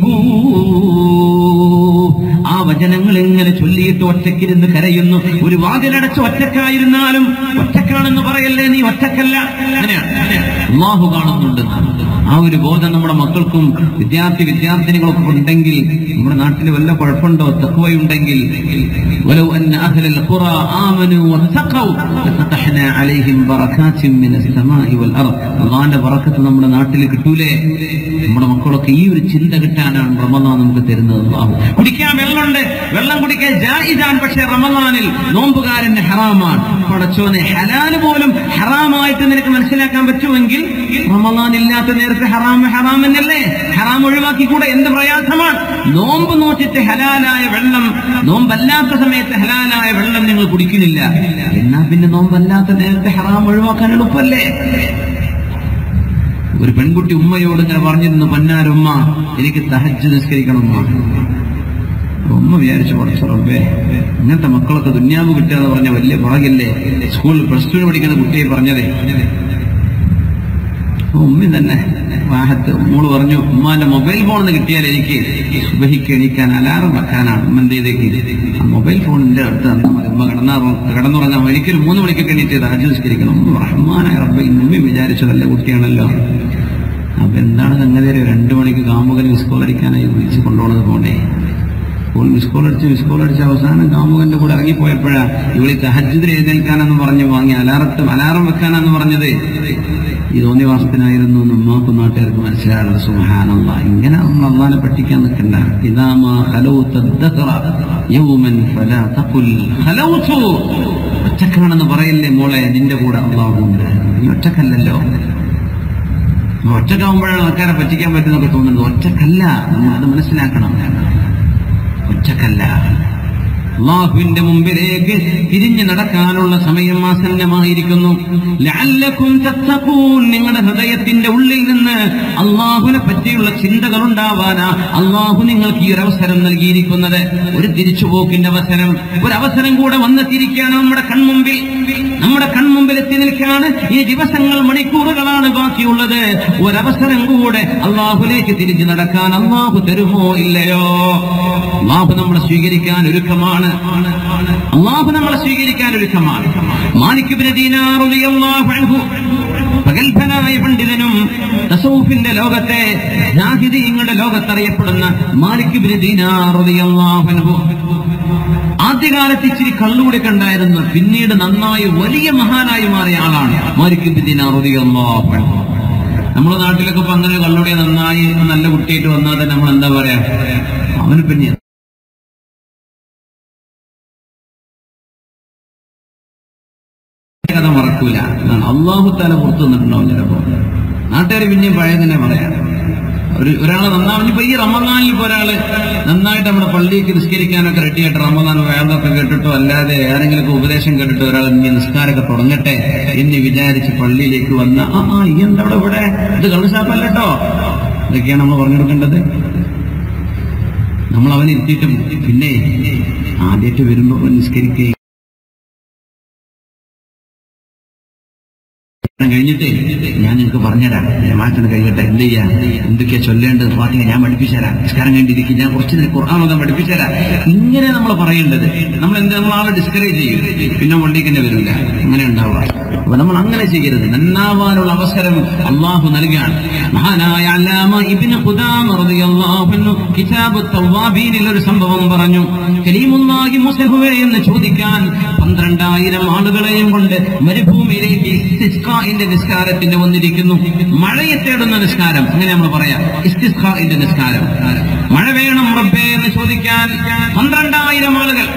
ആ വചനങ്ങൾ ഇങ്ങനെ ചൊല്ലിയിട്ട് ഒറ്റക്കിരുന്ന് കരയുന്നു ഒരു വാതിലടച്ച് ഒറ്റക്കായിരുന്നാലും ഒറ്റക്കാണെന്ന് പറയല്ലേ നീ ഒറ്റക്കല്ല അങ്ങനെയാണ് അള്ളാഹു കാണുന്നുണ്ട് ആ ഒരു ബോധം നമ്മുടെ മക്കൾക്കും വിദ്യാർത്ഥി വിദ്യാർത്ഥിനികൾക്കും ഉണ്ടെങ്കിൽ നമ്മുടെ നാട്ടിൽ വല്ല കുഴപ്പമുണ്ടോ തക്കുവയുണ്ടെങ്കിൽ ولو أن أهل القرى آمنوا واتقوا لفتحنا عليهم بركات من السماء والأرض അള്ളാന്റെ ബറക്കത്ത് നമ്മുടെ നാട്ടിൽ കിട്ടൂലേ നമ്മുടെ മക്കളൊക്കെ ഈ ഒരു ചിന്ത കിട്ടാനാണ് റമദാൻ നമുക്ക് തരുന്നത് അള്ളാഹു കുടിക്കാൻ വെള്ളമുണ്ട് വെള്ളം കുടിക്കാൻ ജായിദാൻ പക്ഷെ റമദാനിൽ നോമ്പുകാരന്റെ ഹറാമാണ് പടച്ചോനെ ഹലാല് പോലും ഹറാമായിട്ട് നിനക്ക് മനസ്സിലാക്കാൻ പറ്റുമെങ്കിൽ റമദാൻ ഇല്ലാത്ത നേരത്തെ നേരത്തെ ഹറാം ഹറാം എന്നല്ലേ ഹറാം ഒഴിവാക്കിക്കൂടെ എന്ത് പ്രയാസമാണ് നോമ്പ് നോച്ചിട്ട് ഹലാലായ വെള്ളം നോമ്പല്ലാത്ത സമയത്ത് ഹലാലായ വെള്ളം നിങ്ങൾ കുടിക്കുന്നില്ല എന്നാ പിന്നെ നോമ്പല്ലാത്ത നേരത്തെ ഹറാം ഒഴിവാക്കാൻ എളുപ്പല്ലേ ഒരു പെൺകുട്ടി ഉമ്മയോട് ഇങ്ങനെ പറഞ്ഞിരുന്നു പന്നാരുമ്മ എനിക്ക് തഹജ്ജ് നിസ്കരിക്കണം ഉമ്മ ഉമ്മ വിചാരിച്ചു പഠിച്ച റബ്ബേ ഇങ്ങനത്തെ മക്കളൊക്കെ ദുന്യാവ് കിട്ടുക എന്ന് പറഞ്ഞ വലിയ പുറകില്ലേ സ്കൂളിൽ പ്ലസ് ടുവിന് പഠിക്കുന്ന കുട്ടിയെ പറഞ്ഞതേ അപ്പൊ ഉമ്മി തന്നെ വാഹത്ത് മോള് പറഞ്ഞു ഉമ്മാന്റെ മൊബൈൽ ഫോൺ ഒന്ന് കിട്ടിയാൽ എനിക്ക് സുബഹിക്ക് എണീക്കാൻ അലാറം വെക്കാനാണ് ഉമ്മ എന്ത് ചെയ്തേക്ക് ആ മൊബൈൽ ഫോണിന്റെ അടുത്ത് തന്നാൽ മതി ഉമ്മ കിടന്നാ കിടന്നുറങ്ങാൻ ഒരിക്കലും മൂന്ന് മണിക്കൊക്കെ എണീറ്റ് രാജ്യം നിസ്കരിക്കണം ഉമ്മ റഹ്മാനായ റബ്ബ ഉമ്മി വിചാരിച്ചു നല്ല കുട്ടിയാണല്ലോ അപ്പൊ എന്താണ് സംഗതി അറിയോ? രണ്ടു മണിക്ക് കാമുകൻ മിസ്കോൾ അടിക്കാനായി വിളിച്ച് കൊണ്ടുപോകുന്നത് പോണ്ടേ അപ്പോൾ മിസ്കോൾ അടിച്ച് മിസ്കോൾ അടിച്ച് അവസാനം കാമുകന്റെ കൂടെ ഇറങ്ങിപ്പോയപ്പോഴാ ഇവളി തഹജ്ജുദിൽ എഴുന്നേൽക്കാനെന്ന് പറഞ്ഞ് വാങ്ങി അലാറത്ത് അലാറം വെക്കാനെന്ന് പറഞ്ഞത് ഈ തോന്നിവാസത്തിനായിരുന്നു എന്ന് ഉമ്മാക്കും നാട്ടുകാർക്ക് മനസ്സിലാകുന്നത് സുഹാനല്ല ഇങ്ങനെ നമ്മൾ അള്ളാനെ പഠിക്കാൻ നിൽക്കണ്ട ഇതാമാ ഹലൗത الدهر يوما فلا تقل خلوت ഒറ്റക്കാണെന്ന് പറയല്ലേ മോളെ നിന്റെ കൂടെ അള്ളാഹുണ്ട് നീ ഒറ്റക്കല്ലല്ലോ ഒറ്റക്കാവുമ്പോഴാണ് ആൾക്കാരെ പറ്റിക്കാൻ പറ്റുന്നൊക്കെ തോന്നുന്നത് ഒറ്റക്കല്ല നമ്മൾ അത് മനസ്സിലാക്കണം ഒറ്റക്കല്ല അള്ളാഹുവിന്റെ മുമ്പിലേക്ക് തിരിഞ്ഞു നടക്കാനുള്ള സമയം ആസന്നമായിരിക്കുന്നു ലഅല്ലക്കും തത്തഖൂൻ നിങ്ങളുടെ ഹൃദയത്തിന്റെ ഉള്ളിൽ നിന്ന് അള്ളാഹുവിനെ പറ്റിയുള്ള ചിന്തകൾ ഉണ്ടാവാനാ അള്ളാഹു നിങ്ങൾക്ക് ഈ ഒരു അവസരം നൽകിയിരിക്കുന്നത് ഒരു തിരിച്ചുപോക്കിന്റെ അവസരം ഒരു അവസരം കൂടെ വന്നെത്തിയിരിക്കുകയാണ് നമ്മുടെ കൺമുമ്പിൽ നമ്മുടെ കൺമുമ്പിൽ എത്തി നിൽക്കാണ് ഈ ദിവസങ്ങൾ മണിക്കൂറുകളാണ് ബാക്കിയുള്ളത് ഒരവസരം കൂടെ അള്ളാഹുലേക്ക് തിരിഞ്ഞു നടക്കാൻ അള്ളാഹു തരുമോ ഇല്ലയോ അള്ളാഹു നമ്മളെ സ്വീകരിക്കാൻ ഒരുക്കമാണ് അള്ളാഹു നമ്മളെ സ്വീകരിക്കാൻ ഒരുക്കമാണ് മാലിക് ഇബ്നു ദീനാർ റളിയല്ലാഹു അൻഹു പ്രഗത്ഭനായ പണ്ഡിതനും തസൗഫിന്റെ ലോകത്തെ ജാഹിദീങ്ങളുടെ ലോകത്തറിയപ്പെടുന്ന മാലിക് ഇബ്നു ദീനാർ റളിയല്ലാഹു അൻഹു ആദ്യകാലത്ത് ഇച്ചിരി കള്ളുകൂടി ഉണ്ടായിരുന്നു പിന്നീട് നന്നായി വലിയ മഹാനായി മാറിയ ആളാണ് മാലിക് ഇബ്നു ദീനാർ റളിയല്ലാഹു അൻഹു നമ്മുടെ നാട്ടിലൊക്കെ ഇപ്പൊ അങ്ങനെ കള്ളുകൂടി നന്നായി നല്ല കുട്ടിയായിട്ട് വന്നാൽ തന്നെ നമ്മൾ എന്താ പറയാ അവന് പിന്നെ കഥ മറക്കൂല എന്നാണ് അള്ളാഹു താല പുറത്തു നിന്നിട്ടുണ്ടാവും ചിലപ്പോ നാട്ടുകാർ പിന്നെയും പഴയ തന്നെ പറയാം ഒരു ഒരാളെ നന്നാവും ഇപ്പൊ ഈ റമദാനിൽ ഇപ്പൊ ഒരാള് നന്നായിട്ട് നമ്മുടെ പള്ളിക്ക് നിസ്കരിക്കാനൊക്കെ റെഡിയായിട്ട് റമദാൻ വേദമൊക്കെ കേട്ടിട്ടോ അല്ലാതെ ആരെങ്കിലും ഉപദേശം കേട്ടിട്ടോ ഒരാൾ ഇനി നിസ്കാരമൊക്കെ തുടങ്ങട്ടെ എന്ന് വിചാരിച്ച് പള്ളിയിലേക്ക് വന്ന ആ ആ ഈ എന്താ ഇവിടെ ഇവിടെ ഇത് കള്ളുഷാപ്പല്ലോ ഇതൊക്കെയാണ് നമ്മൾ പറഞ്ഞു കൊടുക്കേണ്ടത് നമ്മൾ അവനെ ഇരുത്തിയിട്ട് പിന്നെ ആദ്യമായിട്ട് വരുമ്പോ നിസ്കരിക്കുകയും കഴിഞ്ഞിട്ട് ഞാൻ നിങ്ങൾക്ക് പറഞ്ഞുതരാം മാറ്റം കഴിയട്ടെ എന്ത് ചെയ്യാ എന്തൊക്കെയാ ചൊല്ലേണ്ടത് ഫാത്തിഹ ഞാൻ പഠിപ്പിച്ചുതരാം നിസ്കാരം കഴിഞ്ഞിരിക്കും ഞാൻ കുറച്ച് നേരം ഖുർആൻ ഓതാൻ പഠിപ്പിച്ചുതരാം ഇങ്ങനെ നമ്മൾ പറയേണ്ടത് നമ്മൾ എന്താ നമ്മൾ ആളെ ഡിസ്കറേജ് ചെയ്യും പിന്നെ പള്ളിക്ക് തന്നെ വരില്ല അങ്ങനെ ഉണ്ടാവുക അപ്പൊ നമ്മൾ അങ്ങനെ ചെയ്യരുത് നന്നാവാനുള്ള അവസരം അള്ളാഹു നൽകുകയാണ് മഹാനായ അല്ലാമ ഇബ്നു ഖുദാമ റളിയല്ലാഹു അൻഹു കിതാബ് തവ്വാബീനിൽ ഒരു സംഭവം പറഞ്ഞു കരീമുല്ലാഹി മുസ്ലിഹുവേ എന്ന് ചോദിക്കാൻ പന്ത്രണ്ടായിരം ആളുകളെയും കൊണ്ട് മരുഭൂമിയിലേക്ക് ഇസ്തിസ്ഖാഇന്റെ നിസ്കാരത്തിന് വന്നിരിക്കുന്നു മഴയെ തേടുന്ന നിസ്കാരം അങ്ങനെ നമ്മൾ പറയാം ഇസ്തിസ്ഖാഇന്റെ നിസ്കാരം മഴ വേണം റബ്ബേ എന്ന് ചോദിക്കാൻ പന്ത്രണ്ടായിരം ആളുകൾ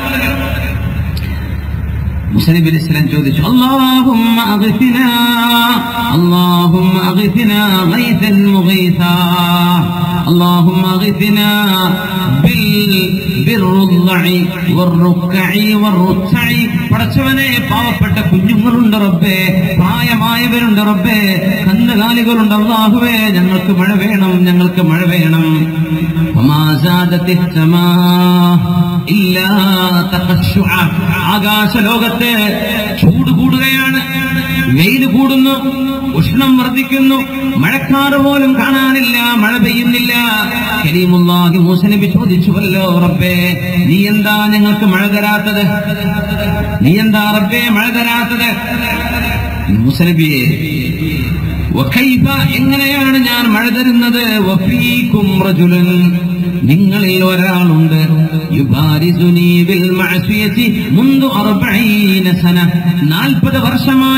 മുസ്ലിം ബിൻ ഇസ്ലാം ചോദിച്ചു അല്ലാഹുമ്മ അഗ്ഫിന അല്ലാഹുമ്മ അഗ്ഫിന ഗൈസൻ മുഗീസ اللهم اغثنا بال بالرضع والركع والرتع പടച്ചവനെ പാവപ്പെട്ട കുഞ്ഞുങ്ങളുണ്ട് റബ്ബേ പ്രായമായവരുണ്ട് റബ്ബേ കന്നുകാലികളുണ്ട് അള്ളാഹുവേ ഞങ്ങൾക്ക് മഴ വേണം ഞങ്ങൾക്ക് മഴ വേണം وما زادت السماء إلا تقشعا ആകാശ ലോകത്തെ ചൂട് കൂടുകയാണ് വെയിൽ കൂടുന്നു ഉഷ്ണം വർദ്ധിക്കുന്നു മഴക്കാറ് പോലും കാണാനില്ല മഴ പെയ്യുന്നില്ല കരീമുല്ലാഹി മൂസനബി ചോദിച്ചുവല്ലോ റബ്ബേ നീ എന്താ ഞങ്ങൾക്ക് മഴ തരാത്തത് നീ എന്താ റബ്ബേ മഴ തരാത്തത് മൂസനബിയെ വഖൈഫ എങ്ങനെയാണ് ഞാൻ മഴ തരുന്നത് വഫീകും റജുലൻ നിങ്ങളിൽ ഒരാളുണ്ട് യുബാരിസുനി ബിൽ മഅസിയതി മുൻദു 40 സന 40 വർഷമായി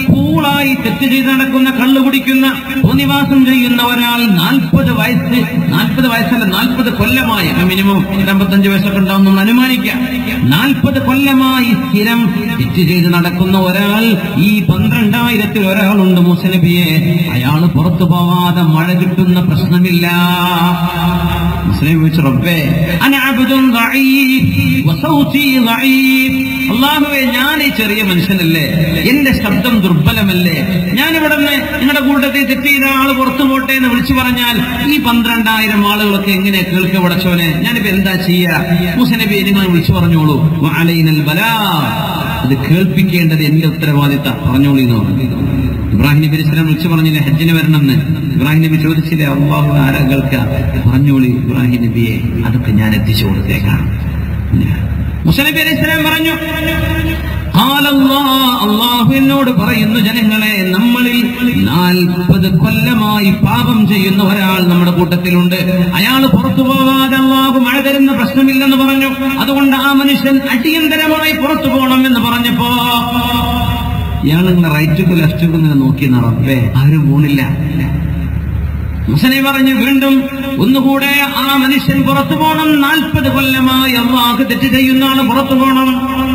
കൂളായി തെറ്റ് ചെയ്ത് നടക്കുന്ന കള്ളു കുടിക്കുന്ന തോന്നിവാസം ചെയ്യുന്ന ഒരാൾ നാൽപ്പത് വയസ്സ് നാൽപ്പത് വയസ്സല്ല നാൽപ്പത് കൊല്ലമായി മിനിമം അമ്പത്തഞ്ച് വയസ്സൊക്കെ ഉണ്ടാവും നമ്മൾ അനുമാനിക്കാം നാൽപ്പത് കൊല്ലമായി സ്ഥിരം തെറ്റ് ചെയ്ത് നടക്കുന്ന ഒരാൾ ഈ പന്ത്രണ്ടായിരത്തിൽ ഒരാളുണ്ട് മുസലബിയെ അയാൾ പുറത്തു പോവാതെ മഴ കിട്ടുന്ന പ്രശ്നമില്ല മുസ്ലിം ചോദിച്ചു റബ്ബേ അന അബ്ദുൻ ദഈഫ് വസൗതി ദഈഫ് അല്ലാഹുവേ ഞാൻ ഈ ചെറിയ മനുഷ്യനല്ലേ എന്റെ ശബ്ദം ദുർബലമല്ലേ ഞാൻ ഇവിടെ നിന്ന് നിങ്ങളുടെ കൂട്ടത്തിൽ തെറ്റ് ചെയ്ത ആള് പുറത്തു പോട്ടെ എന്ന് വിളിച്ചു പറഞ്ഞാൽ ഈ പന്ത്രണ്ടായിരം ആളുകളൊക്കെ എങ്ങനെ കേൾക്ക പടച്ചോനെ ഞാനിപ്പോ എന്താ ചെയ്യാ മുസനബി നിങ്ങൾ വിളിച്ചു പറഞ്ഞോളൂ അലൈനൽ ബലാ ഇത് കേൾപ്പിക്കേണ്ടത് എന്റെ ഉത്തരവാദിത്ത പറഞ്ഞോളൂ എന്ന് പറഞ്ഞു ഇബ്രാഹിം നബി ഇസ്ലാം വിളിച്ചു പറഞ്ഞില്ലേ ഹജ്ജിന് വരണമെന്ന് ഇബ്രാഹിം നബി ചോദിച്ചില്ലേ അള്ളാഹു ആരാ കേൾക്ക പറഞ്ഞോളി ഇബ്രാഹിം നബിയെ അതൊക്കെ ഞാൻ എത്തിച്ചു കൊടുത്തേക്കാം മുസനബി അലൈഹി ഇസ്ലാം പറഞ്ഞു "ഖാല അല്ലാഹ്, അള്ളാഹു എന്നോട് പറയുന്നു ജനങ്ങളെ നമ്മളിൽ നാൽപ്പത് കൊല്ലമായി പാപം ചെയ്യുന്ന ഒരാൾ നമ്മുടെ കൂട്ടത്തിലുണ്ട് അയാൾ പുറത്തു പോകാതെ അള്ളാഹു മഴ തരുന്ന പ്രശ്നമില്ലെന്ന് പറഞ്ഞു അതുകൊണ്ട് ആ മനുഷ്യൻ അടിയന്തരമായി പുറത്തു പോകണം എന്ന് പറഞ്ഞപ്പോ ഇയാൾ ഇങ്ങനെ റൈറ്റുക്കും ലെഫ്റ്റുക്കും ഇങ്ങനെ നോക്കി റബ്ബേ ആരും പോണില്ല മുസനെ പറഞ്ഞു വീണ്ടും ഒന്നുകൂടെ ആ മനുഷ്യൻ പുറത്തു പോകണം നാൽപ്പത് കൊല്ലമായി അള്ളാഹ് തെറ്റ് ചെയ്യുന്ന ആള് പുറത്തു പോകണം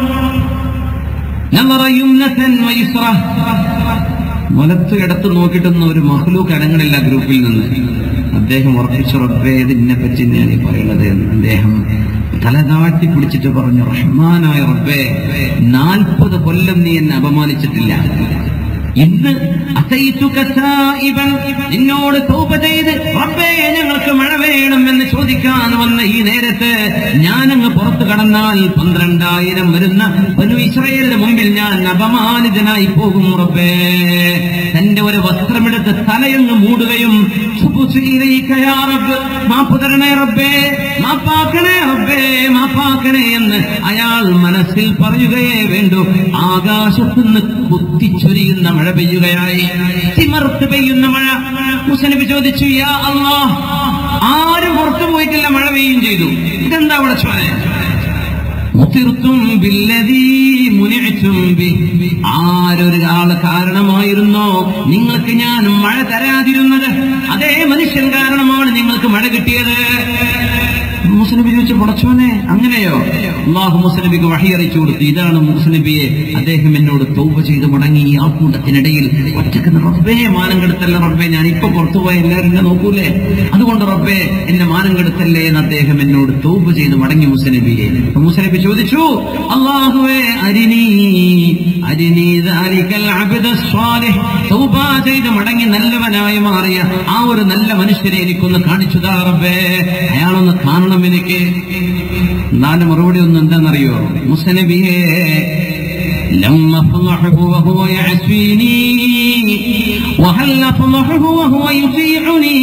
വലത്ത് ഇടത്ത് നോക്കിയിട്ടൊന്നും ഒരു മഹ്ലൂക്ക് അനങ്ങളില്ല ഗ്രൂപ്പിൽ നിന്ന് അദ്ദേഹം ഉറപ്പിച്ചു റബ്ബേ ഇതിനെ പറ്റി ഞാൻ ഈ പറയുന്നത് എന്ന് അദ്ദേഹം തല താഴ്ത്തി പിടിച്ചിട്ട് പറഞ്ഞു റഹ്മാനായ റബ്ബേ നാൽപ്പത് കൊല്ലം നീ എന്നെ അപമാനിച്ചിട്ടില്ല ഇന്ന് അസൈതുക സായിബൻ നിന്നോട് തൗബ ചെയ്ത് റബ്ബേ ഞങ്ങൾക്ക് മഴ വേണം എന്ന് ചോദിക്കാൻ വന്ന ഈ നേരത്ത് ഞാനങ്ങ് പുറത്തു കടന്നാൽ പന്ത്രണ്ടായിരം വരുന്ന ഒരു ഇസ്രയേലിന്റെ മുമ്പിൽ ഞാൻ അപമാനിതനായി പോകും റബ്ബേ തന്റെ ഒരു വസ്ത്രമെടുത്ത് തലയങ്ങ് മൂടുകയും സുബുസ് ഇലൈക യാ റബ്ബ്, മാപ്പ് തരണേ റബ്ബേ മാപ്പാക്കണേ റബ്ബേ മാപ്പാക്കണേ എന്ന് അയാൾ മനസ്സിൽ പറയുകയേ വേണ്ടു ആകാശത്തുനിന്ന് കുത്തിച്ചൊരിയുന്ന മഴ പെയ്യുകയായി തിമർത്ത് പെയ്യുന്ന മഴ മുസനബി ചോദിച്ചു യാ അല്ലാ ആരും പുറത്തു പോയിട്ടില്ല മഴ പെയ്യും ചെയ്തു ഇതെന്താ അവിടെ ചോനെ മുതിർത്തും ബില്ലദീ മുനിഅ്തും ബി. ആരൊരാള് കാരണമായിരുന്നോ നിങ്ങൾക്ക് ഞാൻ മഴ തരാതിരുന്നത് അതേ മനുഷ്യൻ കാരണമാണ് നിങ്ങൾക്ക് മഴ കിട്ടിയത് മുസ്ലിബി ചോദിച്ചു പടച്ചോനെ അങ്ങനെയോ അള്ളാഹു മുസ്ലിബിക്ക് വഴി അറിയിച്ചു കൊടുത്തു ഇതാണ് മുസ്ലിബിയെ അദ്ദേഹം എന്നോട് തൗബ ചെയ്ത് മടങ്ങി ഈ ആൾക്കൂട്ടത്തിനിടയിൽ ഒറ്റക്ക് റബ്ബേ മാനം കെടുത്തല്ല റബ്ബേ ഞാൻ ഇപ്പൊ പുറത്തുപോയ എല്ലാവരും എന്നെ നോക്കൂലേ അതുകൊണ്ട് റബ്ബേ എന്നെ മാനം കെടുത്തല്ലേ എന്ന് അദ്ദേഹം എന്നോട് തൗബ ചെയ്ത് മടങ്ങി മുസ്ലിബിയെ അപ്പൊ മുസ്ലിബി ചോദിച്ചു അള്ളാഹുവേ അരിനീ അരിനീ ദാലിക്കൽ അബ്ദ സ്വാലിഹ് തൗബ ചെയ്ത് മടങ്ങി നല്ലവനായി മാറിയ ആ ഒരു നല്ല മനുഷ്യരെ എനിക്കൊന്ന് കാണിച്ചു താ റബ്ബേ അയാളൊന്ന് കാണണം എനിക്ക് നാല് മറുപടി ഒന്നും എന്താണെന്നറിയോ മുസനബിയെ لم أفضحه وهو يعصيني وهل أفضحه وهو يطيعني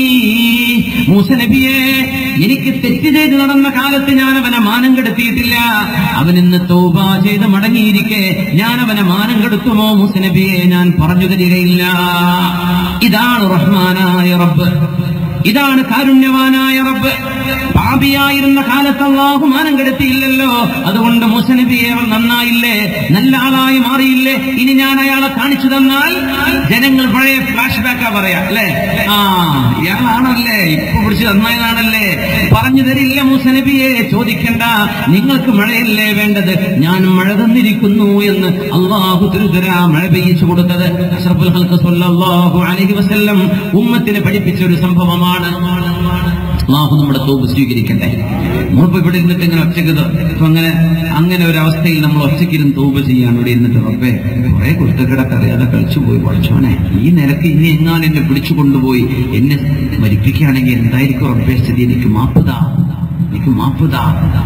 മൂസനബിയെ എനിക്ക് തെറ്റ് ചെയ്ത് നടന്ന കാലത്ത് ഞാൻ അവനെ മാനം കെടുത്തിയിട്ടില്ല അവൻ ഇന്ന് തൗബ ചെയ്ത് മടങ്ങിയിരിക്കെ ഞാൻ അവനെ മാനം കെടുത്തുമോ മൂസനബിയെ ഞാൻ പറഞ്ഞു തരികയില്ല ഇതാണ് റഹ്മാനായ റബ്ബ് ഇതാണ് കാരുണ്യവാനായ റബ്ബ് പാപിയായിരുന്ന കാലത്ത് അള്ളാഹു മാനം കെടുത്തിയില്ലല്ലോ അതുകൊണ്ട് മുസനബിയെ അവൻ നന്നായില്ലേ നല്ല ആളായി മാറിയില്ലേ ഇനി ഞാൻ അയാളെ കാണിച്ചു തന്നാൽ ജനങ്ങൾ പഴയ ഫ്ലാഷ് ബാക്കാ പറയാ അല്ലേ ആ ഇയാളാണല്ലേ ഇപ്പൊ പിടിച്ച് നന്നായതാണല്ലേ പറഞ്ഞു തരില്ല മുസനബിയെ ചോദിക്കണ്ട നിങ്ങൾക്ക് മഴയല്ലേ വേണ്ടത് ഞാൻ മഴ തന്നിരിക്കുന്നു എന്ന് അള്ളാഹു തിരുതര മഴ പെയ്യിച്ചു കൊടുത്തത് അഷ്റഫുൽ ഖൽഖ് സ്വല്ലല്ലാഹു അലൈഹി വസല്ലം ഉമ്മത്തിനെ പഠിപ്പിച്ച ഒരു സംഭവമാണ് അള്ളാഹു നമ്മുടെ തോപ്പ് സ്വീകരിക്കട്ടെ നമ്മളിപ്പോ ഇവിടെ ഇരുന്നിട്ട് ഇങ്ങനെ ഒറ്റയ്ക്ക് ഇപ്പൊ അങ്ങനെ അങ്ങനെ ഒരു അവസ്ഥയിൽ നമ്മൾ ഒറ്റയ്ക്കിരുന്ന് തോപ്പ് ചെയ്യാണ് ഇവിടെ ഇരുന്നിട്ട് റബ്ബേ കുറെ കുരുത്തക്കിടക്ക് അറിയാതെ കളിച്ചു പോയി പഠിച്ചോനെ ഈ നിലക്ക് ഇനി എങ്ങാൻ എന്നെ പിടിച്ചു കൊണ്ടുപോയി എന്നെ മരിപ്പിക്കുകയാണെങ്കിൽ എന്തായിരിക്കും റബ്ബേ സ്ഥിതി എനിക്ക് മാപ്പുതാ എനിക്ക് മാപ്പുതാ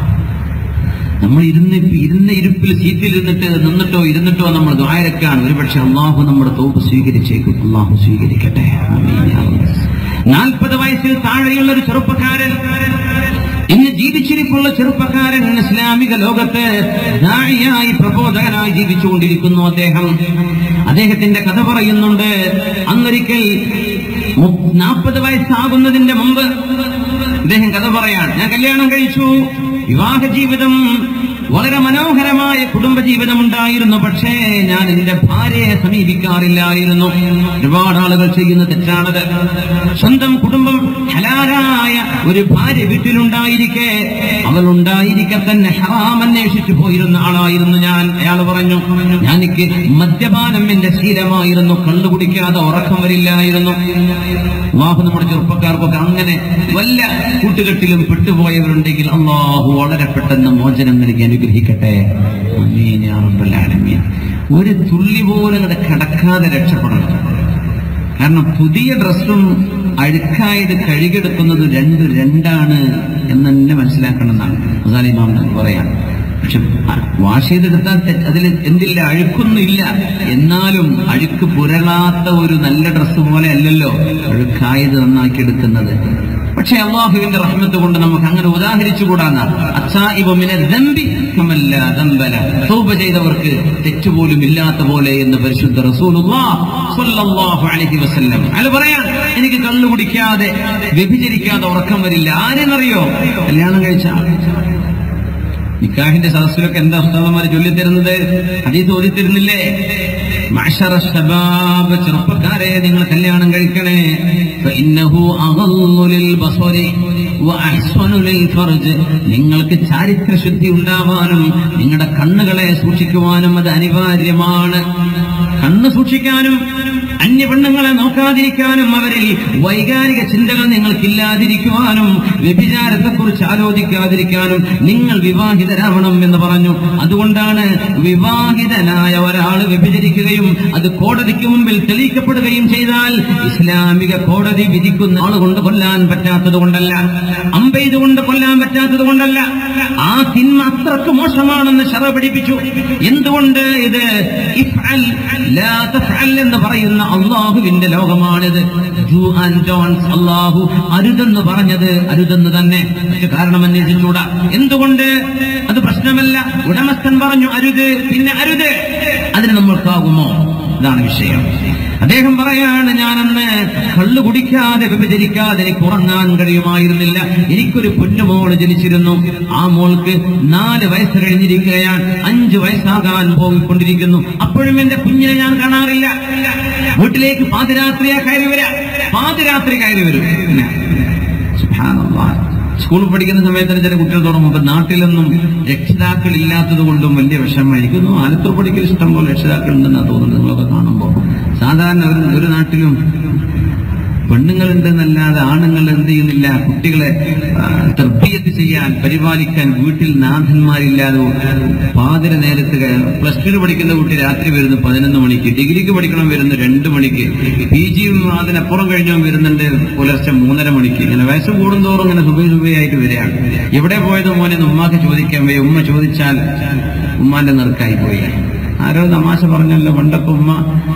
നമ്മൾ ഇരുന്ന് ഇരുന്ന ഇരിപ്പിൽ സീറ്റിൽ ഇരുന്നിട്ട് നിന്നിട്ടോ ഇരുന്നിട്ടോ നമ്മൾ ദ്വാരക്കാണ് ഒരുപക്ഷെ അള്ളാഹു നമ്മുടെ തോപ്പ് സ്വീകരിച്ചേക്കും അള്ളാഹു സ്വീകരിക്കട്ടെ ആമീൻ യാ റബ്ബ്. നാൽപ്പത് വയസ്സിൽ താഴെയുള്ള ഒരു ചെറുപ്പക്കാരൻ ഇന്ന് ജീവിച്ചിരിപ്പുള്ള ചെറുപ്പക്കാരൻ ഇസ്ലാമിക ലോകത്ത് ദാഇയായി പ്രബോധകനായി ജീവിച്ചുകൊണ്ടിരിക്കുന്നു അദ്ദേഹം അദ്ദേഹത്തിന്റെ കഥ പറയുന്നുണ്ട് അന്നൊരിക്കൽ നാൽപ്പത് വയസ്സാകുന്നതിന്റെ മുമ്പ് അദ്ദേഹം കഥ പറയാണ് ഞാൻ കല്യാണം കഴിച്ചു വിവാഹ ജീവിതം വളരെ മനോഹരമായ കുടുംബജീവിതം ഉണ്ടായിരുന്നു പക്ഷേ ഞാൻ എന്റെ ഭാര്യയെ സമീപിക്കാറില്ലായിരുന്നു ഒരുപാട് ആളുകൾ ചെയ്യുന്ന തെറ്റാണത് സ്വന്തം കുടുംബം ഹലാലായ ഒരു ഭാര്യ വീട്ടിലുണ്ടായിരിക്കെ അവൾ ഉണ്ടായിരിക്കെ തന്നെ ഹറാം അന്വേഷിച്ചു പോയിരുന്ന ആളായിരുന്നു ഞാൻ അയാൾ പറഞ്ഞു ഞാൻ എനിക്ക് മദ്യപാനം എന്റെ ശീലമായിരുന്നു കള്ളു കുടിക്കാതെ ഉറക്കം വരില്ലായിരുന്നു അള്ളാഹു നമ്മുടെ ചെറുപ്പക്കാർക്കൊക്കെ അങ്ങനെ വല്ല കൂട്ടുകെട്ടിലും പെട്ടുപോയവരുണ്ടെങ്കിൽ അള്ളാഹു വളരെ പെട്ടെന്ന് മോചനം നൽകി അനുഗ്രഹിക്കട്ടെ ആമീൻ യാ റബ്ബൽ ആലമീൻ. ഒരു തുള്ളി പോലും അങ്ങട് കിടക്കാതെ രക്ഷപ്പെടണം കാരണം പുതിയ ഡ്രസ്സും അഴുക്കായത് കഴുകിയെടുക്കുന്നത് രണ്ട് രണ്ടാണ് എന്ന് തന്നെ മനസ്സിലാക്കണമെന്നാണ് മുസാലി ഇമാം തങ്ങൾ പറയാൻ പക്ഷെ വാഷ് ചെയ്തെടുത്താൽ തെ- അതിൽ എന്തില്ല അഴുക്കൊന്നുമില്ല എന്നാലും അഴുക്ക് പുരളാത്ത ഒരു നല്ല ഡ്രസ്സ് പോലെ അല്ലല്ലോ അഴുക്കായത് നന്നാക്കി എടുക്കുന്നത് പക്ഷെ അള്ളാഹുവിന്റെ റഹ്മത്ത് കൊണ്ട് നമുക്ക് അങ്ങനെ ഉദാഹരിച്ചുകൂടാന്ന തൗബ ചെയ്തവർക്ക് തെറ്റുപോലും ഇല്ലാത്ത പോലെ എന്ന് പരിശുദ്ധ റസൂലുള്ളാഹ് സ്വല്ലല്ലാഹു അലൈഹി വസല്ലം അയാൾ പറയാൻ എനിക്ക് കള്ളു കുടിക്കാതെ വ്യഭിചരിക്കാതെ ഉറക്കം വരില്ല ആരെന്നറിയോ കല്യാണം കഴിച്ച ആൾ. നിക്കാഹിന്റെ സദസ്സിലൊക്കെ എന്താ ഉസ്താദന്മാര് ചൊല്ലിത്തരുന്നത് ഹദീസ് ഓതിത്തരുന്നില്ലേ മഅ്ശറ ശബാബ് ചെറുപ്പക്കാരെ നിങ്ങൾ കല്യാണം കഴിക്കണേ ഫഇന്നഹു അഗള്ളു ലിൽ ബസരി വഅഹ്സനു ലിൽ ഫർജ് നിങ്ങൾക്ക് ചാരിത്ര ശുദ്ധി ഉണ്ടാവാനും നിങ്ങളുടെ കണ്ണുകളെ സൂക്ഷിക്കുവാനും അത് അനിവാര്യമാണ് കണ്ണ് സൂക്ഷിക്കാനും അന്യ പെണ്ണുങ്ങളെ നോക്കാതിരിക്കാനും അവരിൽ വൈകാരിക ചിന്തകൾ നിങ്ങൾക്കില്ലാതിരിക്കുവാനും വ്യഭിചാരത്തെക്കുറിച്ച് ആലോചിക്കാതിരിക്കാനും നിങ്ങൾ വിവാഹിതരാവണം എന്ന് പറഞ്ഞു അതുകൊണ്ടാണ് വിവാഹിതനായ ഒരാൾ വ്യഭിചരിക്കുകയും അത് കോടതിക്ക് മുമ്പിൽ തെളിയിക്കപ്പെടുകയും ചെയ്താൽ ഇസ്ലാമിക കോടതി വിധിക്കുന്ന ആളുകൊണ്ട് കൊല്ലാൻ പറ്റാത്തത് കൊണ്ടല്ല അമ്പെയ്തുകൊണ്ട് കൊല്ലാൻ പറ്റാത്തത് കൊണ്ടല്ല ആ തിന്മ അത്രക്ക് മോശമാണെന്ന് ശറ പഠിപ്പിച്ചു എന്തുകൊണ്ട് ഇത് ഇഫ്അൽ ലാ തഫ്അൽ എന്ന് പറയുന്ന അള്ളാഹുവിന്റെ ലോകമാണിത് ജൂ ആൻഡ് ജോൺസ് അള്ളാഹു അരുതെന്ന് പറഞ്ഞത് അരുതെന്ന് തന്നെ പക്ഷെ കാരണം അന്വേഷിച്ചൂടാ എന്തുകൊണ്ട് അത് പ്രശ്നമല്ല ഉടമസ്ഥൻ പറഞ്ഞു അരുത് പിന്നെ അരുത് അതിന് നമ്മൾക്കാകുമോ ഇതാണ് വിഷയം അദ്ദേഹം പറയാണ് ഞാനന്ന് കള്ളു കുടിക്കാതെ വ്യഭിചരിക്കാതെ എനിക്ക് ഉറങ്ങാൻ കഴിയുമായിരുന്നില്ല എനിക്കൊരു പൊന്നുമോള് ജനിച്ചിരുന്നു ആ മോൾക്ക് നാല് വയസ്സ് കഴിഞ്ഞിരിക്കുകയാണ് അഞ്ചു വയസ്സാകാൻ പോയിക്കൊണ്ടിരിക്കുന്നു അപ്പോഴും എന്റെ കുഞ്ഞിനെ ഞാൻ കാണാറില്ല വീട്ടിലേക്ക് പാതിരാത്രിയാ കയറി വരാ പാതിരാത്രി കയറി വരും സുബ്ഹാനല്ലാഹ്. സ്കൂളിൽ പഠിക്കുന്ന സമയത്തിന് ചില കുട്ടികൾ തുടങ്ങും ഇപ്പൊ നാട്ടിലൊന്നും രക്ഷിതാക്കൾ ഇല്ലാത്തത് കൊണ്ടും വലിയ വിഷമം എനിക്കൊന്നും ആലത്തൂർ പഠിക്കൽ ഇഷ്ടം പോലെ രക്ഷിതാക്കൾ ഉണ്ടെന്നാണ് തോന്നുന്നത് നിങ്ങളൊക്കെ കാണുമ്പോൾ സാധാരണ ഒരു ഒരു നാട്ടിലും പെണ്ണുങ്ങളുണ്ട് എന്നല്ലാതെ ആണുങ്ങൾ എന്ത് ചെയ്യുന്നില്ല കുട്ടികളെ തർബീയത്ത് ചെയ്യാൻ പരിപാലിക്കാൻ വീട്ടിൽ നാഥന്മാരില്ലാതെ പാതിര നേരത്ത് പ്ലസ് ടുവിന് പഠിക്കുന്ന കുട്ടി രാത്രി വരുന്നു പതിനൊന്ന് മണിക്ക് ഡിഗ്രിക്ക് പഠിക്കണം വരുന്നു രണ്ട് മണിക്ക് പി ജിയും അതിനപ്പുറം കഴിഞ്ഞവൻ വരുന്നുണ്ട് പുലർച്ചെ മൂന്നര മണിക്ക് ഇങ്ങനെ വയസ്സ് കൂടുന്തോറും ഇങ്ങനെ സുബൈ സുബൈയായിട്ട് വരികയാണ് എവിടെ പോയത് മോനെ എന്ന് ഉമ്മാക്ക് ചോദിക്കാൻ വയ്യ ഉമ്മ ചോദിച്ചാൽ ഉമ്മാന്റെ നെറുക്കായി പോയി ആരോ തമാശ പറഞ്ഞല്ലോ പണ്ടൊക്കെ ഉമ്മ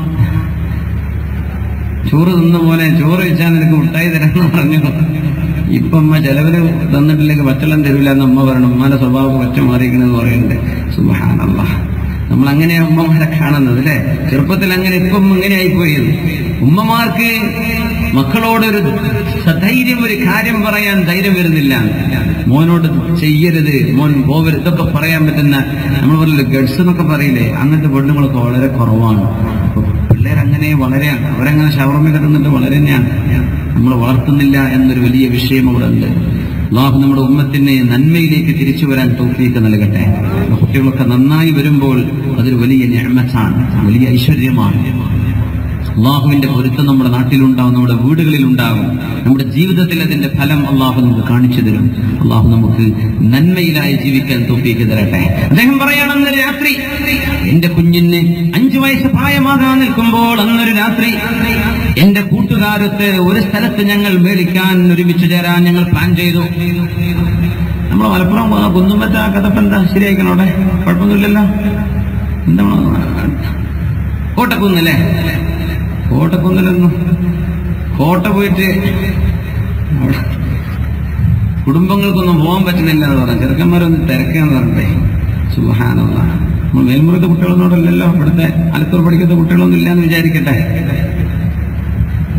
ചോറ് തിന്ന പോലെ ചോറ് വെച്ചാൽ നിനക്ക് മുട്ടായി തരാമെന്ന് പറഞ്ഞു ഇപ്പൊ അമ്മ ചെലവിന് തന്നിട്ടില്ലെങ്കിൽ പച്ചളം തരില്ല എന്ന് അമ്മ പറയണം ഉമ്മാന്റെ സ്വഭാവം പച്ച മാറിയിരിക്കണമെന്ന് പറയുന്നുണ്ട് സുബഹാനല്ല നമ്മൾ അങ്ങനെ ഉമ്മമാരെ കാണുന്നത് അല്ലെ ചെറുപ്പത്തിൽ അങ്ങനെ ഇപ്പം ഇങ്ങനെ ആയിപ്പോയത് ഉമ്മമാർക്ക് മക്കളോടൊരു സധൈര്യം ഒരു കാര്യം പറയാൻ ധൈര്യം വരുന്നില്ല മോനോട് ചെയ്യരുത് മോൻ പോവരുത് ഇതൊക്കെ പറയാൻ പറ്റുന്ന നമ്മൾ പറയില്ലേ ഗഡ്സ് എന്നൊക്കെ പറയില്ലേ അങ്ങനത്തെ പെണ്ണുങ്ങളൊക്കെ വളരെ കുറവാണ് അപ്പൊ പിള്ളേരങ്ങനെ വളരെയാണ് അവരങ്ങനെ ഷവർമ്മ കിട്ടുന്നുണ്ട് വളരെ തന്നെയാണ് നമ്മൾ വളർത്തുന്നില്ല എന്നൊരു വലിയ വിഷയം അവിടെ ഉണ്ട് അള്ളാഹു നമ്മുടെ ഉമ്മത്തിനെ നന്മയിലേക്ക് തിരിച്ചു വരാൻ തൗഫീക്ക് നൽകട്ടെ കുട്ടികളൊക്കെ നന്നായി വരുമ്പോൾ അതൊരു വലിയ ഞാമത്താണ് വലിയ ഐശ്വര്യമാണ് അള്ളാഹുവിന്റെ പൊരുത്തം നമ്മുടെ നാട്ടിലുണ്ടാവും നമ്മുടെ വീടുകളിൽ ഉണ്ടാകും നമ്മുടെ ജീവിതത്തിൽ അതിന്റെ ഫലം അള്ളാഹു നമുക്ക് കാണിച്ചു തരും അള്ളാഹു നമുക്ക് നന്മയിലായി ജീവിക്കാൻ തോപ്പിക്ക് തരട്ടെ അദ്ദേഹം പറയാണ് അന്ന് രാത്രി എന്റെ കുഞ്ഞിന് അഞ്ചു വയസ്സ് പ്രായമാകാൻ നിൽക്കുമ്പോൾ അന്നൊരു രാത്രി എന്റെ കൂട്ടുകാരത്ത് ഒരു സ്ഥലത്ത് ഞങ്ങൾ മേടിക്കാൻ ഒരുമിച്ച് ചേരാൻ ഞങ്ങൾ പ്ലാൻ ചെയ്തു നമ്മൾ മലപ്പുറം പോകുന്ന കുന്നുമ്പറ്റ ആ കഥപ്പ് എന്താ ശരിയായിക്കണം അവിടെ കുഴപ്പമൊന്നുമില്ലല്ലോ എന്താണ് കോട്ടക്കുന്നല്ലേ കോട്ടക്കുന്നിലൊന്നും കോട്ട പോയിട്ട് അവിടെ കുടുംബങ്ങൾക്കൊന്നും പോകാൻ പറ്റുന്നില്ല എന്ന് പറഞ്ഞു ചെറുക്കന്മാരൊന്ന് തിരക്കാന്ന് പറഞ്ഞേ സുഹാനുള്ള നമ്മൾ മേൽമുറത്തെ കുട്ടികളൊന്നോടല്ലല്ലോ ഇവിടുത്തെ അലത്തൂർ പഠിക്കുന്ന കുട്ടികളൊന്നും ഇല്ലാന്ന് വിചാരിക്കട്ടെ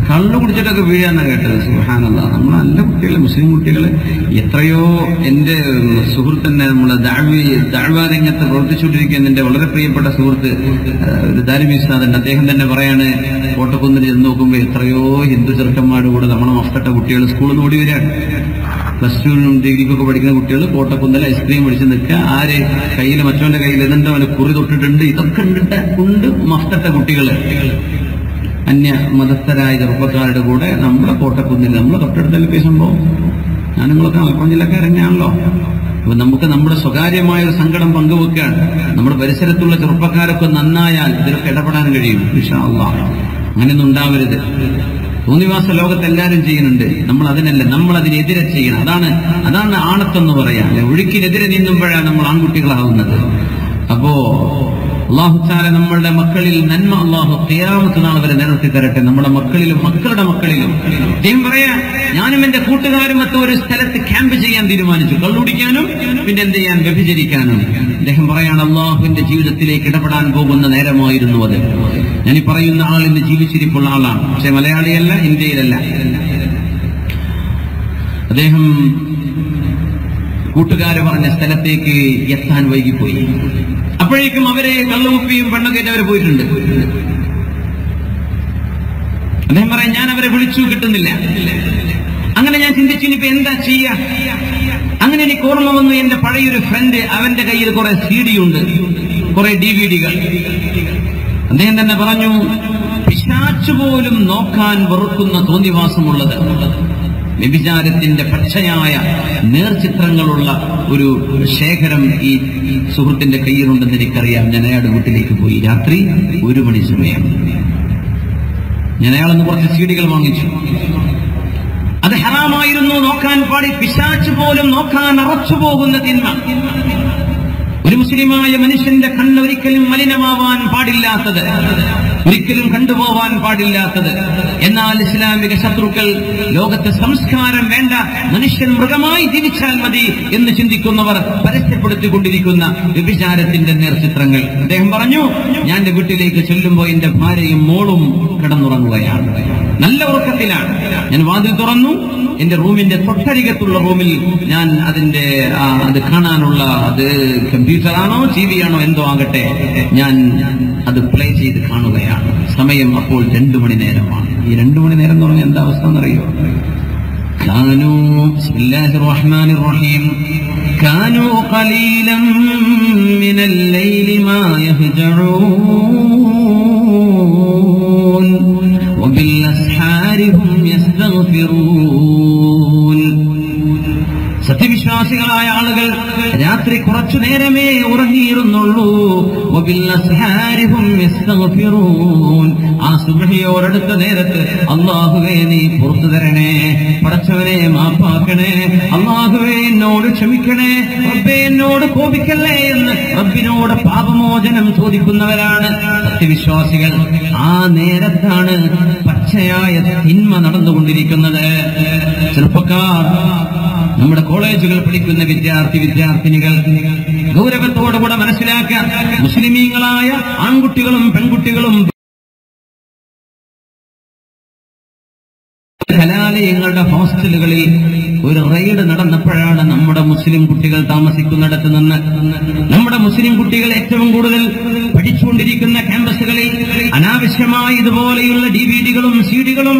കള്ളു കുടിച്ചിട്ടൊക്കെ വീഴാന്നാ കേട്ടത് സുഹാനല്ല നമ്മൾ നല്ല കുട്ടികൾ മുസ്ലിം കുട്ടികൾ എത്രയോ എൻ്റെ സുഹൃത്തിൻ്റെ നമ്മളെ ദാഴ്വി ദാഴ്വാ രംഗത്ത് പ്രവർത്തിച്ചുകൊണ്ടിരിക്കുന്ന എൻ്റെ വളരെ പ്രിയപ്പെട്ട സുഹൃത്ത് ആ, ഒരു ദാരിമി ഉസ്താദുണ്ട് അദ്ദേഹം തന്നെ പറയാണ് കോട്ടക്കുന്നിൽ ചെന്ന് നോക്കുമ്പോൾ എത്രയോ ഹിന്ദു ചെറുക്കന്മാരുടെ കൂടെ നമ്മളെ മഫ്തട്ട കുട്ടികൾ സ്കൂളിൽ നിന്ന് ഓടി വരികയാണ് പ്ലസ് ടുവിനും ഡിഗ്രിക്കൊക്കെ പഠിക്കുന്ന കുട്ടികൾ കോട്ടക്കുന്നിൽ ഐസ്ക്രീം പിടിച്ച് നിൽക്കുക ആര് കയ്യിൽ മറ്റവന്റെ കയ്യിൽ ഇതുണ്ട് അവന് കുറി തൊട്ടിട്ടുണ്ട് ഇതൊക്കെ ഉണ്ടിട്ട് ഉണ്ട് മഫ്തട്ട കുട്ടികൾ അന്യ മതസ്ഥരായ ചെറുപ്പക്കാരുടെ കൂടെ നമ്മുടെ കോട്ടക്കുന്നിൽ നമ്മളെ തൊട്ടടുത്തല്ലേ സംഭവം ഞാൻ നിങ്ങളൊക്കെ മലപ്പുറം ജില്ലക്കാരനെയാണല്ലോ അപ്പൊ നമുക്ക് നമ്മുടെ സ്വകാര്യമായ ഒരു സങ്കടം പങ്കുവെക്കുകയാണ് നമ്മുടെ പരിസരത്തുള്ള ചെറുപ്പക്കാരൊക്കെ നന്നായാൽ ഇതിലൊക്കെ ഇടപെടാൻ കഴിയും ഇൻഷാ അള്ളാഹ് അങ്ങനെയൊന്നും ഉണ്ടാവരുത് ഭൂനിവാസ ലോകത്ത് എല്ലാവരും ചെയ്യുന്നുണ്ട് നമ്മൾ അതിനല്ല നമ്മൾ അതിനെതിരെ ചെയ്യണം അതാണ് അതാണ് ആണത്വം എന്ന് പറയാം അല്ലെ ഒഴുക്കിനെതിരെ നീന്തുമ്പോഴാണ് നമ്മൾ ആൺകുട്ടികളാവുന്നത് അപ്പോ അള്ളാഹുച്ചാല നമ്മളുടെ മക്കളിൽ നന്മ അള്ളാഹു തിയാമത്ത് നാൾ വരെ നിലനിർത്തി തരട്ടെ നമ്മുടെ മക്കളിലും മക്കളുടെ മക്കളിലും അദ്ദേഹം പറയാ ഞാനും എന്റെ കൂട്ടുകാരും മൊത്തം ഒരു സ്ഥലത്ത് ക്യാമ്പ് ചെയ്യാൻ തീരുമാനിച്ചു കള്ളുടിക്കാനും പിന്നെ എന്ത് ചെയ്യാൻ വ്യഭിചരിക്കാനും അദ്ദേഹം പറയാണ് അള്ളാഹുവിന്റെ ജീവിതത്തിലേക്ക് ഇടപെടാൻ പോകുന്ന നേരമായിരുന്നു അത് ഞാൻ ഈ പറയുന്ന ആൾ ഇന്ന് ജീവിച്ചിരിപ്പുള്ള ആളാണ് പക്ഷെ മലയാളിയല്ല ഇന്ത്യയിലല്ല അദ്ദേഹം കൂട്ടുകാര് പറഞ്ഞ സ്ഥലത്തേക്ക് എത്താൻ വൈകിപ്പോയി അപ്പോഴേക്കും അവരെ കള്ളുമുപ്പിയും പെണ്ണൊക്കെ അവർ പോയിട്ടുണ്ട് അദ്ദേഹം പറയാം ഞാൻ അവരെ വിളിച്ചു കിട്ടുന്നില്ല അങ്ങനെ ഞാൻ ചിന്തിച്ചു ഇനിയിപ്പോ എന്താ ചെയ്യാ അങ്ങനെ എനിക്ക് ഓർമ്മ വന്നു എന്റെ പഴയൊരു ഫ്രണ്ട് അവന്റെ കയ്യിൽ കുറെ സി ഡി ഉണ്ട് കുറെ ഡി വി ഡികൾ അദ്ദേഹം തന്നെ പറഞ്ഞു പിശാച്ചു പോലും നോക്കാൻ വെറുക്കുന്ന തോന്നിവാസമുള്ളത് വ്യഭിചാരത്തിന്റെ പച്ചയായ നേർചിത്രങ്ങളുള്ള ഒരു ശേഖരം ഈ സുഹൃത്തിന്റെ കയ്യിലുണ്ടെന്ന് എനിക്കറിയാം ഞാൻ അയാളുടെ വീട്ടിലേക്ക് പോയി രാത്രി ഒരു മണി സമയം ഞാൻ അയാളൊന്ന് കുറച്ച് സീഡികൾ വാങ്ങിച്ചു അത് ഹറാമായിരുന്നു നോക്കാൻ പാടി പിശാച്ച് പോലും നോക്കാൻ അറച്ചു പോകുന്ന തിന്മ ഒരു മുസ്ലിമായ മനുഷ്യന്റെ കണ്ണ് ഒരിക്കലും മലിനമാവാൻ പാടില്ലാത്തത് ഒരിക്കലും കണ്ടുപോവാൻ പാടില്ലാത്തത് എന്നാൽ ഇസ്ലാമിക ശത്രുക്കൾ ലോകത്തെ സംസ്കാരം വേണ്ട മനുഷ്യൻ മൃഗമായി ജീവിച്ചാൽ മതി എന്ന് ചിന്തിക്കുന്നവർ പരസ്യപ്പെടുത്തിക്കൊണ്ടിരിക്കുന്ന വ്യഭിചാരത്തിന്റെ നേർചിത്രങ്ങൾ അദ്ദേഹം പറഞ്ഞു ഞാൻ എന്റെ വീട്ടിലേക്ക് ചെല്ലുമ്പോൾ എന്റെ ഭാര്യയും മോളും കിടന്നുറങ്ങുകയാണ് നല്ല ഉറക്കത്തിലാണ് ഞാൻ വാതിൽ തുറന്നു എന്റെ റൂമിന്റെ തൊട്ടരികത്തുള്ള റൂമിൽ ഞാൻ അതിന്റെ ആ, അത് കാണാനുള്ള അത് കമ്പ്യൂട്ടറാണോ ടി വി ആണോ എന്തോ ആകട്ടെ ഞാൻ അത് പ്ലേ ചെയ്ത് കാണുകയാണ് സമയം അപ്പോൾ രണ്ടു മണി നേരമാണ് ഈ രണ്ടു മണി നേരം എന്ന് പറഞ്ഞാൽ എന്താ അവസ്ഥ എന്നറിയോ كانوا بسم الله الرحمن الرحيم كانوا قليلا من الليل ما يهجعون وبالأسحار هم يستغفرون സത്യവിശ്വാസികളായ ആളുകൾ രാത്രി കുറച്ചു നേരമേ ഉറങ്ങിയിരുന്നുള്ളൂ വബില്ലസ്ഹാരി ഹും യസ്തഗ്ഫിറൂൻ. ആ സുബഹിയോടടുത്ത നേരത്ത് അള്ളാഹുവേ നീ പുറത്തു തരണേ പടച്ചവനെ മാപ്പാക്കണേ അള്ളാഹുവേ എന്നോട് ക്ഷമിക്കണേ റബ്ബേ എന്നോട് കോപിക്കല്ലേ എന്ന് റബ്ബിനോട് പാപമോചനം ചോദിക്കുന്നവരാണ് സത്യവിശ്വാസികൾ ആ നേരത്താണ് പച്ചയായ തിന്മ നടന്നുകൊണ്ടിരിക്കുന്നത് ചെറുപ്പക്കാർ നമ്മുടെ കോളേജുകൾ പഠിക്കുന്ന വിദ്യാർത്ഥി വിദ്യാർത്ഥിനികൾ ഗൗരവത്തോടുകൂടെ മനസ്സിലാക്കാൻ മുസ്ലിമീങ്ങളായ ആൺകുട്ടികളും പെൺകുട്ടികളും കലാലയങ്ങളുടെ ഹോസ്റ്റലുകളിൽ ഒരു റെയ്ഡ് നടന്നപ്പോഴാണ് നമ്മുടെ മുസ്ലിം കുട്ടികൾ താമസിക്കുന്നിടത്ത് നിന്ന് നമ്മുടെ മുസ്ലിം കുട്ടികൾ ഏറ്റവും കൂടുതൽ പഠിച്ചുകൊണ്ടിരിക്കുന്ന ക്യാമ്പസുകളിൽ അനാവശ്യമായ ഇതുപോലെയുള്ള ഡി വി ഡികളും സി ഡികളും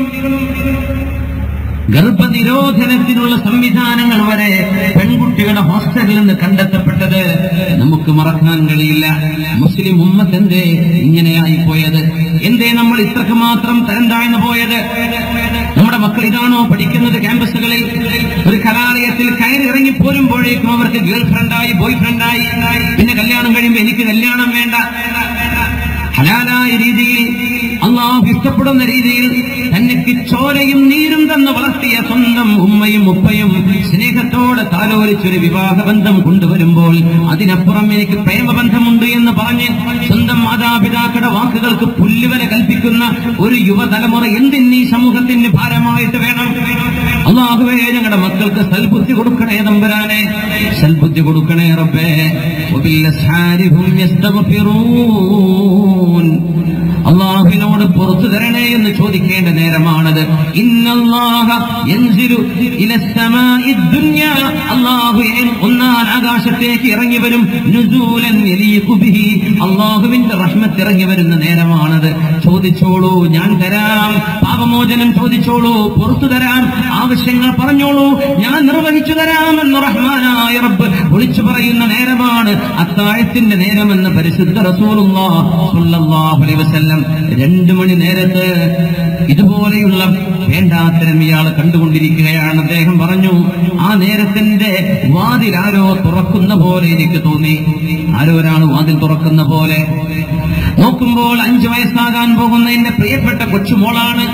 ഗർഭനിരോധനത്തിനുള്ള സംവിധാനങ്ങൾ വരെ പെൺകുട്ടികളുടെ ഹോസ്റ്റലിൽ നിന്ന് കണ്ടെത്തപ്പെട്ടത് നമുക്ക് മറക്കാൻ കഴിയില്ല മുസ്ലിം ഉമ്മത്ത് എന്തേ ഇങ്ങനെയായി പോയത് എന്തേ നമ്മൾ ഇത്രക്ക് മാത്രം തരം താഴ്ന്നു പോയത് നമ്മുടെ മക്കൾ ഇതാണോ പഠിക്കുന്നത് ക്യാമ്പസുകളിൽ ഒരു കലാലയത്തിൽ കയറി ഇറങ്ങി പോരുമ്പോഴേക്കും അവർക്ക് ഗേൾ ഫ്രണ്ടായി ബോയ് ഫ്രണ്ടായി പിന്നെ കല്യാണം കഴിയുമ്പോൾ എനിക്ക് കല്യാണം വേണ്ട ഹലാലായ രീതിയിൽ അള്ളാഹു ഇഷ്ടപ്പെടുന്ന രീതിയിൽ തന്നെക്ക് ചോരയും നീരും തന്ന് വളർത്തിയ സ്വന്തം ഉമ്മയും ഉപ്പയും സ്നേഹത്തോടെ താലോലിച്ചൊരു വിവാഹബന്ധം കൊണ്ടുവരുമ്പോൾ അതിനപ്പുറം എനിക്ക് പ്രേമബന്ധമുണ്ട് എന്ന് പറഞ്ഞ് സ്വന്തം മാതാപിതാക്കളുടെ വാക്കുകൾക്ക് പുല്ലുവര കൽപ്പിക്കുന്ന ഒരു യുവതലമുറ എന്തിനീ സമൂഹത്തിന് ഭാരമായിട്ട് വേണം അള്ളാഹുവേ ഞങ്ങളുടെ മക്കൾക്ക് സൽബുദ്ധി കൊടുക്കണേ തമ്പുരാനെ സൽബുദ്ധി കൊടുക്കണേ റബ്ബേ وبالأسحار هم يستغفرون അള്ളാഹുവിനോട് റബ്ബിനോട് പുറത്തു തരണേ എന്ന് ചോദിക്കേണ്ട നേരമാണത് ഇന്നല്ലാഹ യൻസിലു ഇലസ്സമാഇ ദുനിയ അല്ലാഹു എൻ- ഒന്നാം ആകാശത്തേക്ക് ഇറങ്ങി വരും നുസൂലൻ യലീഖു ബിഹി അല്ലാഹുവിന്റെ റഹ്മത്ത് ഇറങ്ങി വരുന്ന നേരമാണത് ചോദിച്ചോളൂ ഞാൻ തരാം പാപമോചനം ചോദിച്ചോളൂ പുറത്തു തരാം ആവശ്യങ്ങൾ പറഞ്ഞോളൂ ഞാൻ നിർവഹിച്ചു തരാമെന്ന് റഹ്മാനായ റബ്ബ് വിളിച്ചു പറയുന്ന നേരമാണ് അത്താഴത്തിന്റെ നേരമെന്ന് പരിശുദ്ധ റസൂലുള്ളാഹ് സ്വല്ലല്ലാഹു അലൈഹി വസല്ലം രണ്ടു മണി നേരത്ത് ഇതുപോലെയുള്ള വേണ്ടാത്തരം ഇയാൾ കണ്ടുകൊണ്ടിരിക്കുകയാണ് അദ്ദേഹം പറഞ്ഞു ആ നേരത്തിന്റെ വാതിൽ ആരോ തുറക്കുന്ന പോലെ എനിക്ക് തോന്നി ആരോ ഒരാൾ വാതിൽ തുറക്കുന്ന പോലെ നോക്കുമ്പോൾ അഞ്ചു വയസ്സാകാൻ പോകുന്ന എന്റെ പ്രിയപ്പെട്ട കൊച്ചുമോളാണ്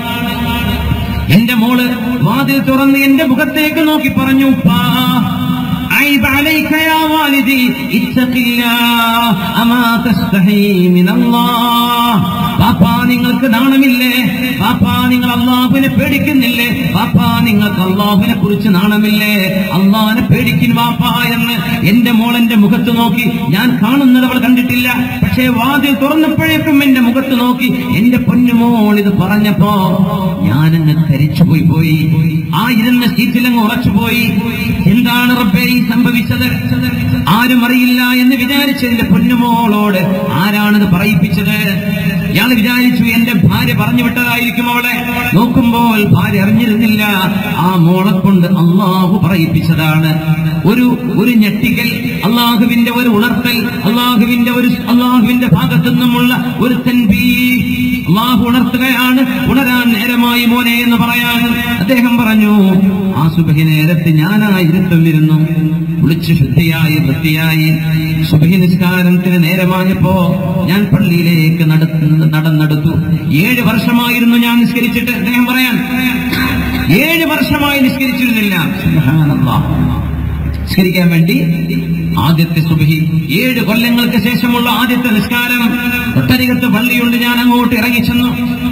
എന്റെ മോള് വാതിൽ തുറന്ന് എന്റെ മുഖത്തേക്ക് നോക്കി പറഞ്ഞു "ഉപ്പാ, عيب عليك يا والدي اتق الله أما تستحي من الله പാപ്പാ നിങ്ങൾക്ക് നാണമില്ലേ പാപ്പാ നിങ്ങൾ അള്ളാഹുവിനെ പേടിക്കുന്നില്ലേ പാപ്പാ നിങ്ങൾക്ക് അള്ളാഹുവിനെ കുറിച്ച് നാണമില്ലേ അള്ളാഹിനെ പേടിക്കും പാപ്പാ എന്ന് എന്റെ മോളെന്റെ മുഖത്ത് നോക്കി ഞാൻ കാണുന്നത് അവൾ കണ്ടിട്ടില്ല പക്ഷേ വാതിൽ തുറന്നപ്പോഴേക്കും എന്റെ മുഖത്ത് നോക്കി എന്റെ പൊന്നുമോൾ ഇത് പറഞ്ഞപ്പോ ഞാനങ്ങ് കരിച്ചുപോയി പോയി ആ ഇരുന്ന സീറ്റിലങ്ങ് ഉറച്ചുപോയി എന്താണ് റബ്ബേ ഈ സംഭവിച്ചത് ആരും അറിയില്ല എന്ന് വിചാരിച്ച എന്റെ പൊന്നുമോളോട് ആരാണിത് പറയിപ്പിച്ചത് ഇയാൾ വിചാരിച്ചു എന്റെ ഭാര്യ പറഞ്ഞു വിട്ടതായിരിക്കും അവളെ നോക്കുമ്പോൾ ഭാര്യ അറിഞ്ഞിരുന്നില്ല ആ മോളെ കൊണ്ട് അള്ളാഹു പറയിപ്പിച്ചതാണ് ഒരു ഒരു ഞെട്ടിക്കൽ അള്ളാഹുവിന്റെ ഒരു ഉണർത്തൽ അള്ളാഹുവിന്റെ ഒരു അള്ളാഹുവിന്റെ ഭാഗത്തു നിന്നുമുള്ള ഒരു തൻബീ അള്ളാഹു ഉണർത്തുകയാണ് ഉണരാൻ നേരമായി മോനെ എന്ന് പറയാൻ അദ്ദേഹം പറഞ്ഞു ആ സുബഹി നേരത്ത് ഞാനായി ഇരുത്തമിരുന്നു വിളിച്ച് ശുദ്ധിയായി വൃത്തിയായി സുബഹി നിസ്കാരത്തിന് നേരമായപ്പോ ഞാൻ പള്ളിയിലേക്ക് നട- നടന്നെടുത്തു ഏഴ് വർഷമായിരുന്നു ഞാൻ നിസ്കരിച്ചിട്ട് അദ്ദേഹം പറയാൻ ഏഴ് വർഷമായി നിസ്കരിച്ചിരുന്നില്ല സുബ്ഹാനല്ലാഹ്. നിസ്കരിക്കാൻ വേണ്ടി ആദ്യത്തെ സുബഹി ഏഴ് കൊല്ലങ്ങൾക്ക് ശേഷമുള്ള ആദ്യത്തെ നിസ്കാരം തൊട്ടരികത്ത് പള്ളിയുണ്ട് ഞാൻ അങ്ങോട്ട് ഇറങ്ങിച്ചെന്നു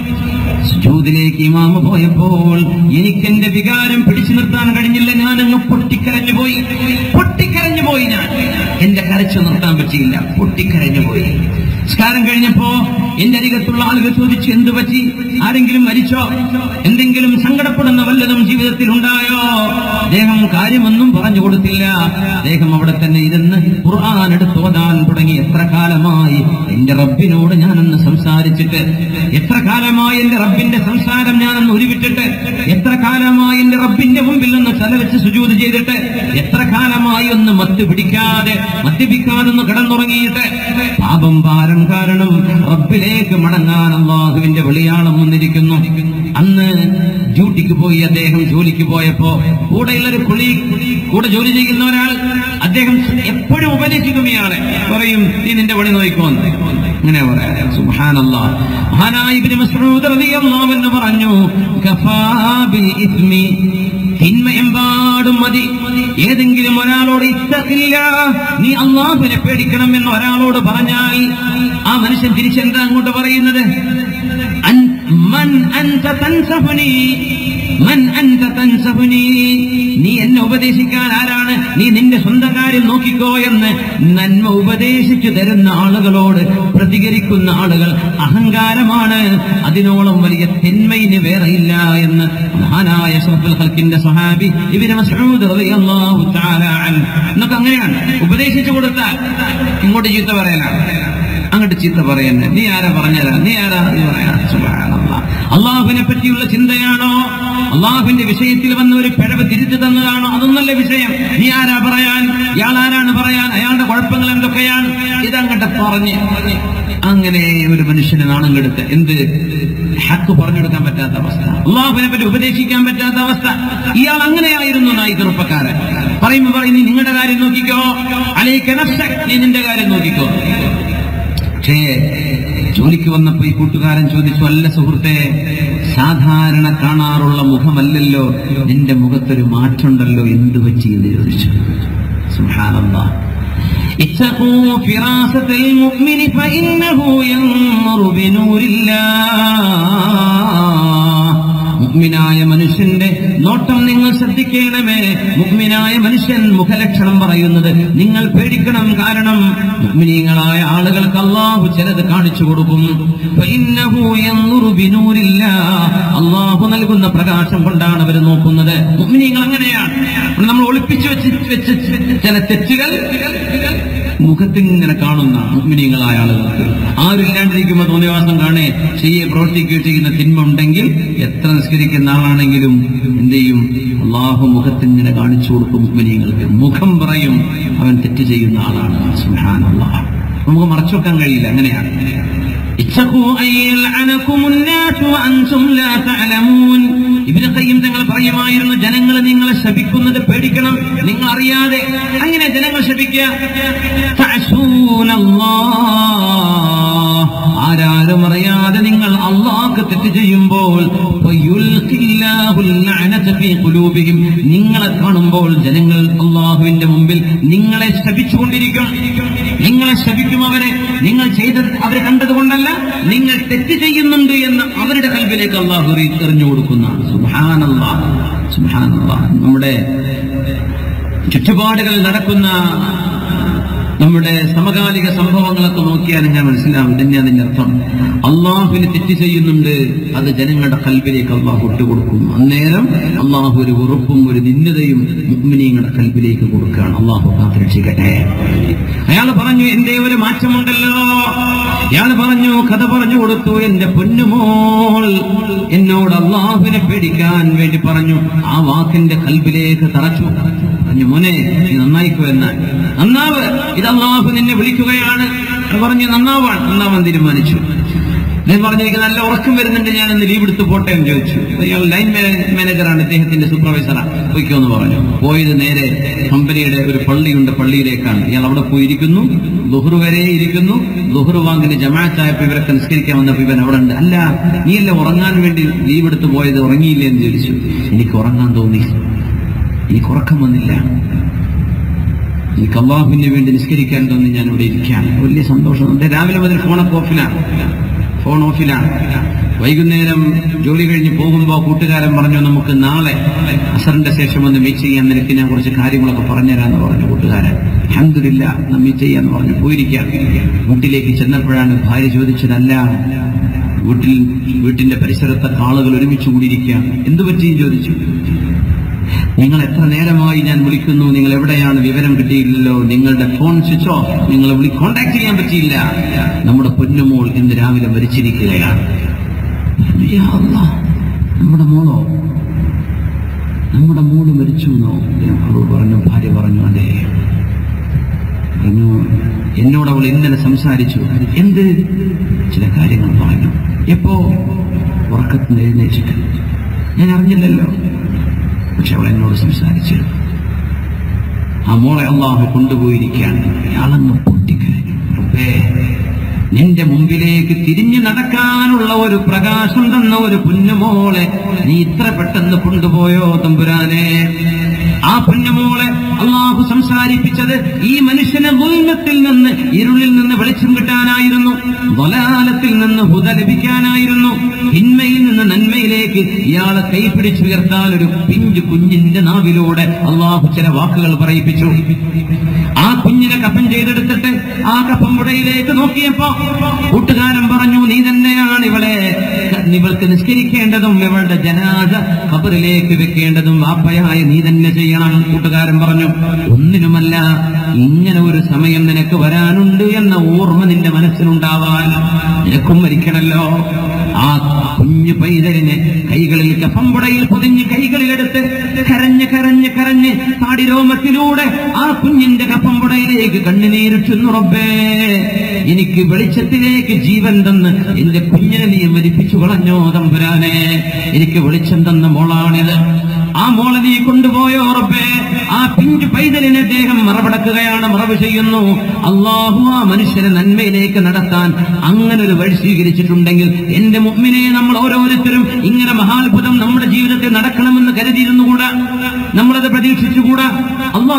സുജൂദിലേക്ക് ഇമാമ പോയപ്പോൾ എനിക്ക് എന്റെ വികാരം പിടിച്ചു നിർത്താൻ കഴിഞ്ഞില്ല ഞാൻ അങ്ങ് പൊട്ടിക്കരഞ്ഞു പോയി പൊട്ടിക്കരഞ്ഞു പോയി ഞാൻ എന്റെ കരച്ചു നിർത്താൻ പറ്റിയില്ല പൊട്ടിക്കരഞ്ഞു പോയി നിസ്കാരം കഴിഞ്ഞപ്പോ എന്റെ അരികത്തുള്ള ആളുകൾ ചോദിച്ചു എന്തു പറ്റി ആരെങ്കിലും മരിച്ചോ എന്തെങ്കിലും സങ്കടപ്പെടുന്ന വല്ലതും ജീവിതത്തിൽ ഉണ്ടായോ അദ്ദേഹം കാര്യമൊന്നും പറഞ്ഞു കൊടുത്തില്ല അദ്ദേഹം അവിടെ തന്നെ ഇരുന്ന് ഖുർആൻ എടുത്ത് ഓതാൻ തുടങ്ങി എത്ര കാലമായി എന്റെ റബ്ബിനോട് ഞാനൊന്ന് സംസാരിച്ചിട്ട് എത്ര കാലമായി എന്റെ റബ്ബിന്റെ സംസാരം ഞാനൊന്ന് ഉരുവിട്ടിട്ട് എത്ര കാലമായി എന്റെ റബ്ബിന്റെ മുമ്പിൽ നിന്ന് തലവെച്ച് സുജൂത് ചെയ്തിട്ട് എത്ര കാലമായി ഒന്ന് മത്ത് പിടിക്കാതെ മദ്യപിക്കാതെ ഒന്ന് കിടന്നുറങ്ങിയിട്ട് പാപം ഭാരം കാരണം റബ്ബിലേക്ക് മടങ്ങാൻ അള്ളാഹുവിന്റെ വെളിയാളം വന്നിരിക്കുന്നു അന്ന് ഡ്യൂട്ടിക്ക് പോയി അദ്ദേഹം ജോലിക്ക് പോയപ്പോ കൂടെയുള്ളൊരു കുളി കൂടെ ജോലി ചെയ്യുന്ന ഒരാൾ അദ്ദേഹം എപ്പോഴും ഉപദേശിക്കും ഇയാളെ പറയും നീ നിന്റെ പണി നോക്കിക്കോന്ന് അങ്ങനെ പറയാം സുബ്ഹാനല്ലാ മഹാനായ ഇബ്നു മസ്ഊദ് റളിയല്ലാഹു അൻഹു പറഞ്ഞു കഫാ ബിൽ ഇസ്മി തിന്മയെമ്പാടും മതി ഏതെങ്കിലും ഒരാളോട് ഇത്തക്കില്ല നീ അള്ളാഹുവിനെ പേടിക്കണം എന്ന് ഒരാളോട് പറഞ്ഞാൽ ആ മനുഷ്യൻ തിരിച്ചെന്താ അങ്ങോട്ട് പറയുന്നത് അൻ- മൻ അൻത തൻസഫുനി മൻ അൻത തൻസഫുനി നീ എന്നെ ഉപദേശിക്കാൻ ആരാണ് നീ നിന്റെ സ്വന്തം കാര്യം നോക്കിക്കോ എന്ന് നന്മ ഉപദേശിച്ചു തരുന്ന ആളുകളോട് പ്രതികരിക്കുന്ന ആളുകൾ അഹങ്കാരമാണ് അതിനോളം വലിയ തിന്മയിന് വേറെയില്ല എന്ന് മഹാനായ ഷറഫുൽ ഖൽക്കിന്റെ സ്വഹാബി ഇബ്നു മസ്ഊദ് റളിയല്ലാഹു തആല അൻഹു എന്നൊക്കെ അങ്ങനെയാണ് ഉപദേശിച്ചു കൊടുത്താൽ ഇങ്ങോട്ട് ചീത്ത പറയലാണ് അങ്ങോട്ട് ചീത്ത പറയുന്നത് നീ ആരാ പറഞ്ഞുതരാ നീ ആരാ എന്ന് പറയാ സുബ്ഹാനല്ലാഹ് അള്ളാഹുവിനെ പറ്റിയുള്ള ചിന്തയാണോ അള്ളാഹുവിന്റെ വിഷയത്തിൽ വന്ന ഒരു പിഴവ് തിരുത്തി തന്നതാണോ അതൊന്നല്ല വിഷയം നീ ആരാ പറയാൻ ഇയാൾ ആരാണ് പറയാൻ അയാളുടെ കുഴപ്പങ്ങൾ എന്തൊക്കെയാണ് ഇതങ്ങോട്ട് പറഞ്ഞ് അങ്ങനെ ഒരു മനുഷ്യനെ നാണം കെടുത്ത് എന്ത് ഹക്ക് പറഞ്ഞെടുക്കാൻ പറ്റാത്ത അവസ്ഥ അള്ളാഹുവിനെ പറ്റി ഉപദേശിക്കാൻ പറ്റാത്ത അവസ്ഥ ഇയാൾ അങ്ങനെയായിരുന്നു നായി ചെറുപ്പക്കാരൻ പറയുമ്പോ പറയും നീ നിങ്ങളുടെ കാര്യം നോക്കിക്കോ അലൈക്ക നഫ്സക്, നീ നിന്റെ കാര്യം നോക്കിക്കോ പക്ഷേ ജോലിക്ക് വന്നപ്പോ ഈ കൂട്ടുകാരൻ ചോദിച്ചു അല്ല സുഹൃത്തെ സാധാരണ കാണാറുള്ള മുഖമല്ലല്ലോ നിന്റെ മുഖത്തൊരു മാറ്റമുണ്ടല്ലോ എന്തു പറ്റി എന്ന് ചോദിച്ചു സുബ്ഹാനല്ലാഹ് اتقوا فراسة المؤمن فإنه ينظر بنور الله മുഗ്മിനായ മനുഷ്യന്റെ നോട്ടം നിങ്ങൾ ശ്രദ്ധിക്കണമേ മുഗ്മിനായ മനുഷ്യൻ മുഖലക്ഷണം പറയുന്നത് നിങ്ങൾ പേടിക്കണം കാരണം മുഗ്മിനീങ്ങളായ ആളുകൾക്ക് അള്ളാഹു ചിലത് കാണിച്ചു കൊടുക്കും ഫഇന്നഹു യൻദുറു ബിനൂരില്ല. അള്ളാഹു നൽകുന്ന പ്രകാശം കൊണ്ടാണ് അവർ നോക്കുന്നത് മുഗ്മിനീങ്ങൾ അങ്ങനെയാണ് നമ്മൾ ഒളിപ്പിച്ചു വെച്ച് വെച്ച് ചില തെറ്റുകൾ മുഖത്തിൽ ഇങ്ങനെ കാണുന്ന മുഗ്മിനീങ്ങളായ ആളുകൾക്ക് ആരില്ലാണ്ടിരിക്കുമ്പോൾ തോന്നിയവാസം കാണേ ചെയ്യെ പ്രവർത്തിക്കുകയോ ചെയ്യുന്ന തിന്മ ഉണ്ടെങ്കിൽ എത്ര നിസ്കരിക്കുന്ന ആളാണെങ്കിലും എന്ത് ചെയ്യും അള്ളാഹു മുഖത്തിൽ ഇങ്ങനെ കാണിച്ചു കൊടുക്കും മുഗ്മിനീങ്ങൾക്ക് മുഖം പറയും അവൻ തെറ്റ് ചെയ്യുന്ന ആളാണ് സുബ്ഹാനല്ലാഹ് നമുക്ക് മറച്ചു വെക്കാൻ കഴിയില്ല അങ്ങനെയാണ് اتقوا أن يلعنكم الناس وأنتم لا تعلمون ഇബ്നു ഖയ്യിം തങ്ങൾ പറയുമായിരുന്നു ജനങ്ങൾ നിങ്ങളെ ശപിക്കുന്നത് പേടിക്കണം നിങ്ങൾ അറിയാതെ അങ്ങനെ ജനങ്ങൾ ശപിക്കുക തഅസൂനല്ലാഹ്. ആരാരും അറിയാതെ നിങ്ങൾ അള്ളാഹ്ക്ക് തെറ്റ് ചെയ്യുമ്പോൾ ഫയുൽഖില്ലാഹുൽ ലഅനത ഫീ ഖുലൂബിഹിം. നിങ്ങളെ കാണുമ്പോൾ ജനങ്ങൾ അള്ളാഹുവിന്റെ മുമ്പിൽ നിങ്ങളെ ശപിച്ചുകൊണ്ടിരിക്കും നിങ്ങളെ ശപിക്കും അവരെ നിങ്ങൾ ചെയ്തത് അവർ കണ്ടതുകൊണ്ടല്ല നിങ്ങൾ തെറ്റ് ചെയ്യുന്നുണ്ട് എന്ന് അവരുടെ കൽബിലേക്ക് അള്ളാഹു എറി- എറിഞ്ഞു കൊടുക്കുന്നതാണ് സുബ്ഹാനല്ലാഹ് സുബ്ഹാനല്ലാഹ് നമ്മുടെ ചുറ്റുപാടുകളിൽ നടക്കുന്ന നമ്മുടെ സമകാലിക സംഭവങ്ങളൊക്കെ നോക്കിയാൽ ഞാൻ മനസ്സിലാവും ഇതന്നെ അതിന്റെ അർത്ഥം അള്ളാഹുവിന് തെറ്റ് ചെയ്യുന്നുണ്ട് അത് ജനങ്ങളുടെ കൽബിലേക്ക് അള്ളാഹു ഇട്ടുകൊടുക്കും അന്നേരം അള്ളാഹു ഒരു ഉറപ്പും ഒരു നിന്ദതയും മുഗ്മിനീങ്ങളുടെ കൽബിലേക്ക് കൊടുക്കുകയാണ് അള്ളാഹു കാത്തിരക്ഷിക്കട്ടെ അയാൾ പറഞ്ഞു എന്റെ ഒരു മാറ്റമുണ്ടല്ലോ അയാൾ പറഞ്ഞു കഥ പറഞ്ഞു കൊടുത്തു എന്റെ പൊന്നുമോൾ എന്നോട് അള്ളാഹുവിനെ പേടിക്കാൻ വേണ്ടി പറഞ്ഞു ആ വാക്കിന്റെ കൽബിലേക്ക് തറച്ചു പറഞ്ഞു മോനെ നീ നന്നായിക്കോ എന്നാൽ നന്നാവ് ഇത് അള്ളാഹു നിന്നെ വിളിക്കുകയാണ് എന്ന് പറഞ്ഞു നന്നാവാൻ നന്നാവാൻ തീരുമാനിച്ചു ഞാൻ പറഞ്ഞു എനിക്ക് നല്ല ഉറക്കം വരുന്നുണ്ട് ഞാൻ ഇന്ന് ലീവ് എടുത്ത് പോട്ടെ എന്ന് ചോദിച്ചു അയാൾ ലൈൻ മാനേജറാണ് ഇദ്ദേഹത്തിന്റെ സൂപ്പർവൈസറാ പോയിക്കോ എന്ന് പറഞ്ഞു പോയത് നേരെ കമ്പനിയുടെ ഒരു പള്ളിയുണ്ട് പള്ളിയിലേക്കാണ് ഇയാൾ അവിടെ പോയിരിക്കുന്നു ലുഹ്റു വരെ ഇരിക്കുന്നു ലുഹ്റു വാങ്ങിന് ജമാഅത്തായപ്പോ ഇവരൊക്കെ നിസ്കരിക്കാൻ വന്നപ്പോ ഇവൻ അവിടെ ഉണ്ട് അല്ല നീയല്ലേ ഉറങ്ങാൻ വേണ്ടി ലീവ് എടുത്ത് പോയത് ഉറങ്ങിയില്ലേ എന്ന് ചോദിച്ചു എനിക്ക് ഉറങ്ങാൻ തോന്നി എനിക്ക് ഉറക്കം വന്നില്ല എനിക്ക് അള്ളാഹുവിന് വേണ്ടി നിസ്കരിക്കാൻ തോന്നി ഞാൻ ഇവിടെ ഇരിക്കാൻ വലിയ സന്തോഷമുണ്ട് രാവിലെ മുതൽ ഫോണൊക്കെ ഓഫിലാണ് ഫോൺ ഓഫിലാണ് വൈകുന്നേരം ജോലി കഴിഞ്ഞ് പോകുമ്പോൾ കൂട്ടുകാരൻ പറഞ്ഞു നമുക്ക് നാളെ അസറിന്റെ ശേഷം ഒന്ന് മീറ്റ് ചെയ്യാൻ നിനക്ക് ഞാൻ കുറച്ച് കാര്യങ്ങളൊക്കെ പറഞ്ഞുതരാന്ന് പറഞ്ഞു കൂട്ടുകാരൻ അഹമ്മദില്ല മീറ്റ് ചെയ്യാന്ന് പറഞ്ഞു പോയിരിക്കാം വീട്ടിലേക്ക് ചെന്നപ്പോഴാണ് ഭാര്യ ചോദിച്ചതല്ല വീട്ടിൽ വീട്ടിന്റെ പരിസരത്തൊക്കെ ആളുകൾ ഒരുമിച്ച് കൂടിയിരിക്കുക എന്തു പറ്റിയും ചോദിച്ചു നിങ്ങൾ എത്ര നേരമായി ഞാൻ വിളിക്കുന്നു നിങ്ങൾ എവിടെയാണ് വിവരം കിട്ടിയില്ലല്ലോ നിങ്ങളുടെ ഫോൺ സ്വിച്ച് ഓഫ് നിങ്ങളെ വിളി കോണ്ടാക്ട് ചെയ്യാൻ പറ്റിയില്ല നമ്മുടെ പൊന്നുമോൾ ഇന്ന് രാവിലെ മരിച്ചിരിക്കുകയാണ് യാ അല്ലാ, നമ്മുടെ മോളോ നമ്മുടെ മോള് മരിച്ചു എന്നോ അവൾ പറഞ്ഞു ഭാര്യ പറഞ്ഞു അതെ പറഞ്ഞു എന്നോട് അവൾ ഇന്നലെ സംസാരിച്ചു എന്ത് ചില കാര്യങ്ങൾ പറഞ്ഞു എപ്പോ ഉറക്കത്തിൽ നിന്ന് എഴുന്നേറ്റിട്ട് ഞാൻ അറിഞ്ഞില്ലല്ലോ പക്ഷെ അവൾ എന്നോട് സംസാരിച്ചിരുന്നു ആ മോളെ അള്ളാഹു കൊണ്ടുപോയിരിക്കുകയാണ് അയാളങ്ങ് പൊട്ടിക്കരഞ്ഞു റബ്ബേ നിന്റെ മുമ്പിലേക്ക് തിരിഞ്ഞു നടക്കാനുള്ള ഒരു പ്രകാശം തന്ന ഒരു പുന്നുമോളെ നീ ഇത്ര പെട്ടെന്ന് കൊണ്ടുപോയോ തമ്പുരാനെ ആ പുന്നുമോളെ അള്ളാഹു സംസാരിപ്പിച്ചത് ഈ മനുഷ്യനെ ദുൽമത്തിൽ നിന്ന് ഇരുളിൽ നിന്ന് വെളിച്ചം കിട്ടാനായിരുന്നു തൊലാലത്തിൽ നിന്ന് ഹുദ ലഭിക്കാനായിരുന്നു ഹിന്മയിൽ നിന്ന് നന്മയിലേക്ക് ഇയാളെ കൈപിടിച്ചുയർത്താൻ ഒരു പിഞ്ചു കുഞ്ഞിന്റെ നാവിലൂടെ അള്ളാഹു ചില വാക്കുകൾ പറയിപ്പിച്ചു ആ കുഞ്ഞിനെ കഫൻ ചെയ്തെടുത്തിട്ട് ആ കഫമ്പുടയിലേക്ക് നോക്കിയപ്പോ കൂട്ടുകാരൻ പറഞ്ഞു നീ തന്നെയാണ് ഇവളെ ഇവൾക്ക് നിസ്കരിക്കേണ്ടതും ഇവളുടെ ജനാദ ഖബറിലേക്ക് വെക്കേണ്ടതും വാപ്പയായി നീ തന്നെ ചെയ്യണം കൂട്ടുകാരൻ പറഞ്ഞു ഒന്നിനുമല്ല ഇങ്ങനെ ഒരു സമയം നിനക്ക് വരാനുണ്ട് എന്ന ഓർമ്മ നിന്റെ മനസ്സിലുണ്ടാവാൻ നിനക്കും മരിക്കണല്ലോ ആ കുഞ്ഞു പൈതലിനെ കൈകളിൽ കഫമ്പുടയിൽ പൊതിഞ്ഞ് കൈകളിലെടുത്ത് കരഞ്ഞ് കരഞ്ഞ് കരഞ്ഞ് താടിരോമത്തിലൂടെ ആ കുഞ്ഞിന്റെ കഫമ്പുടയിലേക്ക് കണ്ണുനീരിട്ടുന്നു റബ്ബേ എനിക്ക് വെളിച്ചത്തിലേക്ക് ജീവൻ തന്ന് എന്റെ കുഞ്ഞിനെ നീ മരിപ്പിച്ചു കളഞ്ഞോ തമ്പുരാനെ എനിക്ക് വെളിച്ചം തന്ന മോളാണിത് ആ മോളെ നീ കൊണ്ടുപോയോ റബ്ബേ ആ പിഞ്ചു പൈതലിനെ അദ്ദേഹം മറപടക്കുകയാണ് മറവ് ചെയ്യുന്നു അള്ളാഹു ആ മനുഷ്യനെ നന്മയിലേക്ക് നടത്താൻ അങ്ങനെ ഒരു വഴി സ്വീകരിച്ചിട്ടുണ്ടെങ്കിൽ എന്റെ മുമ്മിനെ നമ്മൾ ഓരോരുത്തരും ഇങ്ങനെ മഹാത്ഭുതം നമ്മുടെ ജീവിതത്തിൽ നടക്കണമെന്ന് കരുതിയിരുന്നുകൂടാ നമ്മളത് പ്രതീക്ഷിച്ചുകൂടാ അള്ളാഹു ഒരു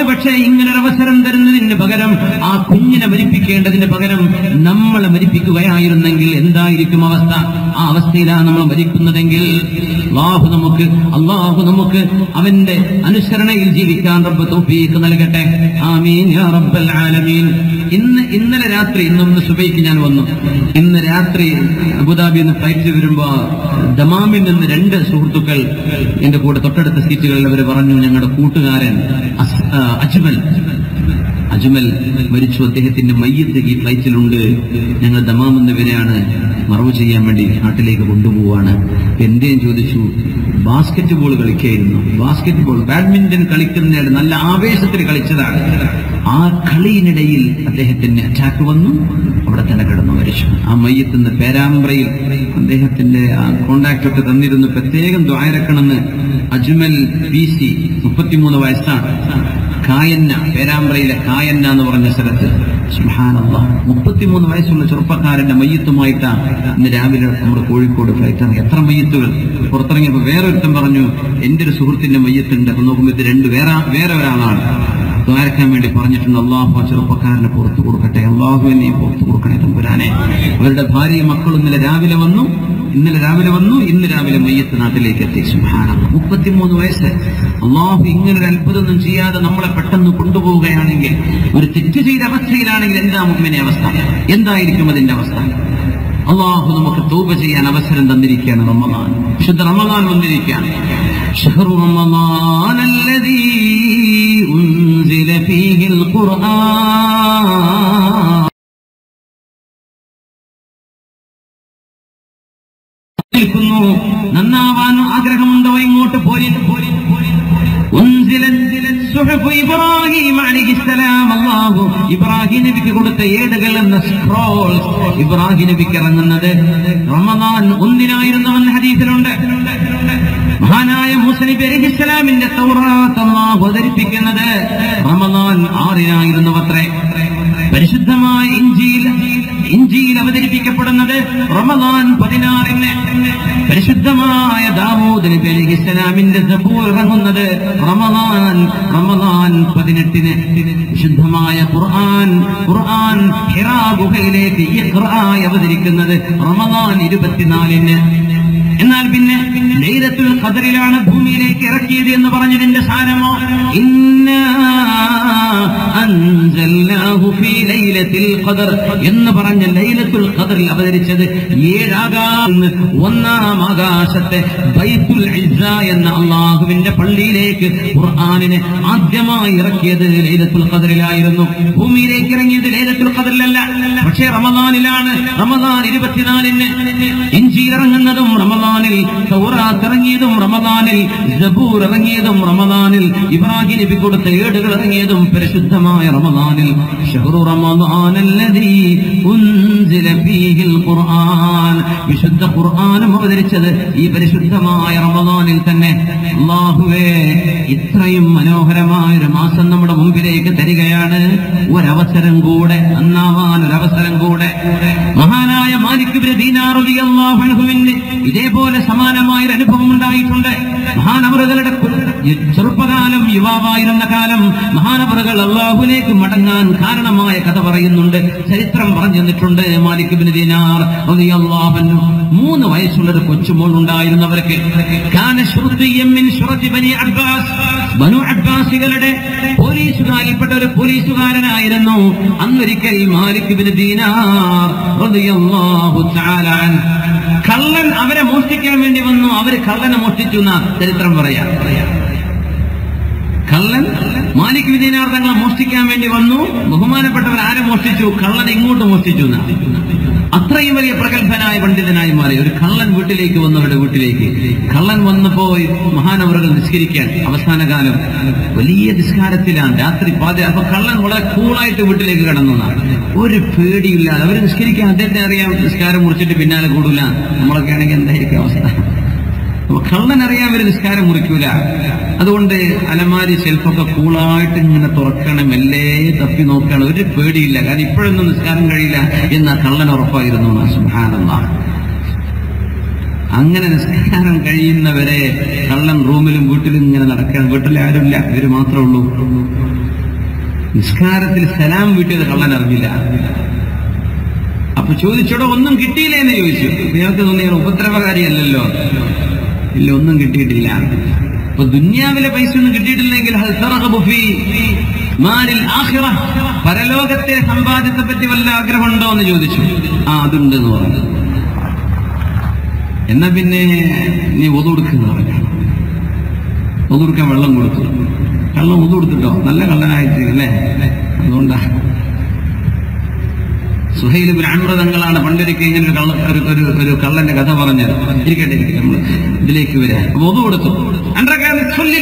പക്ഷേ ഇങ്ങനെ ഒരു അവസരം തരുന്നതിന് പകരം ആ കുഞ്ഞിനെ മരിപ്പിക്കേണ്ടതിന് പകരം നമ്മളെ മരിപ്പിക്കുകയായിരുന്നെങ്കിൽ എന്തായിരിക്കും അവസ്ഥ ആ അവസ്ഥയിലാണ് നമ്മൾ മരിക്കുന്നതെങ്കിൽ അള്ളാഹു നമുക്ക് അള്ളാഹു നമുക്ക് അവന്റെ അനുസരണയിൽ ജീവിക്കാൻ റബ്ബ് തൗഫീഖ് നൽകട്ടെ ആമീൻ യാ റബ്ബൽ ആലമീൻ ഇന്ന് ഇന്നലെ രാത്രി ഇന്നൊന്ന് സുബൈക്ക് ഞാൻ വന്നു ഇന്ന് രാത്രി അബുദാബിയിൽ നിന്ന് ഫ്ലൈറ്റ് വരുമ്പോ ദമാമിൽ നിന്ന് രണ്ട് സുഹൃത്തുക്കൾ എന്റെ കൂടെ തൊട്ടടുത്ത സീറ്റുകളിൽ അവർ പറഞ്ഞു ഞങ്ങളുടെ കൂട്ടുകാരൻ അസ്- ആ, അജ്മൽ അജ്മൽ മരിച്ചു അദ്ദേഹത്തിന്റെ മയ്യത്ത് ഈ ഫ്ലൈറ്റിലുണ്ട് ഞങ്ങൾ ദമാം എന്നവരെയാണ് മറവ് ചെയ്യാൻ വേണ്ടി നാട്ടിലേക്ക് കൊണ്ടുപോവാണ് എന്തേം ചോദിച്ചു ബാസ്കറ്റ് ബോൾ കളിക്കായിരുന്നു ബാസ്കറ്റ് ബോൾ ബാഡ്മിന്റൺ കളിക്കുന്നതിനിടെ നല്ല ആവേശത്തിൽ കളിച്ചതാണ് ആ കളിയിനിടയിൽ അദ്ദേഹത്തിന് അറ്റാക്ക് വന്നു അവിടെ തന്നെ കിടന്നു മരിച്ചു ആ മയ്യത്തിന് പേരാമ്പ്രയിൽ അദ്ദേഹത്തിന്റെ ആ കോണ്ടാക്ട് ഒക്കെ തന്നിരുന്നു പ്രത്യേകം ദ്വായരക്കണമെന്ന് അജ്മൽ പി സി മുപ്പത്തിമൂന്ന് വയസ്സാണ് കായന്ന പേരാമ്പ്രയിലെ കായന്ന എന്ന് പറഞ്ഞ സ്ഥലത്ത് സുബ്ഹാനല്ലാഹ് മുപ്പത്തിമൂന്ന് വയസ്സുള്ള ചെറുപ്പക്കാരന്റെ മയ്യത്തുമായിട്ടാണ് ഇന്ന് രാവിലെ നമ്മുടെ കോഴിക്കോട് ഫ്ലൈറ്റ് ഇറങ്ങി എത്ര മയ്യത്തുകൾ പുറത്തിറങ്ങിയപ്പോൾ വേറൊരുത്തൻ പറഞ്ഞു എന്റെ ഒരു സുഹൃത്തിന്റെ മയ്യത്തുണ്ട് അപ്പൊ നോക്കുമ്പോൾ ഇത് രണ്ട് വേറെ വേറെ ഒരാളാണ് ദ്വാരക്കാൻ വേണ്ടി പറഞ്ഞിട്ടുണ്ട് അള്ളാഹു ആ ചെറുപ്പക്കാരനെ പുറത്തു കൊടുക്കട്ടെ അള്ളാഹു എന്നെ പുറത്തു കൊടുക്കണേ തമ്പുരാനെ അവരുടെ ഭാര്യയും മക്കളും ഇന്നലെ രാവിലെ വന്നു ഇന്നലെ രാവിലെ വന്നു ഇന്ന് രാവിലെ മയ്യത്ത് നാട്ടിലേക്ക് എത്തി സുബ്ഹാനല്ലാഹ് മുപ്പത്തിമൂന്ന് വയസ്സ് അള്ളാഹു ഇങ്ങനൊരു അത്ഭുതമൊന്നും ചെയ്യാതെ നമ്മളെ പെട്ടെന്ന് കൊണ്ടുപോവുകയാണെങ്കിൽ ഒരു തെറ്റ് ചെയ്ത അവസ്ഥയിലാണെങ്കിൽ എന്താ മുമ്പിനെ അവസ്ഥ എന്തായിരിക്കും അതിന്റെ അവസ്ഥ അള്ളാഹു നമുക്ക് തൗബ ചെയ്യാൻ അവസരം തന്നിരിക്കുകയാണ് റമദാൻ വിശുദ്ധ റമദാൻ വന്നിരിക്കുകയാണ് شهر رمضان الذي أنزل فيه القرآن നിൽക്കുന്നു നന്നാവാൻ ആഗ്രഹമുണ്ടോ ഇങ്ങോട്ട് പോരി സുഹഫ് ഇബ്രാഹിം അലൈഹിസ്സലാം അല്ലാഹു ഇബ്രാഹിം നബിക്ക് കൊടുത്ത ഏടുകൾ എന്ന സ്ക്രോൾ ഇബ്രാഹിം നബിക്ക് ഇറങ്ങുന്നത് റമദാൻ ഒന്നിനായിരുന്നുവെന്ന് ഹദീസിലുണ്ട് മഹാനായ മുസ്ലിം അലൈഹിസ്സലാമിന്റെ തൗറാത്ത് അല്ലാഹു അവതരിപ്പിക്കുന്നത് റമദാൻ ആറിനായിരുന്നു അത്രേ പരിശുദ്ധമായ ഇഞ്ചിയിൽ ഇഞ്ചിയിൽ അവതരിപ്പിക്കപ്പെടുന്നത് റമദാൻ പതിനാറിന് പരിശുദ്ധമായ ദാവൂദ് നബി അലൈഹി ഇസ്ലാമിന്റെ സബൂർ ഇറങ്ങുന്നത് റമദാൻ റമദാൻ പതിനെട്ടിന് വിശുദ്ധമായ ഖുർആൻ ഖുർആൻ ഹിറാ ഗുഹയിലേക്ക് ഇഖ്റായി അവതരിക്കുന്നത് റമദാൻ ഇരുപത്തിനാലിന് എന്നാൽ പിന്നെ ലൈലത്തുൽ ഖദറിലാണ് ഭൂമിയിലേക്ക് ഇറക്കിയത് എന്ന് പറഞ്ഞതിന്റെ സാരമോ ഇന്നാ അൻസൽനാഹു ഫീ ലൈലത്തിൽ ഖദർ എന്ന് പറഞ്ഞ ലൈലത്തുൽ ഖദറിൽ അവതരിച്ചത് ഏഴാകാന്ന് ഒന്നാം ആകാശത്തെ ബൈത്തുൽ ഇസ്സ എന്ന അള്ളാഹുവിന്റെ പള്ളിയിലേക്ക് ഖുർആനിനെ ആദ്യമായി ഇറക്കിയത് ലൈലത്തുൽ ഖദറിലായിരുന്നു ഭൂമിയിലേക്ക് ഇറങ്ങിയത് ലൈലത്തുൽ ഖദറിലല്ല പക്ഷേ റമദാനിലാണ് റമദാൻ ഇരുപത്തിനാലിന് ഇഞ്ചി ഇറങ്ങുന്നതും റമദാനിൽ തൗറാത്ത് ഇറങ്ങിയതും റമദാനിൽ ജബൂർ ഇറങ്ങിയതും റമദാനിൽ ഇബ്രാഹിം നബി കൊടുത്ത ഏടുകൾ ഇറങ്ങിയതും പരിശുദ്ധമായ റമദാനിൽ ഷഹ്റു റമദാനല്ലദീ ഉൻസില ഫീഹിൽ ഖുർആൻ വിശുദ്ധ ഖുർആനും അവതരിച്ചത് ഈ പരിശുദ്ധമായ റമദാനിൽ തന്നെ അല്ലാഹുവേ ഇത്രയും മനോഹരമായ ഒരു മാസം നമ്മുടെ മുമ്പിലേക്ക് തരികയാണ് ഒരവസരം കൂടെ നന്നാവാൻ ഒരവസരം കൂടെ മഹാനായ മാലിക് ഇബ്നു ദീനാർ റളിയല്ലാഹു അൻഹുവിന് ഇതേപോലെ സമാനമായ ഒരു അനുഭവം ഉണ്ടായിട്ടുണ്ട് മഹാനവറുകളുടെ ചെറുപ്പകാലം യുവാവായിരുന്ന കാലം മഹാനവറുകൾ അള്ളാഹുലേക്ക് മടങ്ങാൻ കാരണമായ കഥ പറയുന്നുണ്ട് ചരിത്രം പറഞ്ഞു തന്നിട്ടുണ്ട് മാലിക് ഇബ്നു ദീനാർ റളിയല്ലാഹു അൻഹു മൂന്ന് വയസ്സുള്ള ഒരു കൊച്ചുമോൾ ഉണ്ടായിരുന്നവർക്ക് കാന ശുർദിയ്യം മിൻ ശുറതി ബനി അബ്ബാസ് ബനു അബ്ബാസികളുടെ പോലീസുകാരിൽപ്പെട്ട ഒരു പോലീസുകാരനായിരുന്നു അന്നൊരിക്കൽ മാലിക് ഇബ്നു ദീനാർ റളിയല്ലാഹു തആല അൻഹു കള്ളൻ അവരെ മോഷ്ടിക്കാൻ വേണ്ടി വന്നു അവര് കള്ളനെ മോഷ്ടിച്ചു എന്ന ചരിത്രം പറയാം കള്ളൻ മാലിക് വിജയനാർ തങ്ങളെ മോഷ്ടിക്കാൻ വേണ്ടി വന്നു ബഹുമാനപ്പെട്ടവർ ആരെ മോഷ്ടിച്ചു കള്ളൻ ഇങ്ങോട്ട് മോഷ്ടിച്ചു എന്നാ. അത്രയും വലിയ പ്രഗത്ഭനായ പണ്ഡിതനായി മാറി ഒരു കള്ളൻ വീട്ടിലേക്ക് വന്നവരുടെ വീട്ടിലേക്ക് കള്ളൻ വന്നപ്പോ ഈ മഹാനവറുകൾ നിസ്കരിക്കാൻ അവസാന കാലം വലിയ നിസ്കാരത്തിലാണ് രാത്രി പാതി അപ്പൊ കള്ളൻ വളരെ കൂളായിട്ട് വീട്ടിലേക്ക് കടന്നു എന്നാ. ഒരു പേടിയില്ലാതെ അവർ നിസ്കരിക്കാൻ അദ്ദേഹത്തെ അറിയാം നിസ്കാരം മുറിച്ചിട്ട് പിന്നാലെ കൂടൂല നമ്മളൊക്കെ ആണെങ്കിൽ എന്തായിരിക്കും അവസ്ഥ അപ്പൊ കള്ളൻ അറിയാൻ ഒരു നിസ്കാരം മുറിക്കൂല അതുകൊണ്ട് അലമാരി ഷെൽഫൊക്കെ കൂളായിട്ട് ഇങ്ങനെ തുറക്കണം മെല്ലെ തപ്പി നോക്കണം ഒരു പേടിയില്ല കാരണം ഇപ്പോഴൊന്നും നിസ്കാരം കഴിയില്ല എന്ന കള്ളൻ ഉറപ്പായിരുന്നു സുഹാനന്ദ അങ്ങനെ നിസ്കാരം കഴിയുന്നവരെ കള്ളൻ റൂമിലും വീട്ടിലും ഇങ്ങനെ നടക്കണം വീട്ടിൽ ആരുമില്ല ഇവര് മാത്രമേ ഉള്ളൂ നിസ്കാരത്തിൽ സലാം വീട്ടിയത് കള്ളൻ അറിഞ്ഞില്ല അപ്പൊ ചോദിച്ചോടോ ഒന്നും കിട്ടിയില്ലേ എന്ന് ചോദിച്ചു ഇയാൾക്ക് തോന്നിയ ഉപദ്രവകാരിയല്ലല്ലോ ഇല്ല ഒന്നും കിട്ടിയിട്ടില്ല അപ്പൊ ദുന്യാവിലെ പൈസ ഒന്നും കിട്ടിയിട്ടില്ലെങ്കിൽ ഹൽ തറഹബു ഫീ മാലിൽ ആഖിറ പരലോകത്തെ സമ്പാദ്യത്തെ പറ്റി വല്ല ആഗ്രഹമുണ്ടോ എന്ന് ചോദിച്ചു ആ അതുണ്ട് എന്ന് പറഞ്ഞു എന്നാ പിന്നെ നീ ഒതു കൊടുക്കുന്ന പറഞ്ഞു ഒതു കൊടുക്കാൻ വെള്ളം കൊടുത്തു കള്ളം ഒതു കൊടുത്തിട്ടോ നല്ല കള്ളനായിട്ട് അല്ലേ അതുകൊണ്ടാ സുഹൈലിബിൻ അമൃതങ്ങളാണ് പണ്ടൊരിക്കൽ ഇങ്ങനെ ഒരു കള്ള ഒരു ഒരു ഒരു കള്ളന്റെ കഥ പറഞ്ഞത് ഇരിക്കട്ടെ ഇരിക്കട്ടെ നമ്മൾ ഇതിലേക്ക് വരാം അപ്പൊ ഒതു കൊടുത്തു രണ്ടരക്കാർ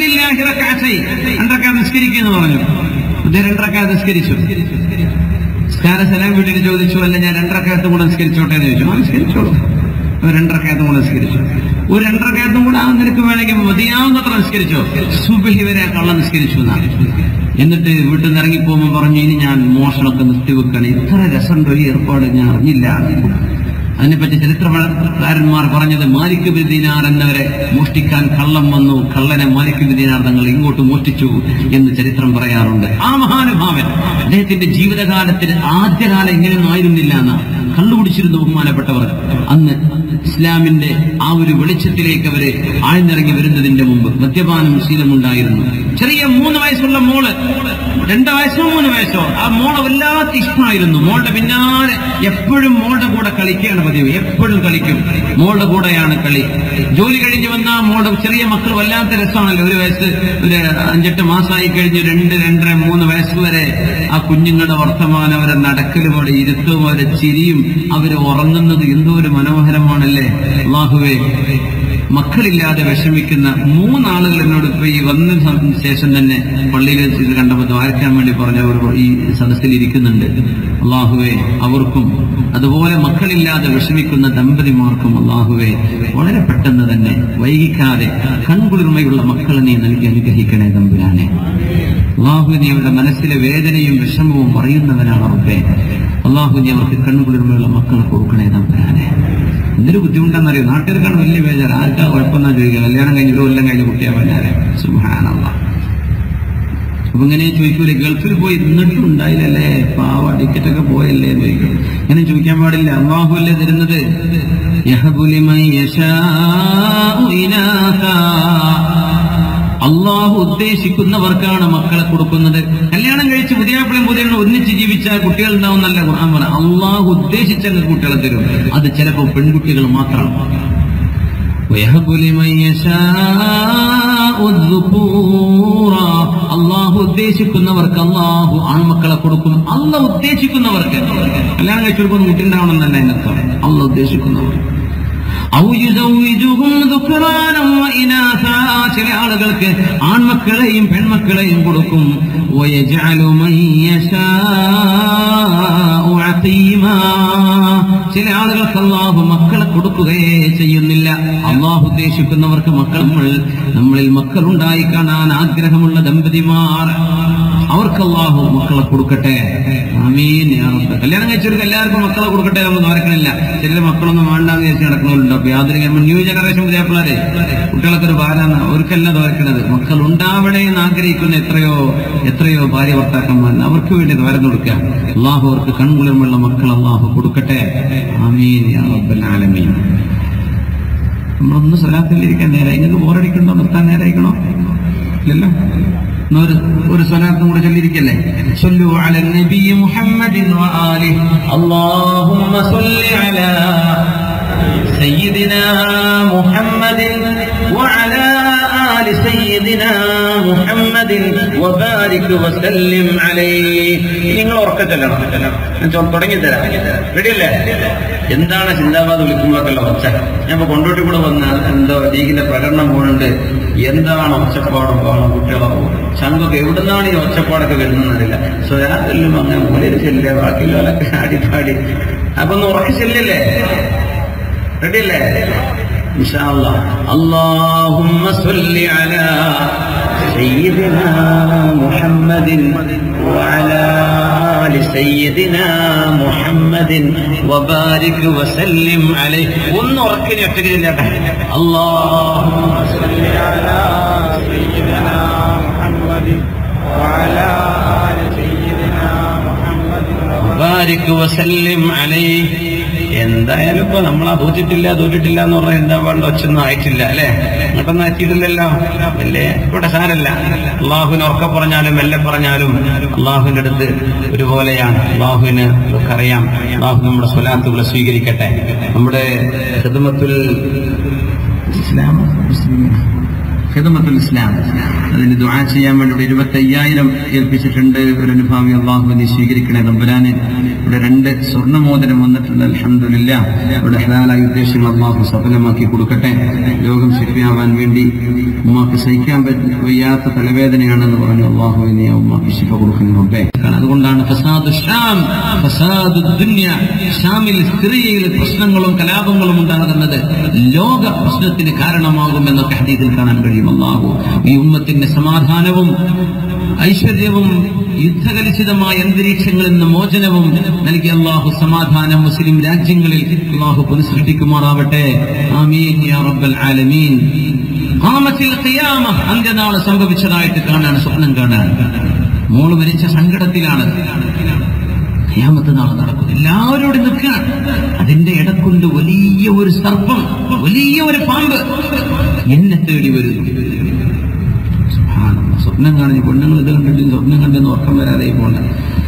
രണ്ടരക്കാർ നിസ്കരിക്കുന്നു പറഞ്ഞു അദ്ദേഹം രണ്ടരക്കാർ നിസ്കരിച്ചു നിസ്കാര സലാം വീട്ടിൽ ചോദിച്ചു അല്ല ഞാൻ രണ്ടരക്കാലത്തും കൂടെ നിസ്കരിച്ചോട്ടെ എന്ന് ചോദിച്ചു ആ നിസ്കരിച്ചോളൂ ഒരു രണ്ടരക്കാലത്തും കൂടെ നിസ്കരിച്ചു ഒരു രണ്ടരക്കാലത്തും കൂടെ ആ നിനക്ക് വേണമെങ്കിൽ മതിയാവുന്നത്ര നിസ്കരിച്ചോ സുബഹി വരെ ആ കള്ളം നിസ്കരിച്ചു എന്നാണ് എന്നിട്ട് വീട്ടിൽ നിന്ന് ഇറങ്ങി പോകുമ്പോൾ പറഞ്ഞു ഇനി ഞാൻ മോഷണമൊക്കെ നിർത്തിവെക്കണം ഇത്ര രസമുണ്ടോ ഈ ഏർപ്പാട് ഞാൻ അറിഞ്ഞില്ല അതിനെപ്പറ്റി ചരിത്രകാരന്മാർ പറഞ്ഞത് മാലിക് ബിദ്ദീനാർ എന്നവരെ മോഷ്ടിക്കാൻ കള്ളം വന്നു കള്ളനെ മാലിക് ബിദ്ദീനാർ തങ്ങൾ ഇങ്ങോട്ട് മോഷ്ടിച്ചു എന്ന് ചരിത്രം പറയാറുണ്ട് ആ മഹാനുഭാവൻ അദ്ദേഹത്തിന്റെ ജീവിതകാലത്തിൽ ആദ്യകാലം ഇങ്ങനെയൊന്നും ആയിരുന്നില്ല എന്ന കള്ളുപിടിച്ചിരുന്നു ബഹുമാനപ്പെട്ടവർ അന്ന് ഇസ്ലാമിന്റെ ആ ഒരു വെളിച്ചത്തിലേക്ക് അവര് ആഴ്ന്നിറങ്ങി വരുന്നതിന്റെ മുമ്പ് മദ്യപാനം ശീലമുണ്ടായിരുന്നു ചെറിയ മൂന്ന് വയസ്സുള്ള മോള് രണ്ട് വയസ്സോ മൂന്ന് വയസ്സോ ആ മോളെ വല്ലാത്ത ഇഷ്ടമായിരുന്നു മോളുടെ പിന്നാലെ എപ്പോഴും മോളുടെ കൂടെ കളിക്കുകയാണ് പതിവ് എപ്പോഴും കളിക്കും മോളുടെ കൂടെയാണ് കളി ജോലി കഴിഞ്ഞ് വന്ന മോളുടെ ചെറിയ മക്കൾ വല്ലാത്ത രസമാണല്ലോ ഒരു വയസ്സ് ഒരു അഞ്ചെട്ട് മാസമായി കഴിഞ്ഞ് രണ്ട് രണ്ടര മൂന്ന് വയസ്സ് വരെ ആ കുഞ്ഞുങ്ങളുടെ വർത്തമാനം അവരെ നടക്കലും അവരുടെ ഇരുത്തവും അവരെ ചിരിയും അവര് ഉറങ്ങുന്നത് എന്തോ ഒരു മനോഹരമാണല്ലേ അള്ളാഹുവേ മക്കളില്ലാതെ വിഷമിക്കുന്ന മൂന്നാളുകൾ എന്നോട് ഇപ്പൊ ഈ വന്ന ശേഷം തന്നെ പള്ളിയിൽ ഇത് കണ്ടപ്പോൾ ദ്വാരക്കാൻ വേണ്ടി പറഞ്ഞവർ ഈ സദസ്സിൽ ഇരിക്കുന്നുണ്ട് അള്ളാഹുവെ അവർക്കും അതുപോലെ മക്കളില്ലാതെ വിഷമിക്കുന്ന ദമ്പതിമാർക്കും അള്ളാഹുവെ വളരെ പെട്ടെന്ന് തന്നെ വൈകിക്കാതെ കൺകുളിർമയുള്ള മക്കളെ നീ നൽകി അനുഗ്രഹിക്കണേ തമ്പുരാനെ അള്ളാഹു നീ അവരുടെ മനസ്സിലെ വേദനയും വിഷമവും അറിയുന്നവനാണ് അവർക്ക് അള്ളാഹു നീ അവർക്ക് കണ്ണുകുളിർമയുള്ള മക്കളെ കൊടുക്കണേ തമ്പുരാനെ എന്തൊരു ബുദ്ധിമുട്ടാണെന്നറിയോ നാട്ടുകാർക്കാണ് വലിയ ബേജാറ് ആർക്കാ കുഴപ്പമെന്നാ ചോദിക്കുക കല്യാണം കഴിഞ്ഞ് ഒരു കൊല്ലം കഴിഞ്ഞ് കുട്ടിയാ പറഞ്ഞാരെ സുഹാനുള്ള അപ്പൊ ഇങ്ങനെ ചോദിക്കൂലേ ഗൾഫിൽ പോയി ഇരുന്നിട്ടും ഉണ്ടായില്ലല്ലേ പാവ ടിക്കറ്റ് ഒക്കെ പോയല്ലേ എന്ന് ചോദിക്കും ഇങ്ങനെ ചോദിക്കാൻ പാടില്ല അള്ളാഹു അല്ലേ തരുന്നത് യഹബുലിമൻ യശാഉ ഇനാഥാ. അള്ളാഹു ഉദ്ദേശിക്കുന്നവർക്കാണ് മക്കളെ കൊടുക്കുന്നത് കല്യാണം കഴിച്ച് പുതിയാപ്പിളും പുതിയ ഒന്നിച്ച് ജീവിച്ചാൽ കുട്ടികൾ ഉണ്ടാവും നല്ല ഖുർആൻ പറ അള്ളാഹു ഉദ്ദേശിച്ചങ്ങ് കുട്ടികളെ തരും അത് ചിലപ്പോൾ പെൺകുട്ടികൾ മാത്രം ويهب لمن يشاء الذكورا അള്ളാഹു ഉദ്ദേശിക്കുന്നവർക്ക് അള്ളാഹു ആൺമക്കളെ കൊടുക്കും അല്ല ഉദ്ദേശിക്കുന്നവർക്ക് കല്യാണം കഴിച്ചു കൊടുക്കുന്ന കുട്ടി ഉണ്ടാവണം തന്നെ അതിനർത്ഥം അല്ല ഉദ്ദേശിക്കുന്നവർ ഔ യുസൗവിജുഹും ദുക്റാനം വഇനാസാ. ചില ആളുകൾക്ക് ആൺമക്കളെയും പെൺമക്കളെയും കൊടുക്കും വയജഅലു മൻ യശാഉ അഖീമാ. ചില ആളുകൾക്ക് അള്ളാഹു മക്കളെ കൊടുക്കുകയേ ചെയ്യുന്നില്ല അള്ളാഹു ഉദ്ദേശിക്കുന്നവർക്ക് മക്കൾ നമ്മൾ നമ്മളിൽ മക്കളുണ്ടായി കാണാൻ ആഗ്രഹമുള്ള ദമ്പതിമാർ അവർക്ക് അള്ളാഹു മക്കളെ കൊടുക്കട്ടെ ആമീൻ യാ റബ്ബ്. കല്യാണം കഴിച്ചവർക്ക് എല്ലാവർക്കും മക്കളെ കൊടുക്കട്ടെ നമ്മൾ ദ്വാരക്കണില്ല ചില മക്കളൊന്നും വേണ്ടാന്ന് വിചാരിച്ച് നടക്കുന്നവരുണ്ട് അപ്പൊ യാതൊരു നമ്മൾ ന്യൂ ജനറേഷൻ പുതിയ പിള്ളേരെ കുട്ടികളൊക്കെ ഒരു ഭാരാണ് അവർക്കല്ല ദ്വാരക്കണത് മക്കൾ ഉണ്ടാവണേ എന്ന് ആഗ്രഹിക്കുന്ന എത്രയോ എത്രയോ ഭാര്യ ഭർത്താക്കന്മാർ അവർക്ക് വേണ്ടി ദ്വാരം കൊടുക്കുക അള്ളാഹു അവർക്ക് കൺകുളിർമുള്ള മക്കൾ അള്ളാഹു കൊടുക്കട്ടെ ആമീൻ യാ റബ്ബൽ ആലമീൻ നമ്മളൊന്ന് സ്വലാത്തിലിരിക്കാൻ നേരം നിങ്ങൾക്ക് ബോറടിക്കണ്ടോ നിർത്താൻ നേരായിക്കണോ ഇല്ലല്ലോ എന്നാ ഒരു ഒരു സ്വലാത്തും കൂടെ ചൊല്ലിയിരിക്കല്ലേ صلوا على النبي محمد وآله اللهم صل على سيدنا محمد وعلى آل سيدنا محمد وبارك وسلم عليه നിങ്ങൾ ഉറക്ക ചെല്ലണം ഞാൻ ചൊ- തുടങ്ങി തരാം റെഡിയല്ലേ എന്താണ് ചിന്താബാദ് വിളിക്കുമ്പോഴൊക്കെ ഒച്ച ഞാൻ ഇപ്പൊ കൊണ്ടോട്ടി കൂടെ വന്ന എന്തോ ലീഗിന്റെ പ്രകടനം പോകുന്നുണ്ട് എന്താണ് ഒച്ചപ്പാടും പാടും കുട്ടികളോ ശങ്കൊക്കെ എവിടുന്നാണ് ഈ ഒച്ചപ്പാടൊക്കെ വരുന്നതെന്നറിയില്ല സ്വരാത്തിലും അങ്ങനെ മൂലയിൽ ചെല്ലുക ബാക്കിയുള്ളവരൊക്കെ ആടി പാടി അപ്പൊ ഒന്ന് ഉറക്കി ചെല്ലില്ലേ റെഡിയല്ലേ إن شاء الله اللهم صل على سيدنا محمد وعلى آل سيدنا محمد وبارك وسلم عليه ونركن يعتقد اللهم صل على سيدنا محمد وعلى آل سيدنا صلاتك وسلم عليه എന്തായാലും ഇപ്പൊ നമ്മളാ തോറ്റിട്ടില്ല തോറ്റിട്ടില്ല എന്ന് പറഞ്ഞാൽ എന്താ വേണ്ട ഒച്ചൊന്നും ആയിട്ടില്ല അല്ലെ അങ്ങോട്ടൊന്നും എത്തിയിട്ടില്ലല്ലോ അല്ലേ ഇവിടെ സാരല്ല അള്ളാഹുവിന് ഉറക്ക പറഞ്ഞാലും മെല്ലെ പറഞ്ഞാലും അള്ളാഹുവിന്റെ അടുത്ത് ഒരുപോലെയാണ് അള്ളാഹുവിന് ഇതൊക്കെ അറിയാം അള്ളാഹു നമ്മുടെ സ്വലാത്തുകളെ സ്വീകരിക്കട്ടെ നമ്മുടെ ഹിദ്മത്തുൽ ഇസ്ലാം ഹിദമത്തുൽ ഇസ്ലാം അതിന് ദുആ ചെയ്യാൻ വേണ്ടി ഇവിടെ ഇരുപത്തി അയ്യായിരം ഏൽപ്പിച്ചിട്ടുണ്ട് ഒരു അനുഭാവി അള്ളാഹുവിനെ സ്വീകരിക്കണേ തമ്പുരാന് ഇവിടെ രണ്ട് സ്വർണ്ണമോദനം വന്നിട്ടുണ്ട് അലഹമില്ല ഇവിടെ ഹലാലായ ഉദ്ദേശങ്ങൾ അള്ളാഹു സഫലമാക്കി കൊടുക്കട്ടെ രോഗം ശിഫിയാവാൻ വേണ്ടി ഉമ്മാക്ക് സഹിക്കാൻ പറ്റ- വയ്യാത്ത തലവേദനയാണെന്ന് പറഞ്ഞു അള്ളാഹുവിനെ ഉമ്മാക്ക് ശിഫ കൊടുക്കുന്നുണ്ട് അതുകൊണ്ടാണ് ഫസാദു ഷാം ഫസാദു ദുന്യ ഷാമിൽ സിറിയയിൽ പ്രശ്നങ്ങളും കലാപങ്ങളും ഉണ്ടാകുന്നത് ലോക പ്രശ്നത്തിന് കാരണമാകുമെന്നൊക്കെ ഹദീസിൽ കാണാൻ കഴിയും അള്ളാഹു ഈ ഉമ്മത്തിന്റെ സമാധാനവും ഐശ്വര്യവും യുദ്ധകലുഷിതമായ അന്തരീക്ഷങ്ങളിൽ നിന്ന് മോചനവും നൽകിയ അള്ളാഹു സമാധാനം മുസ്ലിം രാജ്യങ്ങളിൽ അള്ളാഹു പുനഃസൃഷ്ടിക്കുമാറാവട്ടെ ആമീൻ യാ റബ്ബൽ ആലമീൻ ഖാമത്തിൽ ഖിയാമ അന്ത്യനാള് സംഭവിച്ചതായിട്ട് കാണാൻ സ്വപ്നം കാണാൻ മോള് മരിച്ച സങ്കടത്തിലാണ് ഖിയാമത്ത് നാളെ നടക്കും എല്ലാവരോടും നിൽക്കുകയാണ് അതിന്റെ ഇടക്കൊണ്ട് വലിയ ഒരു സർപ്പം വലിയ ഒരു പാമ്പ് എന്നെ തേടി വരുന്നു സുബ്ഹാനല്ലാഹ്. സ്വപ്നം കാണുന്ന പെണ്ണുങ്ങൾ ഇത് കണ്ടിട്ട് സ്വപ്നം കണ്ടെന്ന് ഉറക്കം വരാതെ പോണ്ട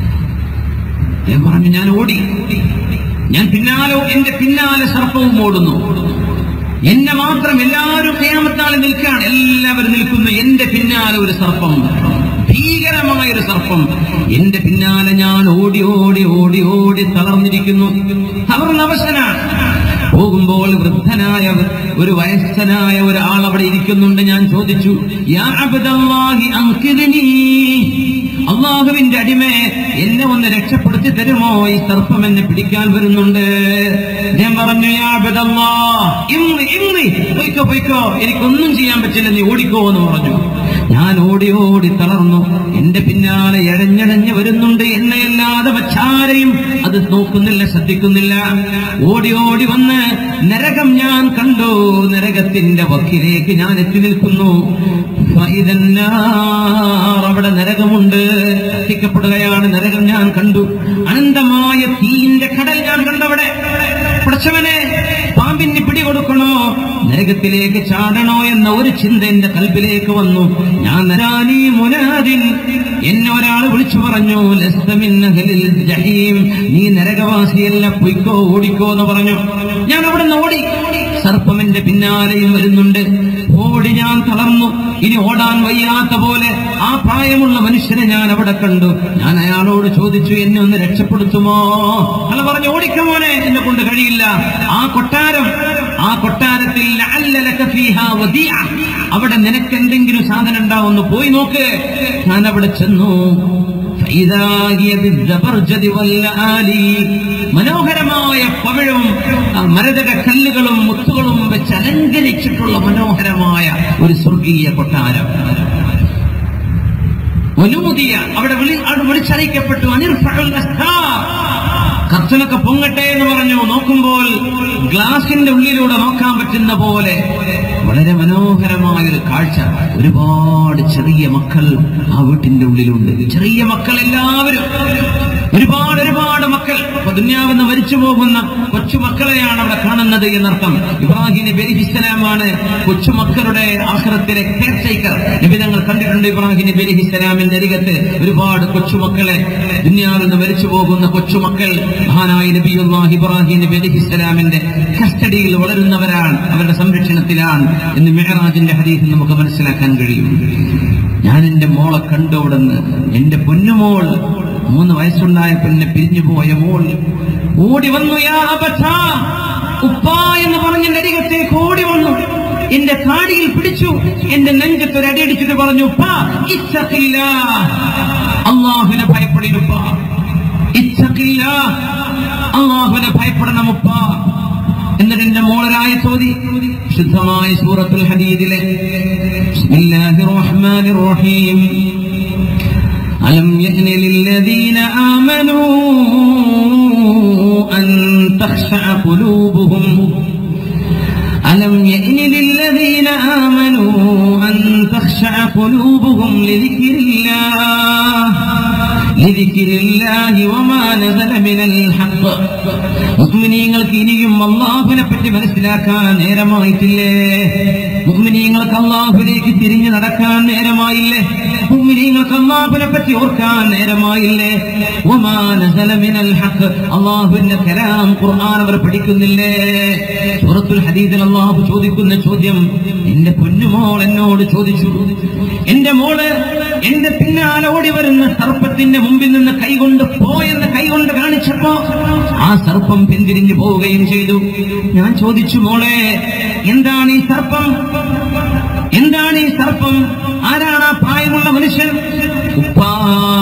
ഞാൻ പറഞ്ഞു ഞാൻ ഓടി ഞാൻ പിന്നാലെ എന്റെ പിന്നാലെ സർപ്പവും ഓടുന്നു എന്നെ മാത്രം എല്ലാവരും കയാമത്താളെ നിൽക്കുകയാണ് എല്ലാവരും നിൽക്കുന്നു എന്റെ പിന്നാലെ ഒരു സർപ്പം ഭീകരമായ ഒരു സർപ്പം എന്റെ പിന്നാലെ ഞാൻ ഓടി ഓടി ഓടി ഓടി തളർന്നിരിക്കുന്നു തളർന്ന അവശനാണ് പോകുമ്പോൾ വൃദ്ധനായ ഒരു വയസ്സനായ ഒരാൾ അവിടെ ഇരിക്കുന്നുണ്ട് ഞാൻ ചോദിച്ചു യാ അബ്ദല്ലാഹി അൻഖിദ്നി അള്ളാഹുവിന്റെ അടിമേ എന്നെ ഒന്ന് രക്ഷപ്പെടുത്തി തരുമോ ഈ സർപ്പം എന്നെ പിടിക്കാൻ വരുന്നുണ്ട് ഞാൻ പറഞ്ഞു യാ അബ്ദല്ലാ ഇന്ന് ഇന്ന് പൊയ്ക്കോ പൊയ്ക്കോ എനിക്കൊന്നും ചെയ്യാൻ പറ്റില്ല നീ ഓടിക്കോ എന്ന് പറഞ്ഞു ഞാൻ ഓടി ഓടി തളർന്നു എന്റെ പിന്നാലെ എഴഞ്ഞഴഞ്ഞ് വരുന്നുണ്ട് എന്നെയല്ലാതെ മറ്റാരെയും അത് നോക്കുന്നില്ല ശ്രദ്ധിക്കുന്നില്ല ഓടി ഓടി വന്ന് നരകം ഞാൻ കണ്ടു നരകത്തിന്റെ വക്കിലേക്ക് ഞാൻ എത്തി നിൽക്കുന്നു ഫൈദന്നാർ അവിടെ നരകമുണ്ട് കത്തിക്കപ്പെടുകയാണ് നരകം ഞാൻ കണ്ടു അനന്തമായ തീന്റെ കടൽ ഞാൻ കണ്ടവിടെ പടച്ചവനെ പാമ്പിന് പിടികൊടുക്കണോ നരകത്തിലേക്ക് ചാടണോ എന്ന ഒരു ചിന്ത എന്റെ കൽബിലേക്ക് വന്നു ഞാൻ നരാനി മുനാദിൻ എന്നെ ഒരാൾ വിളിച്ചു പറഞ്ഞു "ലസ്ത മിൻ അഹ്ലിൽ ജഹീം നീ നരകവാസിയല്ല പൊയ്ക്കോ ഓടിക്കോ എന്ന് പറഞ്ഞു ഞാൻ അവിടെ നിന്ന് ഓടി സർപ്പം എന്റെ പിന്നാലെയും വരുന്നുണ്ട് ഓടി ഞാൻ തളർന്നു ഇനി ഓടാൻ വയ്യാത്ത പോലെ ആ പ്രായമുള്ള മനുഷ്യനെ ഞാൻ അവിടെ കണ്ടു ഞാൻ അയാളോട് ചോദിച്ചു എന്നെ ഒന്ന് രക്ഷപ്പെടുത്തുമോ അയാൾ പറഞ്ഞു ഓടിക്കമോനെ എന്നെ കൊണ്ട് കഴിയില്ല ആ കൊട്ടാരം ആ കൊട്ടാരത്തിൽ ലഅല്ല ലക ഫീഹാ വദിഅ. അവിടെ നിനക്ക് എന്തെങ്കിലും സാധനം ഉണ്ടാവുന്നു പോയി നോക്ക് ഞാൻ അവിടെ ചെന്നു ഫൈദാ ഹിയ ബിദ്ദബർജദി വല്ലആലി. മനോഹരമായ പവിഴവും ആ മരതക കല്ലുകളും മുത്തുകളും വെച്ച് അലങ്കരിച്ചിട്ടുള്ള മനോഹരമായ ഒരു സ്വർഗീയ കൊട്ടാരം വനൂദിയ അവിടെ വിളി അവിടെ വിളിച്ചറിയിക്കപ്പെട്ടു അനിർഫഉൽ അസ്താർ കർച്ചനൊക്കെ പൊങ്ങട്ടെ എന്ന് പറഞ്ഞു നോക്കുമ്പോൾ ഗ്ലാസിന്റെ ഉള്ളിലൂടെ നോക്കാൻ പറ്റുന്ന പോലെ വളരെ മനോഹരമായ ഒരു കാഴ്ച ഒരുപാട് ചെറിയ മക്കൾ ആ വീട്ടിന്റെ ഉള്ളിലുണ്ട് ചെറിയ മക്കൾ എല്ലാവരും ഒരുപാട് ഒരുപാട് മക്കൾ അപ്പൊ ദുന്യാവെന്ന് മരിച്ചു പോകുന്ന കൊച്ചുമക്കളെയാണ് അവിടെ കാണുന്നത് എന്നർത്ഥം ഇബ്രാഹിം നബി അലൈഹി ഇസ്ലാമാണ് കൊച്ചുമക്കളുടെ ആഹ്റത്തിലെ കെയർ ടേക്കർ നബി ഞങ്ങൾ കണ്ടിട്ടുണ്ട് ഇബ്രാഹിം നബി അലൈഹി ഇസ്ലാമിന്റെ അരികത്ത് ഒരുപാട് കൊച്ചുമക്കളെ ദുന്യാവിൽ നിന്ന് മരിച്ചു പോകുന്ന കൊച്ചുമക്കൾ മഹാനായ നബിയുല്ലാഹി ഇബ്രാഹിം നബി അലൈഹി ഇസ്ലാമിന്റെ കസ്റ്റഡിയിൽ വളരുന്നവരാണ് അവരുടെ സംരക്ഷണത്തിലാണ് എന്ന് മെഹറാജിന്റെ ഹദീസിൽ നമുക്ക് മനസ്സിലാക്കാൻ കഴിയും ഞാൻ എന്റെ മോളെ കണ്ടു അവിടുന്ന് എന്റെ പൊന്നുമോൾ മൂന്ന് വയസ്സുണ്ടായ പെണ്ണെ പിരിഞ്ഞു പോയ മോൾ ഓടി വന്നു യാ അബഥാ, ഉപ്പാ എന്ന് പറഞ്ഞ എന്റെ അരികത്തേക്ക് ഓടി വന്നു എന്റെ താടിയിൽ പിടിച്ചു എന്റെ നെഞ്ചത്ത് ഒരു അടിയടിച്ചിട്ട് പറഞ്ഞു ഉപ്പാ ഇത്തഖില്ലാ. അള്ളാഹുവിനെ ഭയപ്പെടിനുപ്പ ഇത്തഖില്ലാ. അള്ളാഹുവിനെ ഭയപ്പെടണം ഉപ്പ എന്നിട്ട് എന്റെ മോളരായ ചോദി ശുദ്ധമായ സൂറത്തുൽ ഹദീദിലെ ബിസ്മില്ലാഹിർ റഹ്മാനിർ റഹീം ألم يأن للذين آمنوا أن تخشع قلوبهم ألم يأن للذين آمنوا أن تخشع قلوبهم لذكر الله لذكر الله وما نزل من الحق മുഅ്മിനീങ്ങൾക്ക് ഇനിയും അള്ളാഹുവിനെ പറ്റി മനസ്സിലാക്കാൻ നേരമായിട്ടില്ലേ മുഅ്മിനീങ്ങൾക്ക് അള്ളാഹുലേക്ക് തിരിഞ്ഞു നടക്കാൻ നേരമായില്ലേ മുഅ്മിനീങ്ങൾക്ക് അള്ളാഹുവിനെ പറ്റി ഓർക്കാൻ നേരമായില്ലേ വമാ നസല മിനൽ ഹഖ് അള്ളാഹുവിന്റെ കലാം ഖുർആൻ അവർ പഠിക്കുന്നില്ലേ സൂറത്തുൽ ഹദീദിൽ അള്ളാഹു ചോദിക്കുന്ന ചോദ്യം എന്റെ പൊന്നുമോൾ എന്നോട് ചോദിച്ചു എന്റെ മോള് എന്റെ പിന്നാലെ ഓടി വരുന്ന സർപ്പത്തിന്റെ മുമ്പിൽ നിന്ന് കൈകൊണ്ട് പോയെന്ന് കൈകൊണ്ട് കാണിച്ചപ്പോ ആ സർപ്പം പിന്തിരിഞ്ഞു പോവുകയും ചെയ്തു ഞാൻ ചോദിച്ചു മോളെ എന്താണ് ഈ സർപ്പം എന്താണ് ഈ സർപ്പം ആരാണ് ആ പ്രായമുള്ള മനുഷ്യൻ ഉപ്പാ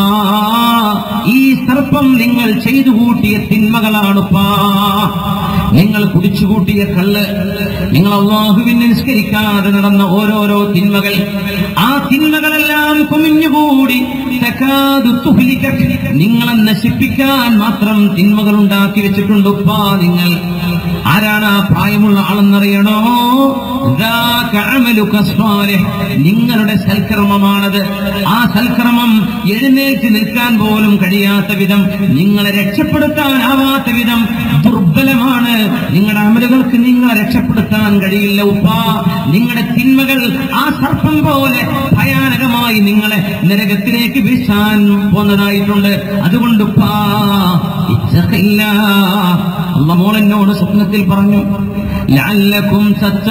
ഈ സർപ്പം നിങ്ങൾ ചെയ്തു കൂട്ടിയ തിന്മകളാണുപ്പാ നിങ്ങൾ കുടിച്ചുകൂട്ടിയ കള്ള് നിങ്ങൾ അള്ളാഹുവിനെ നിസ്കരിക്കാതെ നടന്ന ഓരോരോ തിന്മകൾ ആ തിന്മകളെല്ലാം കുമിഞ്ഞുകൂടി തകാദു തുഹ്ലിക. നിങ്ങളെ നശിപ്പിക്കാൻ മാത്രം തിന്മകൾ ഉണ്ടാക്കി വെച്ചിട്ടുണ്ട് ഉപ്പാ നിങ്ങൾ ആരാണ് ആ പ്രായമുള്ള ആളെന്നറിയണോ ذاك عملك الصالح. നിങ്ങളുടെ സൽക്കർമ്മമാണത് ആ സൽക്കർമ്മം എഴുന്നേറ്റ് നിൽക്കാൻ പോലും കഴിയാത്ത വിധം നിങ്ങളെ രക്ഷപ്പെടുത്താനാവാത്ത വിധം ദുർബലമാണ് നിങ്ങളുടെ അമലുകൾക്ക് നിങ്ങളെ രക്ഷപ്പെടുത്താൻ കഴിയില്ല ഉപ്പ നിങ്ങളുടെ തിന്മകൾ ആ സർപ്പം പോലെ ഭയാനകമായി നിങ്ങളെ നരകത്തിലേക്ക് വീശാൻ പോന്നതായിട്ടുണ്ട് അതുകൊണ്ട് ഉപ്പാ ഇത്തഖില്ല അള്ള മോളെന്നോട് സ്വപ്നത്തിൽ പറഞ്ഞു ലഅല്ലക്കും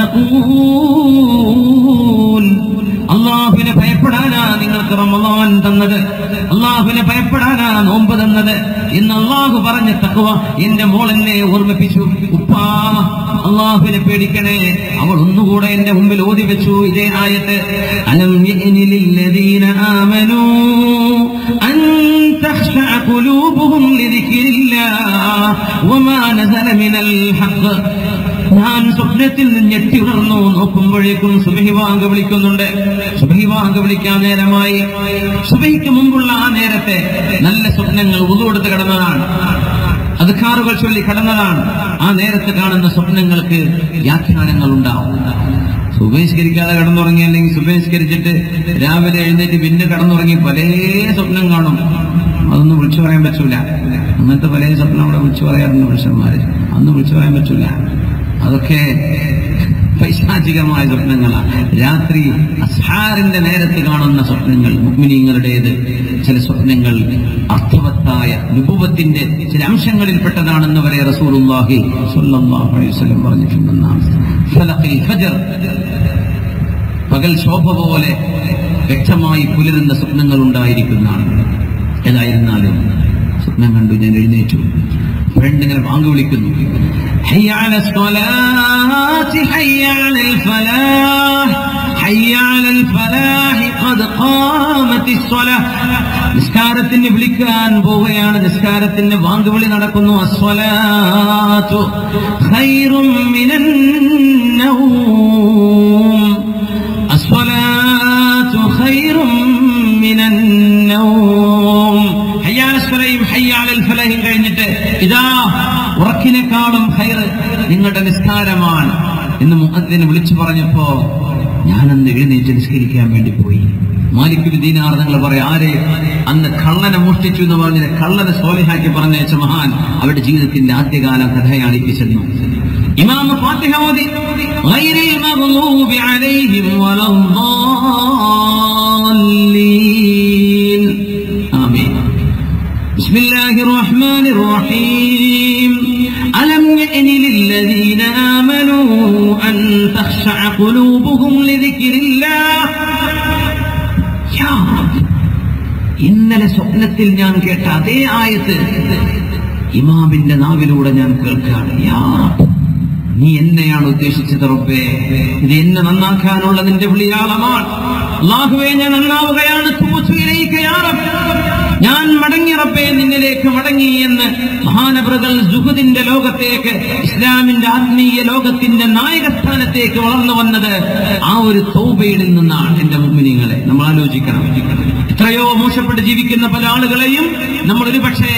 തത്തഖൂൻ അള്ളാഹുവിനെ ഭയപ്പെടാനാ നിങ്ങൾക്ക് റമദാൻ തന്നത് അള്ളാഹുവിനെ ഭയപ്പെടാനാ നോമ്പ് തന്നത് എന്ന് അള്ളാഹു പറഞ്ഞ തക്കുവ എന്റെ മോൾ എന്നെ ഓർമ്മിപ്പിച്ചു ഉപ്പാ അള്ളാഹുവിനെ പേടിക്കണേ അവൾ ഒന്നുകൂടെ എന്റെ മുമ്പിൽ ഓതി വെച്ചു ഇതേ ആയത്ത് അലം യഅ്നി ലില്ലദീന ആമനൂ അൻ തഖ്ശഅ ഖുലൂബുഹും ലിദിക്രില്ലാഹ് വമാ നസല മിനൽ ഹഖ് ഞാൻ സ്വപ്നത്തിൽ നിന്ന് ഞെട്ടി ഉണർന്നു നോക്കുമ്പോഴേക്കും സുബഹി വാങ്ക് വിളിക്കുന്നുണ്ട് സുബഹി വാങ്ക് വിളിക്കാൻ നേരമായി സുബഹിക്ക് മുമ്പുള്ള ആ നേരത്തെ നല്ല സ്വപ്നങ്ങൾ ഉതുകൊടുത്ത് കിടന്നതാണ് അധികാറുകൾ ചൊല്ലി കടന്നതാണ് ആ നേരത്ത് കാണുന്ന സ്വപ്നങ്ങൾക്ക് വ്യാഖ്യാനങ്ങൾ ഉണ്ടാവും സുബഹിസ്കരിക്കാതെ കടന്നുറങ്ങി അല്ലെങ്കിൽ സുബഹിസ്കരിച്ചിട്ട് രാവിലെ എഴുന്നേറ്റ് പിന്നെ കടന്നുറങ്ങി പല സ്വപ്നം കാണും അതൊന്നും വിളിച്ചു പറയാൻ പറ്റൂല അങ്ങനത്തെ പല സ്വപ്നം അവിടെ വിളിച്ചു പറയാറുണ്ട് പുരുഷന്മാര് അന്ന് വിളിച്ചു പറയാൻ പറ്റൂല അതൊക്കെ പൈശാചികമായ സ്വപ്നങ്ങളാണ് രാത്രി അസ്ഹാറിന്റെ നേരത്ത് കാണുന്ന സ്വപ്നങ്ങൾ മുഗ്മിനീങ്ങളുടേത് ചില സ്വപ്നങ്ങൾ അർത്ഥവത്തായ നുപുവത്തിന്റെ ചില അംശങ്ങളിൽപ്പെട്ടതാണെന്ന് വരെ റസൂലുള്ളാഹി സ്വല്ലല്ലാഹു അലൈഹി വസല്ലം പറഞ്ഞിട്ടുണ്ടെന്നാണ് ഫലഖിൽ ഫജ്ർ പകൽ ശോഭ പോലെ വ്യക്തമായി പുലരുന്ന സ്വപ്നങ്ങൾ ഉണ്ടായിരിക്കുന്നതാണ് ഏതായിരുന്നാലും സ്വപ്നം കണ്ടു ഞാൻ എഴുന്നേറ്റു ഫ്രണ്ടിങ്ങനെ വാങ്ങി വിളിക്കുന്നു حي على الصلاة حي على الفلاح حي على الفلاح قد قامت الصلاة നിസ്കാരത്തിന് വിളിക്കാൻ പോവുകയാണ് നിസ്കാരത്തിന് വാങ്കുവിളി നടക്കുന്നു അസ്വലാത്തു ഖൈറും മിനൻ നൗം അസ്വലാത്തു ഖൈറും മിനൻ നൗം ഹയ്യാലസ്വലയും ഹയ്യാലൽ ഫലയും കഴിഞ്ഞിട്ട് ഇതാ ഉറക്കിനേക്കാളും ഹൈർ നിങ്ങളുടെ നിസ്കാരമാണ് എന്ന് മുഖത്തിന് വിളിച്ചു പറഞ്ഞപ്പോ ഞാനന്ന് എഴുന്നേറ്റ് നിസ്കരിക്കാൻ വേണ്ടി പോയി മാലിക്കുരു ദീനാർ നിങ്ങൾ പറയാം ആരെ അന്ന് കള്ളനെ മോഷ്ടിച്ചു എന്ന് പറഞ്ഞ കള്ളനെ സോലിഹാക്കി പറഞ്ഞയച്ച മഹാൻ അവരുടെ ജീവിതത്തിന്റെ ആദ്യകാല കഥയാണ് ഈ ചെന്നു ഇമാമ ഫാത്തിഹ ഓതി ഗൈറിൽ മഗ്ലൂബി അലൈഹിം വലദ്ദാല്ലീൻ ആമീൻ بسم الله الرحمن الرحيم ألم يأن للذين آمنوا أن تخشع قلوبهم لذكر الله يا رب ഇന്നലെ സ്വപ്നത്തിൽ ഞാൻ കേട്ട അതേ ആയത്ത് ഇമാമിന്റെ നാവിലൂടെ ഞാൻ കേൾക്കുകയാണ് യാ റബ്ബ്, നീ എന്നെയാണ് ഉദ്ദേശിച്ചത് റബ്ബേ ഇത് എന്നെ നന്നാക്കാനുള്ള നിന്റെ വിളിയാളമാണ് അള്ളാഹുവേ ഞാൻ നന്നാവുകയാണ് തുബുത്തു ഇലൈക യാ റബ്ബ്. ഞാൻ മടങ്ങി റബ്ബേ നിന്നിലേക്ക് മടങ്ങി എന്ന് മഹാനവൃതൽ ജുഹുദിന്റെ ലോകത്തേക്ക് ഇസ്ലാമിന്റെ ആത്മീയ ലോകത്തിന്റെ നായകസ്ഥാനത്തേക്ക് വളർന്നു വന്നത് ആ ഒരു തൗബയിൽ നിന്നാണ് എന്റെ മുമ്പിനിങ്ങളെ നമ്മൾ ആലോചിക്കണം എത്രയോ മോശപ്പെട്ട് ജീവിക്കുന്ന പല ആളുകളെയും നമ്മൾ ഒരുപക്ഷെ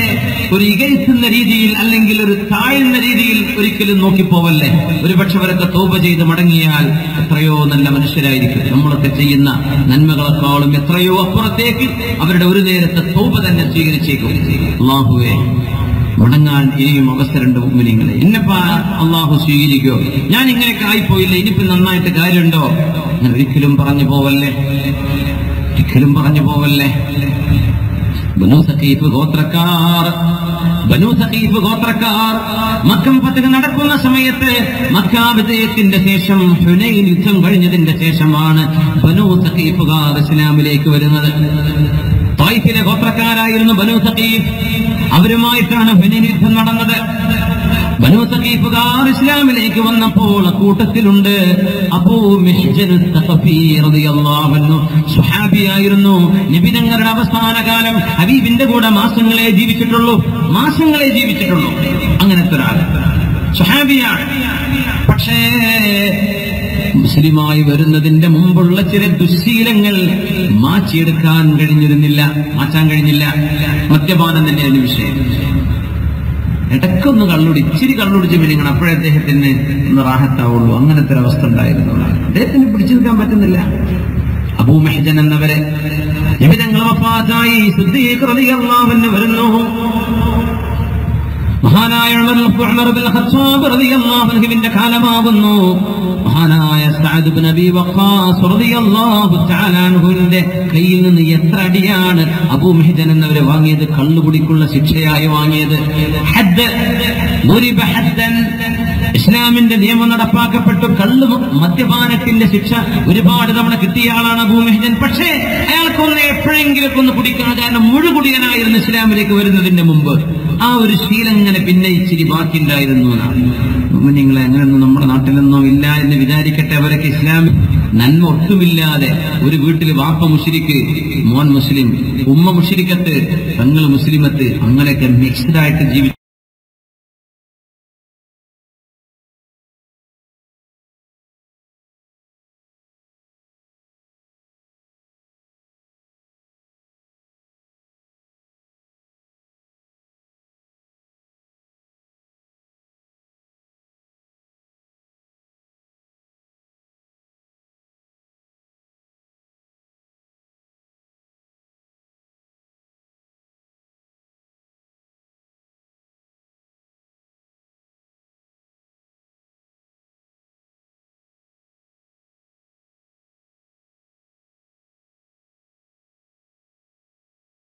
ഒരു ഇകഴ്ത്തുന്ന രീതിയിൽ അല്ലെങ്കിൽ ഒരു താഴ്ന്ന രീതിയിൽ ഒരിക്കലും നോക്കിപ്പോവല്ലേ ഒരുപക്ഷെ അവരൊക്കെ തോപ ചെയ്ത് മടങ്ങിയാൽ എത്രയോ നല്ല മനുഷ്യരായിരിക്കും നമ്മളൊക്കെ ചെയ്യുന്ന നന്മകളെക്കാളും എത്രയോ അപ്പുറത്തേക്ക് അവരുടെ ഒരു നേരത്തെ തോപ തന്നെ സ്വീകരിച്ചേക്കും അള്ളാഹുവേ മടങ്ങാൻ ഇനിയും അവസരമുണ്ട് മുമ്പിനിങ്ങളെ ഇന്നിപ്പോ അള്ളാഹു സ്വീകരിക്കോ ഞാൻ ഇങ്ങനെയൊക്കെ ആയിപ്പോയില്ല ഇനിയിപ്പോ നന്നായിട്ട് കാര്യമുണ്ടോ ഞാൻ ഒരിക്കലും പറഞ്ഞു പോവല്ലേ ഒരിക്കലും പറഞ്ഞു പോവല്ലേ ബനു സഖീഫ് ഗോത്രക്കാർ ബനു സഖീഫ് ഗോത്രക്കാർ മക്കം ഫത്തഹ് നടക്കുന്ന സമയത്ത് മക്ക വിജയത്തിന്റെ ശേഷം ഹുനൈൻ യുദ്ധം കഴിഞ്ഞതിന്റെ ശേഷമാണ് ബനു സഖീഫുകാർ ഇസ്ലാമിലേക്ക് വരുന്നത് തായിഫിലെ ഗോത്രക്കാരായിരുന്നു ബനു സഖീഫ് അവരുമായിട്ടാണ് ഹുനൈൻ യുദ്ധം നടന്നത് ബനു സഖീഫുകാർ ഇസ്ലാമിലേക്ക് വന്നപ്പോൾ കൂട്ടത്തിലുണ്ട് അബൂ മിഹ്ജൻ തഖഫി റളിയല്ലാഹു അൻഹു സുഹാബിയായിരുന്നു നബി തങ്ങളുടെ അവസാന കാലം ഹബീബിന്റെ കൂടെ മാസങ്ങളെ ജീവിച്ചിട്ടുള്ളൂ മാസങ്ങളെ ജീവിച്ചിട്ടുള്ളൂ അങ്ങനത്തെ ഒരാൾ സുഹാബിയാണ് പക്ഷേ മുസ്ലിമായി വരുന്നതിന്റെ മുമ്പുള്ള ചില ദുശീലങ്ങൾ മാറ്റിയെടുക്കാൻ കഴിഞ്ഞിരുന്നില്ല മാറ്റാൻ കഴിഞ്ഞില്ല മദ്യപാനം തന്നെയാണ് വിഷയം ഇടയ്ക്കൊന്ന് കള്ളുടി ഇച്ചിരി കള്ളുടിച്ച് പിരിങ്ങണം അപ്പോഴേ അദ്ദേഹത്തിന് ഒന്ന് റാഹത്താവുള്ളൂ അങ്ങനത്തെ ഒരു അവസ്ഥ ഉണ്ടായിരുന്നു അദ്ദേഹത്തിന് പിടിച്ചു നിൽക്കാൻ പറ്റുന്നില്ല അബൂ മെഹജൻ എന്നവരെ നിമിതങ്ങൾ വഫാത്തായി ശുദ്ധീകൃതിയല്ലാവെന്ന് വരുന്നു മഹാനായ ഉമർ ബിൻ ഖത്താബ് റളിയല്ലാഹു അൻഹുവിന്റെ കാലമാകുന്നു മഹാനായ സഅദ് ബിൻ അബി വഖാസ് റളിയല്ലാഹു തആല അൻഹുവിന്റെ കയ്യിൽ നിന്ന് എത്ര അടിയാണ് അബൂ മെഹജൻ എന്നവരെ വാങ്ങിയത് കള്ളുകുടിക്കുള്ള ശിക്ഷയായി വാങ്ങിയത് ഹദ്ദ് മുരിബ ഹദ്ദൻ ഇസ്ലാമിന്റെ നിയമം നടപ്പാക്കപ്പെട്ടു കള്ളു മദ്യപാനത്തിന്റെ ശിക്ഷ ഒരുപാട് തവണ കിട്ടിയ ആളാണ് അബൂ മെഹജൻ പക്ഷേ അയാൾക്കൊന്ന് എപ്പോഴെങ്കിലും ഒന്ന് കുടിക്കണം കാരണം മുഴുകുടിയനായിരുന്നു ഇസ്ലാമിലേക്ക് വരുന്നതിന്റെ മുമ്പ് ആ ഒരു ശീലം ഇങ്ങനെ പിന്നെ ഇച്ചിരി ബാക്കിയുണ്ടായിരുന്നു എന്നാണ് നിങ്ങളെ അങ്ങനെയൊന്നും നമ്മുടെ നാട്ടിലൊന്നും ഇല്ല എന്ന് വിചാരിക്കട്ടെ അവരൊക്കെ ഇസ്ലാം നന്മ ഒട്ടുമില്ലാതെ ഒരു വീട്ടിൽ വാപ്പ മുഷിരിക്ക് മോൻ മുസ്ലിം ഉമ്മ മുഷിരിക്കത്ത് പെങ്ങൾ മുസ്ലിമത്ത് അങ്ങനെയൊക്കെ മിക്സ്ഡ് ആയിട്ട് ജീവിച്ചു